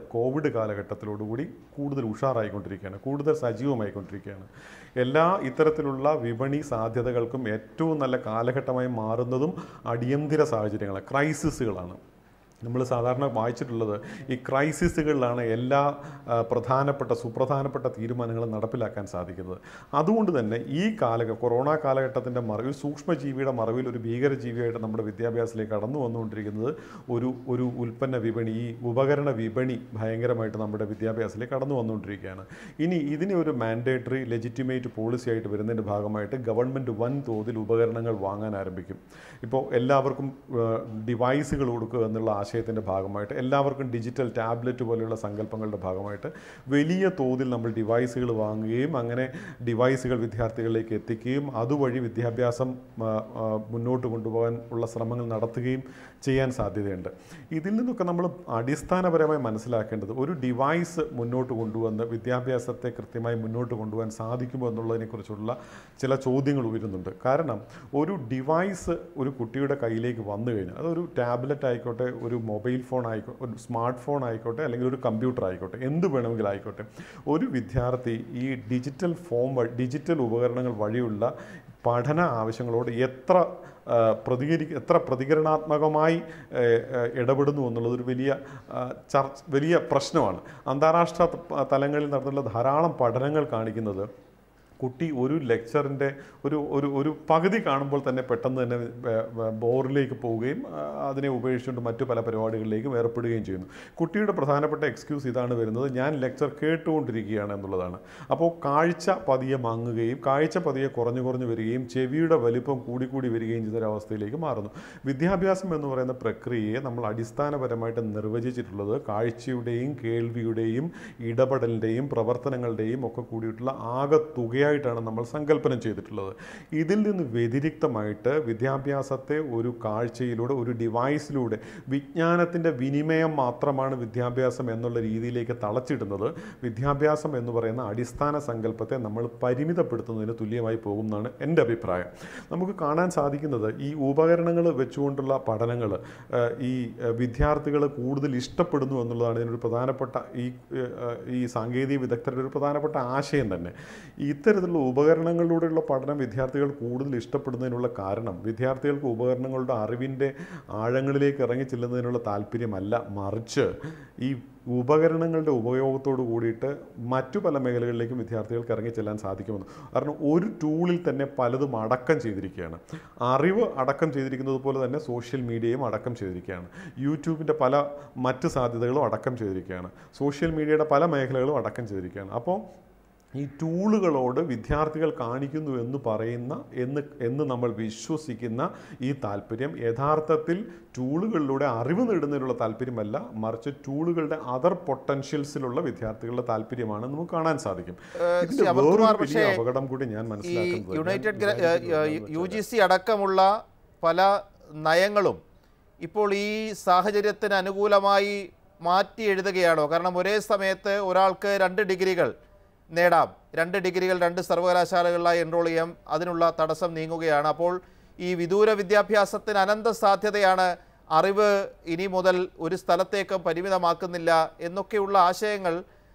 [SPEAKER 5] കോവിഡ് കാലഘട്ടത്തിലോടുകൂടി കൂടുതൽ ഉഷാറായിക്കൊണ്ടിരിക്കുകയാണ് കൂടുതൽ സജീവമായിക്കൊണ്ടിരിക്കുകയാണ് എല്ലാ ഇത്തരത്തിലുള്ള വിപണി സാധ്യതകൾക്കും ഏറ്റവും നല്ല കാലഘട്ടമായി മാറുന്നതും അടിയന്തര സാഹചര്യങ്ങളാണ് ക്രൈസിസുകളാണ് നമ്മൾ സാധാരണ വായിച്ചിട്ടുള്ളത് ഈ ക്രൈസിസുകളിലാണ് എല്ലാ ആ, പ്രധാനപ്പെട്ട സുപ്രധാനപ്പെട്ട തീരുമാനങ്ങളും നടപ്പിലാക്കാൻ സാധിക്കുന്നത് അതുകൊണ്ട് തന്നെ ഈ കാലഘ കൊറോണ കാലഘട്ടത്തിൻ്റെ മറവിൽ സൂക്ഷ്മജീവിയുടെ മറവിൽ ഒരു ഭീകരജീവിയായിട്ട് നമ്മുടെ വിദ്യാഭ്യാസത്തിലേക്ക് കടന്നു വന്നുകൊണ്ടിരിക്കുന്നത് ഒരു ഒരു ഉൽപ്പന്ന വിപണി ഈ ഉപകരണ വിപണി ഭയങ്കരമായിട്ട് നമ്മുടെ വിദ്യാഭ്യാസത്തിലേക്ക് കടന്നു വന്നുകൊണ്ടിരിക്കുകയാണ് ഇനി ഇതിനെ ഒരു മാൻഡേറ്ററി ലെജിറ്റിമേറ്റ് പോളിസി ആയിട്ട് വരുന്നതിൻ്റെ ഭാഗമായിട്ട് ഗവൺമെൻറ് വൻ തോതിൽ ഉപകരണങ്ങൾ വാങ്ങാൻ ആരംഭിക്കും ഇപ്പോൾ എല്ലാവർക്കും ഡിവൈസുകൾ കൊടുക്കുക എന്നുള്ള ആശയത്തിൻ്റെ ഭാഗമായിട്ട് എല്ലാവർക്കും ഡിജിറ്റൽ ടാബ്ലറ്റ് പോലെയുള്ള സങ്കല്പങ്ങളുടെ ഭാഗമായിട്ട് വലിയ തോതിൽ നമ്മൾ ഡിവൈസുകൾ വാങ്ങുകയും അങ്ങനെ ഡിവൈസുകൾ വിദ്യാർത്ഥികളിലേക്ക് എത്തിക്കുകയും അതുവഴി വിദ്യാഭ്യാസം ആ, ആ, മുന്നോട്ട് കൊണ്ടുപോകാൻ ഉള്ള ശ്രമങ്ങൾ നടത്തുകയും ചെയ്യാൻ സാധ്യതയുണ്ട് ഇതിൽ നിന്നൊക്കെ നമ്മൾ അടിസ്ഥാനപരമായി മനസ്സിലാക്കേണ്ടത് ഒരു ഡിവൈസ് മുന്നോട്ട് കൊണ്ടുവന്ന് വിദ്യാഭ്യാസത്തെ കൃത്യമായി മുന്നോട്ട് കൊണ്ടുപോകാൻ സാധിക്കുമോ എന്നുള്ളതിനെക്കുറിച്ചുള്ള ചില ചോദ്യങ്ങൾ ഉയരുന്നുണ്ട് കാരണം ഒരു ഡിവൈസ് ഒരു കുട്ടിയുടെ കയ്യിലേക്ക് വന്നു കഴിഞ്ഞാൽ അതൊരു ടാബ്ലറ്റ് ആയിക്കോട്ടെ ഒരു മൊബൈൽ ഫോൺ ആയിക്കോട്ടെ ഒരു സ്മാർട്ട് ഫോൺ ആയിക്കോട്ടെ അല്ലെങ്കിൽ ഒരു കമ്പ്യൂട്ടർ ആയിക്കോട്ടെ എന്ത് വേണമെങ്കിലും ആയിക്കോട്ടെ ഒരു വിദ്യാർത്ഥി ഈ ഡിജിറ്റൽ ഫോം വഴി ഡിജിറ്റൽ ഉപകരണങ്ങൾ വഴിയുള്ള പഠന ആവശ്യങ്ങളോട് എത്ര ആ, പ്രതികരി എത്ര പ്രതികരണാത്മകമായി ഏ, ഏ, ഇടപെടുന്നു എന്നുള്ളത് ഒരു വലിയ ആ, ചർച്ച വലിയ പ്രശ്നമാണ് അന്താരാഷ്ട്ര ത- തലങ്ങളിൽ നടത്തുന്ന ധാരാളം പഠനങ്ങൾ കാണിക്കുന്നത് കുട്ടി ഒരു ലെക്ചറിൻ്റെ ഒരു ഒരു ഒരു പകുതി കാണുമ്പോൾ തന്നെ പെട്ടെന്ന് തന്നെ ബ- ബ- ബോറിലേക്ക് പോവുകയും ആ, അതിനെ ഉപേക്ഷിച്ചുകൊണ്ട് മറ്റു പല പരിപാടികളിലേക്കും ഏർപ്പെടുകയും ചെയ്യുന്നു കുട്ടിയുടെ പ്രധാനപ്പെട്ട എക്സ്ക്യൂസ് ഇതാണ് വരുന്നത് ഞാൻ ലെക്ചർ കേട്ടുകൊണ്ടിരിക്കുകയാണ് എന്നുള്ളതാണ് അപ്പോൾ കാഴ്ച പതിയെ മങ്ങുകയും കാഴ്ച പതിയെ കുറഞ്ഞു കുറഞ്ഞു വരികയും ചെവിയുടെ വലിപ്പം കൂടിക്കൂടി വരികയും ചെയ്തൊരവസ്ഥയിലേക്ക് മാറുന്നു വിദ്യാഭ്യാസം എന്ന് പറയുന്ന പ്രക്രിയയെ നമ്മൾ അടിസ്ഥാനപരമായിട്ട് നിർവചിച്ചിട്ടുള്ളത് കാഴ്ചയുടെയും കേൾവിയുടെയും ഇടപെടലിൻ്റെയും പ്രവർത്തനങ്ങളുടെയും ഒക്കെ കൂടിയിട്ടുള്ള ആകെ തുകയായിട്ടാണ് നമ്മൾ സങ്കല്പനം ചെയ്തിട്ടുള്ളത് ഇതിൽ നിന്ന് വ്യതിരിക്തമായിട്ട് വിദ്യാഭ്യാസത്തെ ഒരു കാഴ്ചയിലൂടെ ഒരു ഡിവൈസിലൂടെ വിജ്ഞാനത്തിൻ്റെ വിനിമയം മാത്രമാണ് വിദ്യാഭ്യാസം എന്നുള്ള രീതിയിലേക്ക് തളച്ചിടുന്നത് വിദ്യാഭ്യാസം എന്ന് പറയുന്ന അടിസ്ഥാന സങ്കല്പത്തെ നമ്മൾ പരിമിതപ്പെടുത്തുന്നതിന് തുല്യമായി പോകും എന്നാണ് എൻ്റെ അഭിപ്രായം നമുക്ക് കാണാൻ സാധിക്കുന്നത് ഈ ഉപകരണങ്ങൾ വെച്ചുകൊണ്ടുള്ള പഠനങ്ങൾ ഈ വിദ്യാർത്ഥികൾ കൂടുതൽ ഇഷ്ടപ്പെടുന്നു എന്നുള്ളതാണ് ഇതിനൊരു പ്രധാനപ്പെട്ട ഈ ഏഹ്, ഈ സാങ്കേതിക വിദഗ്ധരുടെ ഒരു പ്രധാനപ്പെട്ട ആശയം തന്നെ ഇത്തരത്തിലുള്ള ഉപകരണങ്ങളിലൂടെയുള്ള പഠനം വിദ്യാർത്ഥികൾ കൂടുതൽ ഇഷ്ടപ്പെടുന്നതിനുള്ള കാരണം വിദ്യാർത്ഥികൾക്ക് ഉപകരണങ്ങളുടെ അറിവിൻ്റെ ആഴങ്ങളിലേക്ക് ഇറങ്ങി ചെല്ലുന്നതിനുള്ള താല്പര്യമല്ല മറിച്ച് ഈ ഉപകരണങ്ങളുടെ ഉപയോഗത്തോട് കൂടിയിട്ട് മറ്റു പല മേഖലകളിലേക്കും വിദ്യാർത്ഥികൾക്ക് ഇറങ്ങി ചെല്ലാൻ സാധിക്കുമെന്ന് കാരണം ഒരു ടൂളിൽ തന്നെ പലതും അടക്കം ചെയ്തിരിക്കുകയാണ് അറിവ് അടക്കം ചെയ്തിരിക്കുന്നത് പോലെ തന്നെ സോഷ്യൽ മീഡിയയും അടക്കം ചെയ്തിരിക്കുകയാണ് യൂട്യൂബിൻ്റെ പല മറ്റ് സാധ്യതകളും അടക്കം ചെയ്തിരിക്കുകയാണ് സോഷ്യൽ മീഡിയയുടെ പല മേഖലകളും അടക്കം ചെയ്തിരിക്കുകയാണ് അപ്പോൾ ഈ ടൂളുകളോട് വിദ്യാർത്ഥികൾ കാണിക്കുന്നു എന്ന് പറയുന്ന എന്ന് എന്ന് നമ്മൾ വിശ്വസിക്കുന്ന ഈ താല്പര്യം യഥാർത്ഥത്തിൽ ടൂളുകളിലൂടെ അറിവ് നേടുന്നതിനുള്ള താല്പര്യമല്ല മറിച്ച് ടൂളുകളുടെ അതർ പൊട്ടൻഷ്യൽസിലുള്ള വിദ്യാർത്ഥികളുടെ താല്പര്യമാണ് നമുക്ക് കാണാൻ സാധിക്കും ഇതിന്റെ
[SPEAKER 1] ശ്രീ അമർകുമാർ,
[SPEAKER 5] വേറൊരു
[SPEAKER 1] പക്ഷേ
[SPEAKER 5] വലിയ അപകടം കൂടി ഞാൻ
[SPEAKER 1] ഈ
[SPEAKER 5] മനസ്സിലാക്കുന്നത് ഞാൻ
[SPEAKER 1] യുണൈറ്റഡ് ഗ്ര-
[SPEAKER 5] വിചാരിക്കുന്നത്
[SPEAKER 1] യു ജി സി അടക്കമുള്ള പല നയങ്ങളും ഇപ്പോൾ ഈ സാഹചര്യത്തിന് അനുകൂലമായി മാറ്റി എഴുതുകയാണോ കാരണം ഒരേ സമയത്ത് ഒരാൾക്ക് രണ്ട് ഡിഗ്രികൾ നേടാം രണ്ട് ഡിഗ്രികൾ രണ്ട് സർവകലാശാലകളിലായി എൻറോൾ ചെയ്യാം അതിനുള്ള തടസ്സം നീങ്ങുകയാണ് അപ്പോൾ ഈ വിദൂര വിദ്യാഭ്യാസത്തിന് അനന്ത സാധ്യതയാണ് അറിവ് ഇനി മുതൽ ഒരു സ്ഥലത്തേക്ക് പരിമിതമാക്കുന്നില്ല എന്നൊക്കെയുള്ള ആശയങ്ങൾ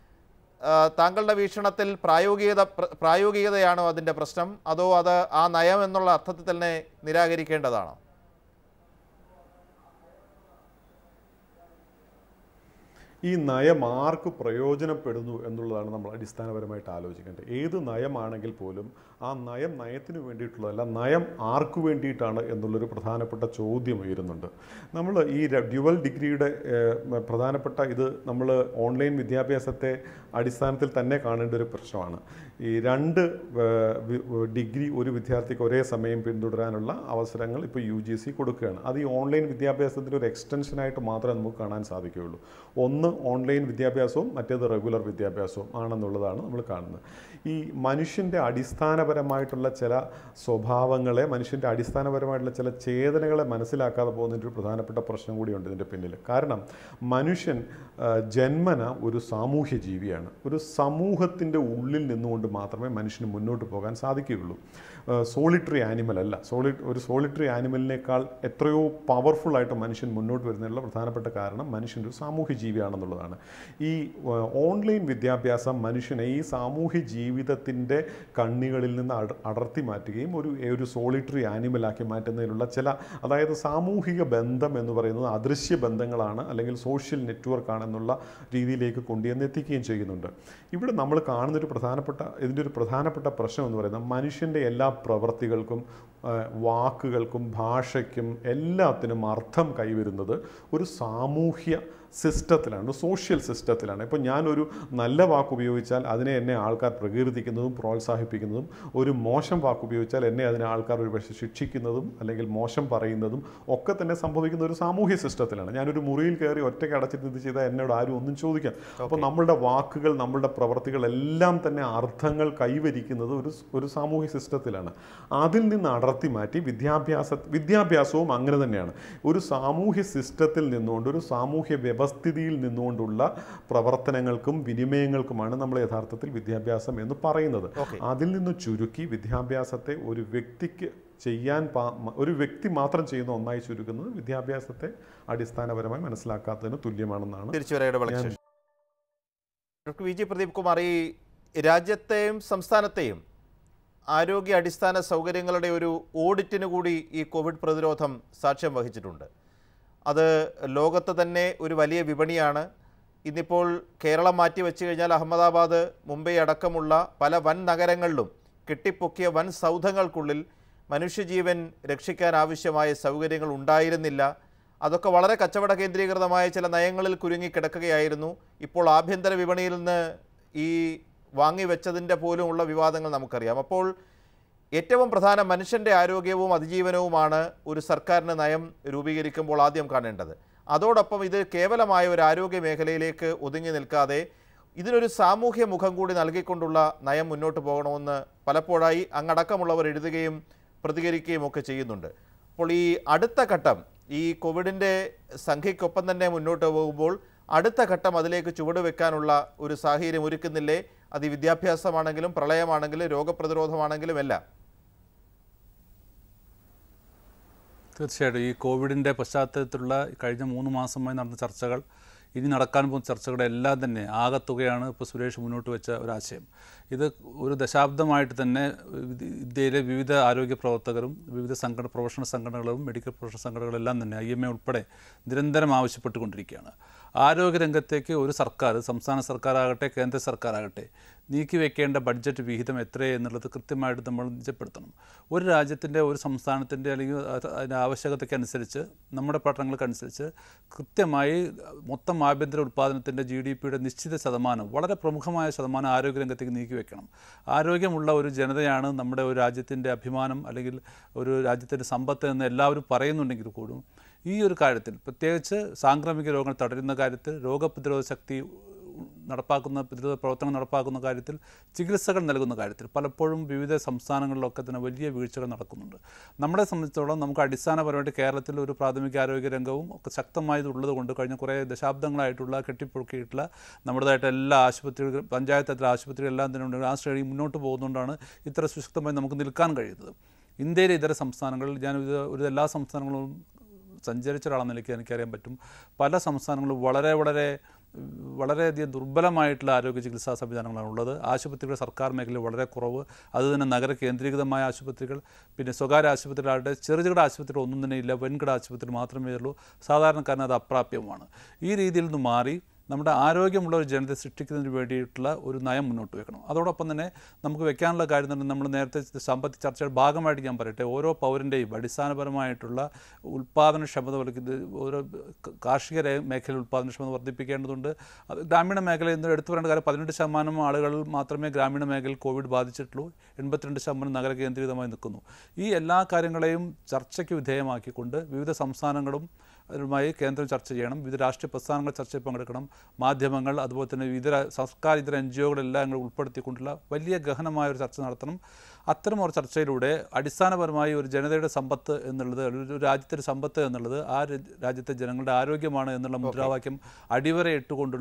[SPEAKER 1] ആ, താങ്കളുടെ വീക്ഷണത്തിൽ പ്രായോഗികത പ്ര- പ്രായോഗികതയാണോ അതിൻ്റെ പ്രശ്നം അതോ അത് ആ നയം എന്നുള്ള അർത്ഥത്തിൽ തന്നെ നിരാകരിക്കേണ്ടതാണോ
[SPEAKER 5] ഈ നയം ആർക്ക് പ്രയോജനപ്പെടുന്നു എന്നുള്ളതാണ് നമ്മൾ അടിസ്ഥാനപരമായിട്ട് ആലോചിക്കേണ്ടത് ഏത് നയമാണെങ്കിൽ പോലും ആ നയം നയത്തിന് വേണ്ടിയിട്ടുള്ളതല്ല നയം ആർക്കു വേണ്ടിയിട്ടാണ് എന്നുള്ളൊരു പ്രധാനപ്പെട്ട ചോദ്യം ഉയരുന്നുണ്ട് നമ്മൾ ഈ ര- ഡ്യുവൽ ഡിഗ്രിയുടെ ഏഹ്, പ്രധാനപ്പെട്ട ഇത് നമ്മൾ ഓൺലൈൻ വിദ്യാഭ്യാസത്തെ അടിസ്ഥാനത്തിൽ തന്നെ കാണേണ്ട ഒരു പ്രശ്നമാണ് ഈ രണ്ട് ഏഹ്, വി- ഡിഗ്രി ഒരു വിദ്യാർത്ഥിക്ക് ഒരേ സമയം പിന്തുടരാനുള്ള അവസരങ്ങൾ ഇപ്പോൾ യു ജി സി കൊടുക്കുകയാണ് അത് ഈ ഓൺലൈൻ വിദ്യാഭ്യാസത്തിൻ്റെ ഒരു എക്സ്റ്റൻഷനായിട്ട് മാത്രമേ നമുക്ക് കാണാൻ സാധിക്കുകയുള്ളൂ ഒന്ന് ഓൺലൈൻ വിദ്യാഭ്യാസവും മറ്റേത് റെഗുലർ വിദ്യാഭ്യാസവും ആണെന്നുള്ളതാണ് നമ്മൾ കാണുന്നത് ഈ മനുഷ്യൻ്റെ അടിസ്ഥാനപരമായിട്ടുള്ള ചില സ്വഭാവങ്ങളെ മനുഷ്യൻ്റെ അടിസ്ഥാനപരമായിട്ടുള്ള ചില ചേതനകളെ മനസ്സിലാക്കാതെ പോകുന്നതിൻ്റെ ഒരു പ്രധാനപ്പെട്ട പ്രശ്നം കൂടിയുണ്ട് ഇതിൻ്റെ പിന്നിൽ കാരണം മനുഷ്യൻ ആ, ജന്മന ഒരു സാമൂഹ്യ ജീവിയാണ് ഒരു സമൂഹത്തിൻ്റെ ഉള്ളിൽ നിന്നുകൊണ്ട് മാത്രമേ മനുഷ്യന് മുന്നോട്ട് പോകാൻ സാധിക്കുകയുള്ളൂ സോളിറ്ററി ആനിമൽ അല്ല സോളി ഒരു സോളിറ്ററി ആനിമലിനേക്കാൾ എത്രയോ പവർഫുൾ ആയിട്ട് മനുഷ്യൻ മുന്നോട്ട് വരുന്നതിനുള്ള പ്രധാനപ്പെട്ട കാരണം മനുഷ്യൻ ഒരു സാമൂഹ്യ ജീവിയാണെന്നുള്ളത് എന്നുള്ളതാണ് ഈ ഏഹ്, ഓൺലൈൻ വിദ്യാഭ്യാസം മനുഷ്യനെ ഈ സാമൂഹ്യ ജീവിതത്തിൻ്റെ കണ്ണികളിൽ നിന്ന് അട- അടർത്തി മാറ്റുകയും ഒരു ഒരു സോളിറ്ററി ആനിമലാക്കി മാറ്റുന്നതിനുള്ള ചില അതായത് സാമൂഹിക ബന്ധം എന്ന് പറയുന്നത് അദൃശ്യ ബന്ധങ്ങളാണ് അല്ലെങ്കിൽ സോഷ്യൽ നെറ്റ്വർക്ക് ആണെന്നുള്ള രീതിയിലേക്ക് കൊണ്ടുവന്ന് എത്തിക്കുകയും ചെയ്യുന്നുണ്ട് ഇവിടെ നമ്മൾ കാണുന്നൊരു പ്രധാനപ്പെട്ട ഇതിൻ്റെ ഒരു പ്രധാനപ്പെട്ട പ്രശ്നം എന്ന് പറയുന്നത് മനുഷ്യൻ്റെ എല്ലാ പ്രവൃത്തികൾക്കും ആ, വാക്കുകൾക്കും ഭാഷയ്ക്കും എല്ലാത്തിനും അർത്ഥം കൈവരുന്നത് ഒരു സാമൂഹ്യ സിസ്റ്റത്തിലാണ് സോഷ്യൽ സിസ്റ്റത്തിലാണ് ഇപ്പോൾ ഞാനൊരു നല്ല വാക്ക് ഉപയോഗിച്ചാൽ അതിനെ എന്നെ ആൾക്കാർ പ്രകീർത്തിക്കുന്നതും പ്രോത്സാഹിപ്പിക്കുന്നതും ഒരു മോശം വാക്ക് ഉപയോഗിച്ചാൽ എന്നെ അതിനെ ആൾക്കാർ ഒരു പക്ഷേ ശിക്ഷിക്കുന്നതും അല്ലെങ്കിൽ മോശം പറയുന്നതും ഒക്കെ തന്നെ സംഭവിക്കുന്ന ഒരു സാമൂഹ്യ സിസ്റ്റത്തിലാണ് ഞാനൊരു മുറിയിൽ കയറി ഒറ്റയ്ക്ക് അടച്ചിട്ട് ഇത് ചെയ്താൽ എന്നോട് ആരും ഒന്നും ചോദിക്കാം അപ്പോൾ നമ്മളുടെ വാക്കുകൾ നമ്മളുടെ പ്രവർത്തികൾ എല്ലാം തന്നെ അർത്ഥങ്ങൾ കൈവരിക്കുന്നത് ഒരു ഒരു സാമൂഹ്യ സിസ്റ്റത്തിലാണ് അതിൽ നിന്ന് അടർത്തി മാറ്റി വിദ്യാഭ്യാസ വിദ്യാഭ്യാസവും അങ്ങനെ തന്നെയാണ് ഒരു സാമൂഹ്യ സിസ്റ്റത്തിൽ നിന്നുകൊണ്ട് ഒരു സാമൂഹ്യ വ്യവസ്ഥിതിയിൽ നിന്നുകൊണ്ടുള്ള പ്രവർത്തനങ്ങൾക്കും വിനിമയങ്ങൾക്കുമാണ് നമ്മൾ യഥാർത്ഥത്തിൽ വിദ്യാഭ്യാസം എന്ന് പറയുന്നത് അതിൽ നിന്ന് ചുരുക്കി വിദ്യാഭ്യാസത്തെ ഒരു വ്യക്തിക്ക് ചെയ്യാൻ പാ- മ- ഒരു വ്യക്തി മാത്രം ചെയ്യുന്ന ഒന്നായി ചുരുക്കുന്നത് വിദ്യാഭ്യാസത്തെ അടിസ്ഥാനപരമായി മനസ്സിലാക്കാത്തതിന് തുല്യമാണെന്നാണ്
[SPEAKER 1] തിരിച്ചു വരെ ഇടവേളയ്ക്ക് ശേഷം doctor V G Pradeep Kumar ഈ രാജ്യത്തെയും സംസ്ഥാനത്തെയും ആരോഗ്യ അടിസ്ഥാന സൗകര്യങ്ങളുടെ ഒരു ഓഡിറ്റിന് കൂടി ഈ കോവിഡ് പ്രതിരോധം സാക്ഷ്യം വഹിച്ചിട്ടുണ്ട് അത് ലോകത്ത് തന്നെ ഒരു വലിയ വിപണിയാണ് ഇന്നിപ്പോൾ കേരളം മാറ്റി വെച്ച് കഴിഞ്ഞാൽ അഹമ്മദാബാദ് മുംബൈ അടക്കമുള്ള പല വൻ നഗരങ്ങളിലും കെട്ടിപ്പൊക്കിയ വൻ സൗധങ്ങൾക്കുള്ളിൽ മനുഷ്യജീവൻ രക്ഷിക്കാൻ ആവശ്യമായ സൗകര്യങ്ങൾ ഉണ്ടായിരുന്നില്ല അതൊക്കെ വളരെ കച്ചവട കേന്ദ്രീകൃതമായ ചില നയങ്ങളിൽ കുരുങ്ങിക്കിടക്കുകയായിരുന്നു ഇപ്പോൾ ആഭ്യന്തര വിപണിയിൽ നിന്ന് ഈ വാങ്ങിവെച്ചതിൻ്റെ പോലുമുള്ള വിവാദങ്ങൾ നമുക്കറിയാം അപ്പോൾ ഏറ്റവും പ്രധാന മനുഷ്യൻ്റെ ആരോഗ്യവും അതിജീവനവുമാണ് ഒരു സർക്കാരിന് നയം രൂപീകരിക്കുമ്പോൾ ആദ്യം കാണേണ്ടത് അതോടൊപ്പം ഇത് കേവലമായ ഒരു ആരോഗ്യ മേഖലയിലേക്ക് ഒതുങ്ങി നിൽക്കാതെ ഇതിനൊരു സാമൂഹ്യ മുഖം കൂടി നൽകിക്കൊണ്ടുള്ള നയം മുന്നോട്ട് പോകണമെന്ന് പലപ്പോഴായി അങ്ങടക്കമുള്ളവർ എഴുതുകയും പ്രതികരിക്കുകയും ഒക്കെ ചെയ്യുന്നുണ്ട് അപ്പോൾ ഈ അടുത്ത ഘട്ടം ഈ കോവിഡിൻ്റെ സംഖ്യയ്ക്കൊപ്പം തന്നെ മുന്നോട്ട് പോകുമ്പോൾ അടുത്ത ഘട്ടം അതിലേക്ക് ചുവട് വെക്കാനുള്ള ഒരു സാഹചര്യം ഒരുക്കുന്നില്ലേ അത് ഈ വിദ്യാഭ്യാസമാണെങ്കിലും പ്രളയമാണെങ്കിലും രോഗപ്രതിരോധമാണെങ്കിലും എല്ലാം
[SPEAKER 2] തീർച്ചയായിട്ടും ഈ കോവിഡിൻ്റെ പശ്ചാത്തലത്തിലുള്ള കഴിഞ്ഞ മൂന്ന് മാസമായി നടന്ന ചർച്ചകൾ ഇനി നടക്കാൻ പോകുന്ന ചർച്ചകളുടെ എല്ലാം തന്നെ ആകത്തുകയാണ് ഇപ്പോൾ സുരേഷ് മുന്നോട്ട് വെച്ച ഒരാശയം ഇത് ഒരു ദശാബ്ദമായിട്ട് തന്നെ ഇത് ഇന്ത്യയിലെ വിവിധ ആരോഗ്യ പ്രവർത്തകരും വിവിധ സംഘടന പ്രൊഫഷണൽ സംഘടനകളും മെഡിക്കൽ പ്രൊഫഷണൽ സംഘടനകളെല്ലാം തന്നെ ഐ എം എ ഉൾപ്പെടെ നിരന്തരം ആവശ്യപ്പെട്ടുകൊണ്ടിരിക്കുകയാണ് ആരോഗ്യരംഗത്തേക്ക് ഒരു സർക്കാർ സംസ്ഥാന സർക്കാരാകട്ടെ കേന്ദ്ര സർക്കാരാകട്ടെ നീക്കി വെക്കേണ്ട ബഡ്ജറ്റ് വിഹിതം എത്രയേ എന്നുള്ളത് കൃത്യമായിട്ട് നമ്മൾ നിജപ്പെടുത്തണം ഒരു രാജ്യത്തിൻ്റെ ഒരു സംസ്ഥാനത്തിൻ്റെ അല്ലെങ്കിൽ അത് അതിൻ്റെ ആവശ്യകതയ്ക്കനുസരിച്ച് നമ്മുടെ പഠനങ്ങൾക്കനുസരിച്ച് കൃത്യമായി മൊത്തം ആഭ്യന്തര ഉൽപ്പാദനത്തിൻ്റെ ജി ഡി പിയുടെ നിശ്ചിത ശതമാനം വളരെ പ്രമുഖമായ ശതമാനം ആരോഗ്യരംഗത്തേക്ക് നീക്കി വെക്കണം ആരോഗ്യമുള്ള ഒരു ജനതയാണ് നമ്മുടെ ഒരു രാജ്യത്തിൻ്റെ അഭിമാനം അല്ലെങ്കിൽ ഒരു രാജ്യത്തിൻ്റെ സമ്പത്ത് എന്ന് എല്ലാവരും പറയുന്നുണ്ടെങ്കിൽ കൂടും ഈ ഒരു കാര്യത്തിൽ പ്രത്യേകിച്ച് സാംക്രമിക രോഗങ്ങൾ തടയുന്ന കാര്യത്തിൽ രോഗപ്രതിരോധ ശക്തി നടപ്പാക്കുന്ന പ്രതിരോധ പ്രവർത്തനം നടപ്പാക്കുന്ന കാര്യത്തിൽ ചികിത്സകൾ നൽകുന്ന കാര്യത്തിൽ പലപ്പോഴും വിവിധ സംസ്ഥാനങ്ങളിലൊക്കെ തന്നെ വലിയ വീഴ്ചകൾ നടക്കുന്നുണ്ട് നമ്മളെ സംബന്ധിച്ചിടത്തോളം നമുക്ക് അടിസ്ഥാനപരമായിട്ട് കേരളത്തിൽ ഒരു പ്രാഥമിക ആരോഗ്യ രംഗവും ഒക്കെ ശക്തമായത് ഉള്ളത് കൊണ്ട് കഴിഞ്ഞ കുറേ ദശാബ്ദങ്ങളായിട്ടുള്ള കെട്ടിപ്പൊക്കിയിട്ടുള്ള നമ്മുടേതായിട്ട് എല്ലാ ആശുപത്രികളും പഞ്ചായത്ത് തല ആശുപത്രികളെല്ലാം തന്നെ ഉണ്ട് ആ ശ്രേണി മുന്നോട്ട് പോകുന്നതുകൊണ്ടാണ് ഇത്ര സുശക്തമായി നമുക്ക് നിൽക്കാൻ കഴിയുന്നത് ഇന്ത്യയിലെ ഇതര സംസ്ഥാനങ്ങളിൽ ഞാൻ ഇത് ഒരു എല്ലാ സംസ്ഥാനങ്ങളും സഞ്ചരിച്ച ഒരാളെന്ന നിലയ്ക്ക് എനിക്കറിയാൻ പറ്റും പല സംസ്ഥാനങ്ങളും വളരെ വളരെ ഉം, വളരെയധികം ദുർബലമായിട്ടുള്ള ആരോഗ്യ ചികിത്സാ സംവിധാനങ്ങളാണ് ഉള്ളത് ആശുപത്രികൾ സർക്കാർ മേഖലയിൽ വളരെ കുറവ് അതുതന്നെ നഗര കേന്ദ്രീകൃതമായ ആശുപത്രികൾ പിന്നെ സ്വകാര്യ ആശുപത്രികളുടെ ചെറുകിട ആശുപത്രികൾ ഒന്നും തന്നെ ഇല്ല വൻകിട ആശുപത്രി മാത്രമേ ഉള്ളൂ സാധാരണക്കാരന് അത് അപ്രാപ്യവുമാണ് ഈ രീതിയിൽ നിന്ന് മാറി നമ്മുടെ ആരോഗ്യമുള്ള ഒരു ജനതയെ സൃഷ്ടിക്കുന്നതിന് വേണ്ടിയിട്ടുള്ള ഒരു നയം മുന്നോട്ട് വെക്കണം അതോടൊപ്പം തന്നെ നമുക്ക് വെക്കാനുള്ള കാര്യം തന്നെ നമ്മൾ നേരത്തെ സാമ്പത്തിക ചർച്ചയുടെ ഭാഗമായിട്ട് ഞാൻ പറയട്ടെ ഓരോ പൗരൻ്റെയും അടിസ്ഥാനപരമായിട്ടുള്ള ഉൽപ്പാദനക്ഷമത വർദ്ധിക്കുന്നത് ഓരോ ക- കാർഷിക രേ- മേഖലയിൽ ഉൽപ്പാദനക്ഷമത വർദ്ധിപ്പിക്കേണ്ടതുണ്ട് അത് ഗ്രാമീണ മേഖലയിൽ നിന്ന് എടുത്തു പറയേണ്ട കാര്യം പതിനെട്ട് ശതമാനം ആളുകൾ മാത്രമേ ഗ്രാമീണ മേഖലയിൽ കോവിഡ് ബാധിച്ചിട്ടുള്ളൂ എൺപത്തിരണ്ട് ശതമാനം നഗര കേന്ദ്രീകൃതമായി നിൽക്കുന്നു ഈ എല്ലാ കാര്യങ്ങളെയും ചർച്ചയ്ക്ക് വിധേയമാക്കിക്കൊണ്ട് വിവിധ സംസ്ഥാനങ്ങളും അതുമായി കേന്ദ്രം ചർച്ച ചെയ്യണം വിവിധ രാഷ്ട്രീയ പ്രസ്ഥാനങ്ങൾ ചർച്ചയിൽ പങ്കെടുക്കണം മാധ്യമങ്ങൾ അതുപോലെ തന്നെ വിവിധ രാ- സർക്കാർ ഇതര എൻ ജി ഒകളെല്ലാം കൂടെ ഉൾപ്പെടുത്തിക്കൊണ്ടുള്ള വലിയ ഗഹനമായ ഒരു ചർച്ച നടത്തണം അത്തരം ഒരു ചർച്ചയിലൂടെ അടിസ്ഥാനപരമായി ഒരു ജനതയുടെ സമ്പത്ത് എന്നുള്ളത് ഒരു രാജ്യത്തിൻ്റെ സമ്പത്ത് എന്നുള്ളത് ആ രാ- രാജ്യത്തെ ജനങ്ങളുടെ ആരോഗ്യമാണ് എന്നുള്ള മുദ്രാവാക്യം അടിവരയിട്ടുകൊണ്ടുള്ള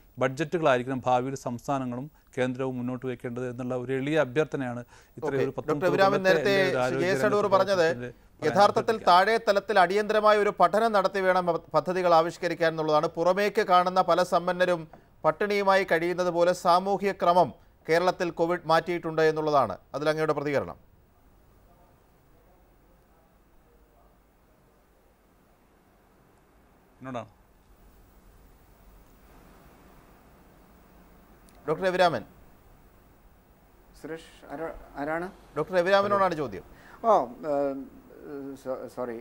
[SPEAKER 2] ബഡ്ജറ്റുകളായിരിക്കണം ഭാവിയിൽ സംസ്ഥാനങ്ങളും കേന്ദ്രവും മുന്നോട്ട് വയ്ക്കേണ്ടത് എന്നുള്ള ഒരു എളിയ അഭ്യർത്ഥനയാണ് ഇത്രയും ഒരു
[SPEAKER 1] ഡോക്ടർ
[SPEAKER 2] പത്തൊമ്പത്
[SPEAKER 1] അഭിരാമൻ
[SPEAKER 2] കൊല്ലത്തെ
[SPEAKER 1] നേരത്തെ
[SPEAKER 2] എൻ്റെ ഒരു
[SPEAKER 1] ശ്രീ
[SPEAKER 2] ആരോഗ്യ
[SPEAKER 1] ജെ സഡൂർ
[SPEAKER 2] രംഗത്തെ
[SPEAKER 1] പറഞ്ഞത്
[SPEAKER 2] പ്രവർത്തനത്തിൻ്റെ
[SPEAKER 1] യഥാർത്ഥത്തിൽ താഴെ തലത്തിൽ അടിയന്തരമായ ഒരു പഠനം നടത്തി വേണം പ- പദ്ധതികൾ ആവിഷ്കരിക്കാൻ എന്നുള്ളതാണ് പുറമേക്ക് കാണുന്ന പല സമ്പന്നരും പട്ടിണിയുമായി കഴിയുന്നത് പോലെ സാമൂഹ്യ ക്രമം കേരളത്തിൽ കോവിഡ് മാറ്റിയിട്ടുണ്ട് എന്നുള്ളതാണ് അതിൽ അങ്ങയുടെ പ്രതികരണം
[SPEAKER 2] എന്നോടാണ്
[SPEAKER 1] ഡോക്ടർ രവിരാമൻ
[SPEAKER 4] സുരേഷ് ആരാ ആരാണ്
[SPEAKER 1] ഡോക്ടർ രവിരാമനോടാണ് ചോദ്യം
[SPEAKER 4] ആ സോറി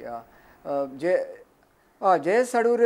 [SPEAKER 4] ജെ ആ ജെ എസ് അടൂർ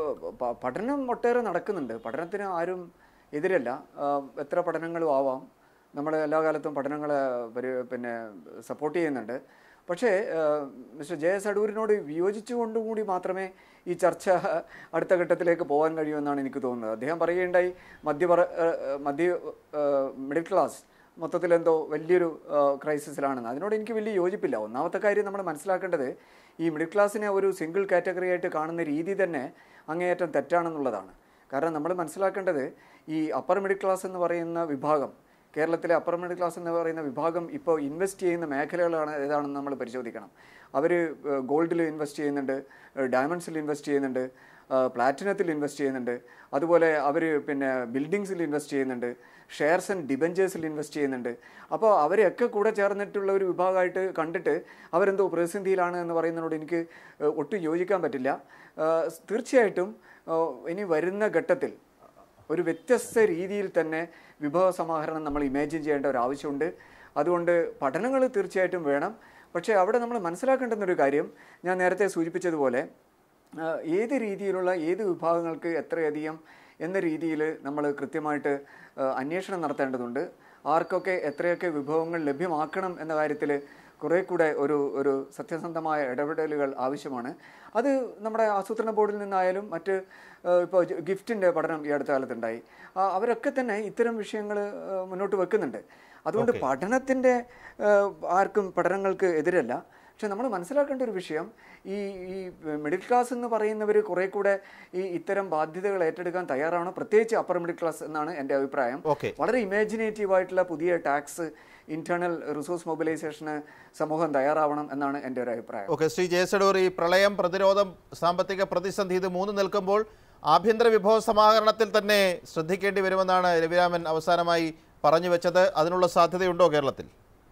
[SPEAKER 4] പ- പഠനം ഒട്ടേറെ നടക്കുന്നുണ്ട് പഠനത്തിന് ആരും എതിരല്ല ആ, എത്ര പഠനങ്ങളും ആവാം നമ്മൾ എല്ലാ കാലത്തും പഠനങ്ങളെ പരി പിന്നെ സപ്പോർട്ട് ചെയ്യുന്നുണ്ട് പക്ഷേ ആ, മിസ്റ്റർ ജെ എസ് അടൂരിനോട് വിയോജിച്ചുകൊണ്ടും കൂടി മാത്രമേ ഈ ചർച്ച അടുത്ത ഘട്ടത്തിലേക്ക് പോകാൻ കഴിയുമെന്നാണ് എനിക്ക് തോന്നുന്നത് അദ്ദേഹം പറയുകയുണ്ടായി മധ്യപറ ആ, മധ്യ മിഡിൽ ക്ലാസ് മൊത്തത്തിൽ എന്തോ വലിയൊരു ക്രൈസിസിലാണെന്ന് അതിനോട് എനിക്ക് വലിയ യോജിപ്പില്ല ഒന്നാമത്തെ കാര്യം നമ്മൾ മനസ്സിലാക്കേണ്ടത് ഈ മിഡിൽ ക്ലാസ്സിനെ ഒരു സിംഗിൾ കാറ്റഗറി ആയിട്ട് കാണുന്ന രീതി തന്നെ അങ്ങേയറ്റം തെറ്റാണെന്നുള്ളതാണ് കാരണം നമ്മൾ മനസ്സിലാക്കേണ്ടത് ഈ അപ്പർ മിഡിൽ ക്ലാസ് എന്ന് പറയുന്ന വിഭാഗം കേരളത്തിലെ അപ്പർ മിഡിൽ ക്ലാസ് എന്ന് പറയുന്ന വിഭാഗം ഇപ്പോൾ ഇൻവെസ്റ്റ് ചെയ്യുന്ന മേഖലകളാണ് ഏതാണെന്ന് നമ്മൾ പരിശോധിക്കണം അവർ ഗോൾഡിൽ ഇൻവെസ്റ്റ് ചെയ്യുന്നുണ്ട് ഡയമണ്ട്സിൽ ഇൻവെസ്റ്റ് ചെയ്യുന്നുണ്ട് പ്ലാറ്റിനത്തിൽ ഇൻവെസ്റ്റ് ചെയ്യുന്നുണ്ട് അതുപോലെ അവർ പിന്നെ ബിൽഡിങ്സിൽ ഇൻവെസ്റ്റ് ചെയ്യുന്നുണ്ട് ഷെയർസ് ആൻഡ് ഡിബഞ്ചേഴ്സിൽ ഇൻവെസ്റ്റ് ചെയ്യുന്നുണ്ട് അപ്പോൾ അവരെയൊക്കെ കൂടെ ചേർന്നിട്ടുള്ള ഒരു വിഭാഗമായിട്ട് കണ്ടിട്ട് അവരെന്തോ പ്രതിസന്ധിയിലാണ് എന്ന് പറയുന്നതിനോട് എനിക്ക് ഏഹ്, ഒട്ടും യോജിക്കാൻ പറ്റില്ല ഏഹ്, തീർച്ചയായിട്ടും ഏഹ്, ഇനി വരുന്ന ഘട്ടത്തിൽ ഒരു വ്യത്യസ്ത രീതിയിൽ തന്നെ വിഭവ സമാഹരണം നമ്മൾ ഇമാജിൻ ചെയ്യേണ്ട ഒരു ആവശ്യമുണ്ട് അതുകൊണ്ട് പഠനങ്ങൾ തീർച്ചയായിട്ടും വേണം പക്ഷേ അവിടെ നമ്മൾ മനസ്സിലാക്കേണ്ടുന്ന ഒരു കാര്യം ഞാൻ നേരത്തെ സൂചിപ്പിച്ചതുപോലെ ആ, ഏത് രീതിയിലുള്ള ഏത് വിഭാഗങ്ങൾക്ക് എത്രയധികം എന്ന രീതിയിൽ നമ്മൾ കൃത്യമായിട്ട് ആ, അന്വേഷണം നടത്തേണ്ടതുണ്ട് ആർക്കൊക്കെ എത്രയൊക്കെ വിഭവങ്ങൾ ലഭ്യമാക്കണം എന്ന കാര്യത്തിൽ കുറേ കൂടെ ഒരു ഒരു സത്യസന്ധമായ ഇടപെടലുകൾ ആവശ്യമാണ് അത് നമ്മുടെ ആസൂത്രണ ബോർഡിൽ നിന്നായാലും മറ്റ് ഇപ്പോൾ ഗിഫ്റ്റിൻ്റെ പഠനം ഈ അടുത്ത കാലത്തുണ്ടായി ആ, അവരൊക്കെ തന്നെ ഇത്തരം വിഷയങ്ങൾ മുന്നോട്ട് വെക്കുന്നുണ്ട് അതുകൊണ്ട് പഠനത്തിൻ്റെ ആർക്കും പഠനങ്ങൾക്ക് എതിരല്ല പക്ഷെ നമ്മൾ മനസ്സിലാക്കേണ്ട ഒരു വിഷയം ഈ ഈ മിഡിൽ ക്ലാസ് എന്ന് പറയുന്നവർ കുറേ കൂടെ ഈ ഇത്തരം ബാധ്യതകൾ ഏറ്റെടുക്കാൻ തയ്യാറാണ് പ്രത്യേകിച്ച് അപ്പർ മിഡിൽ ക്ലാസ് എന്നാണ് എൻ്റെ അഭിപ്രായം
[SPEAKER 1] Okay.
[SPEAKER 4] വളരെ ഇമാജിനേറ്റീവ് ആയിട്ടുള്ള പുതിയ ടാക്സ് ഇന്റേണൽ റിസോഴ്സ് മൊബിലൈസേഷന് സമൂഹം തയ്യാറാവണം എന്നാണ് എൻ്റെ ഒരു അഭിപ്രായം
[SPEAKER 1] ഓക്കെ ശ്രീ ജയസഡൂർ ഈ പ്രളയം പ്രതിരോധം സാമ്പത്തിക പ്രതിസന്ധി ഇത് മൂന്ന് നിൽക്കുമ്പോൾ ആഭ്യന്തര വിഭവ സമാഹരണത്തിൽ തന്നെ ശ്രദ്ധിക്കേണ്ടി വരുമെന്നാണ് രവിരാമൻ അവസാനമായി പറഞ്ഞു വെച്ചത് അതിനുള്ള സാധ്യതയുണ്ടോ കേരളത്തിൽ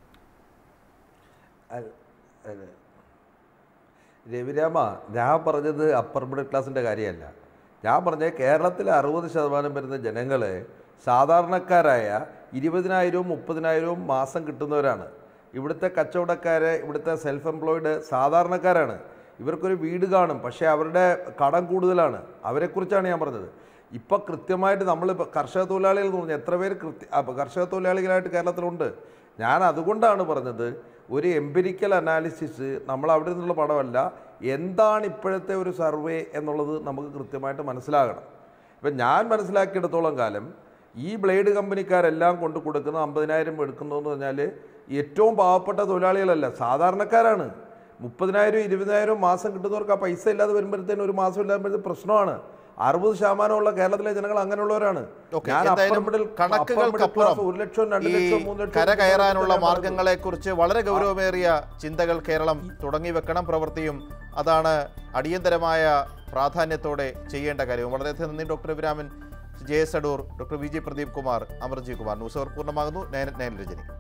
[SPEAKER 3] അല്ല, അല്ല. രവിരാമ ഞാൻ പറഞ്ഞത് അപ്പർ മിഡിൽ ക്ലാസിൻ്റെ കാര്യമല്ല ഞാൻ പറഞ്ഞത് കേരളത്തിലെ അറുപത് ശതമാനം വരുന്ന ജനങ്ങൾ സാധാരണക്കാരായ ഇരുപതിനായിരവും മുപ്പതിനായിരവും മാസം കിട്ടുന്നവരാണ് ഇവിടുത്തെ കച്ചവടക്കാര് ഇവിടുത്തെ സെൽഫ് എംപ്ലോയിഡ് സാധാരണക്കാരാണ് ഇവർക്കൊരു വീട് കാണും പക്ഷേ അവരുടെ കടം കൂടുതലാണ് അവരെക്കുറിച്ചാണ് ഞാൻ പറഞ്ഞത് ഇപ്പോൾ കൃത്യമായിട്ട് നമ്മൾ കർഷക തൊഴിലാളികൾ എന്ന് പറഞ്ഞാൽ എത്ര പേര് കൃത്യ അപ്പൊ കർഷക തൊഴിലാളികളായിട്ട് കേരളത്തിലുണ്ട് ഞാൻ അതുകൊണ്ടാണ് പറഞ്ഞത് ഒരു എംപിരിക്കൽ അനാലിസിസ് നമ്മൾ അവിടെ നിന്നുള്ള പടമല്ല എന്താണ് ഇപ്പോഴത്തെ ഒരു സർവേ എന്നുള്ളത് നമുക്ക് കൃത്യമായിട്ട് മനസ്സിലാകണം ഇപ്പം ഞാൻ മനസ്സിലാക്കിയിടത്തോളം കാലം ഈ ബ്ലേഡ് കമ്പനിക്കാരെല്ലാം കൊണ്ട് കൊടുക്കുന്ന അമ്പതിനായിരം എടുക്കുന്നതെന്ന് പറഞ്ഞാൽ ഏറ്റവും പാവപ്പെട്ട തൊഴിലാളികളല്ല സാധാരണക്കാരാണ് മുപ്പതിനായിരം ഇരുപതിനായിരം മാസം കിട്ടുന്നവർക്ക് ആ പൈസ ഇല്ലാതെ വരുമ്പോഴത്തേനും ഒരു മാസം ഇല്ലാതെ പ്രശ്നമാണ് അറുപത് ശതമാനമുള്ള കേരളത്തിലെ ജനങ്ങൾ അങ്ങനെയുള്ളവരാണ്
[SPEAKER 1] ഓക്കെ
[SPEAKER 3] ഞാൻ
[SPEAKER 1] എന്തായാലും
[SPEAKER 3] upper middle- upper middle
[SPEAKER 1] കണക്കുകൾക്കപ്പുറം
[SPEAKER 3] class ഒരു ലക്ഷം രണ്ട്
[SPEAKER 1] ഈ
[SPEAKER 3] ലക്ഷം മൂന്ന് ലക്ഷം
[SPEAKER 1] കര കയറാനുള്ള
[SPEAKER 3] ഞാൻ പറഞ്ഞത്.
[SPEAKER 1] മാർഗങ്ങളെക്കുറിച്ച് വളരെ ഗൗരവമേറിയ ചിന്തകൾ കേരളം തുടങ്ങി വെക്കണം പ്രവൃത്തിയും അതാണ് അടിയന്തരമായ പ്രാധാന്യത്തോടെ ചെയ്യേണ്ട കാര്യം വളരെയധികം നന്ദി doctor Raviraman J S Adoor doctor V G Pradeep Kumar Amarji Kumar news hour പൂർണ്ണമാകുന്നു നയൻ നയൻ രജനി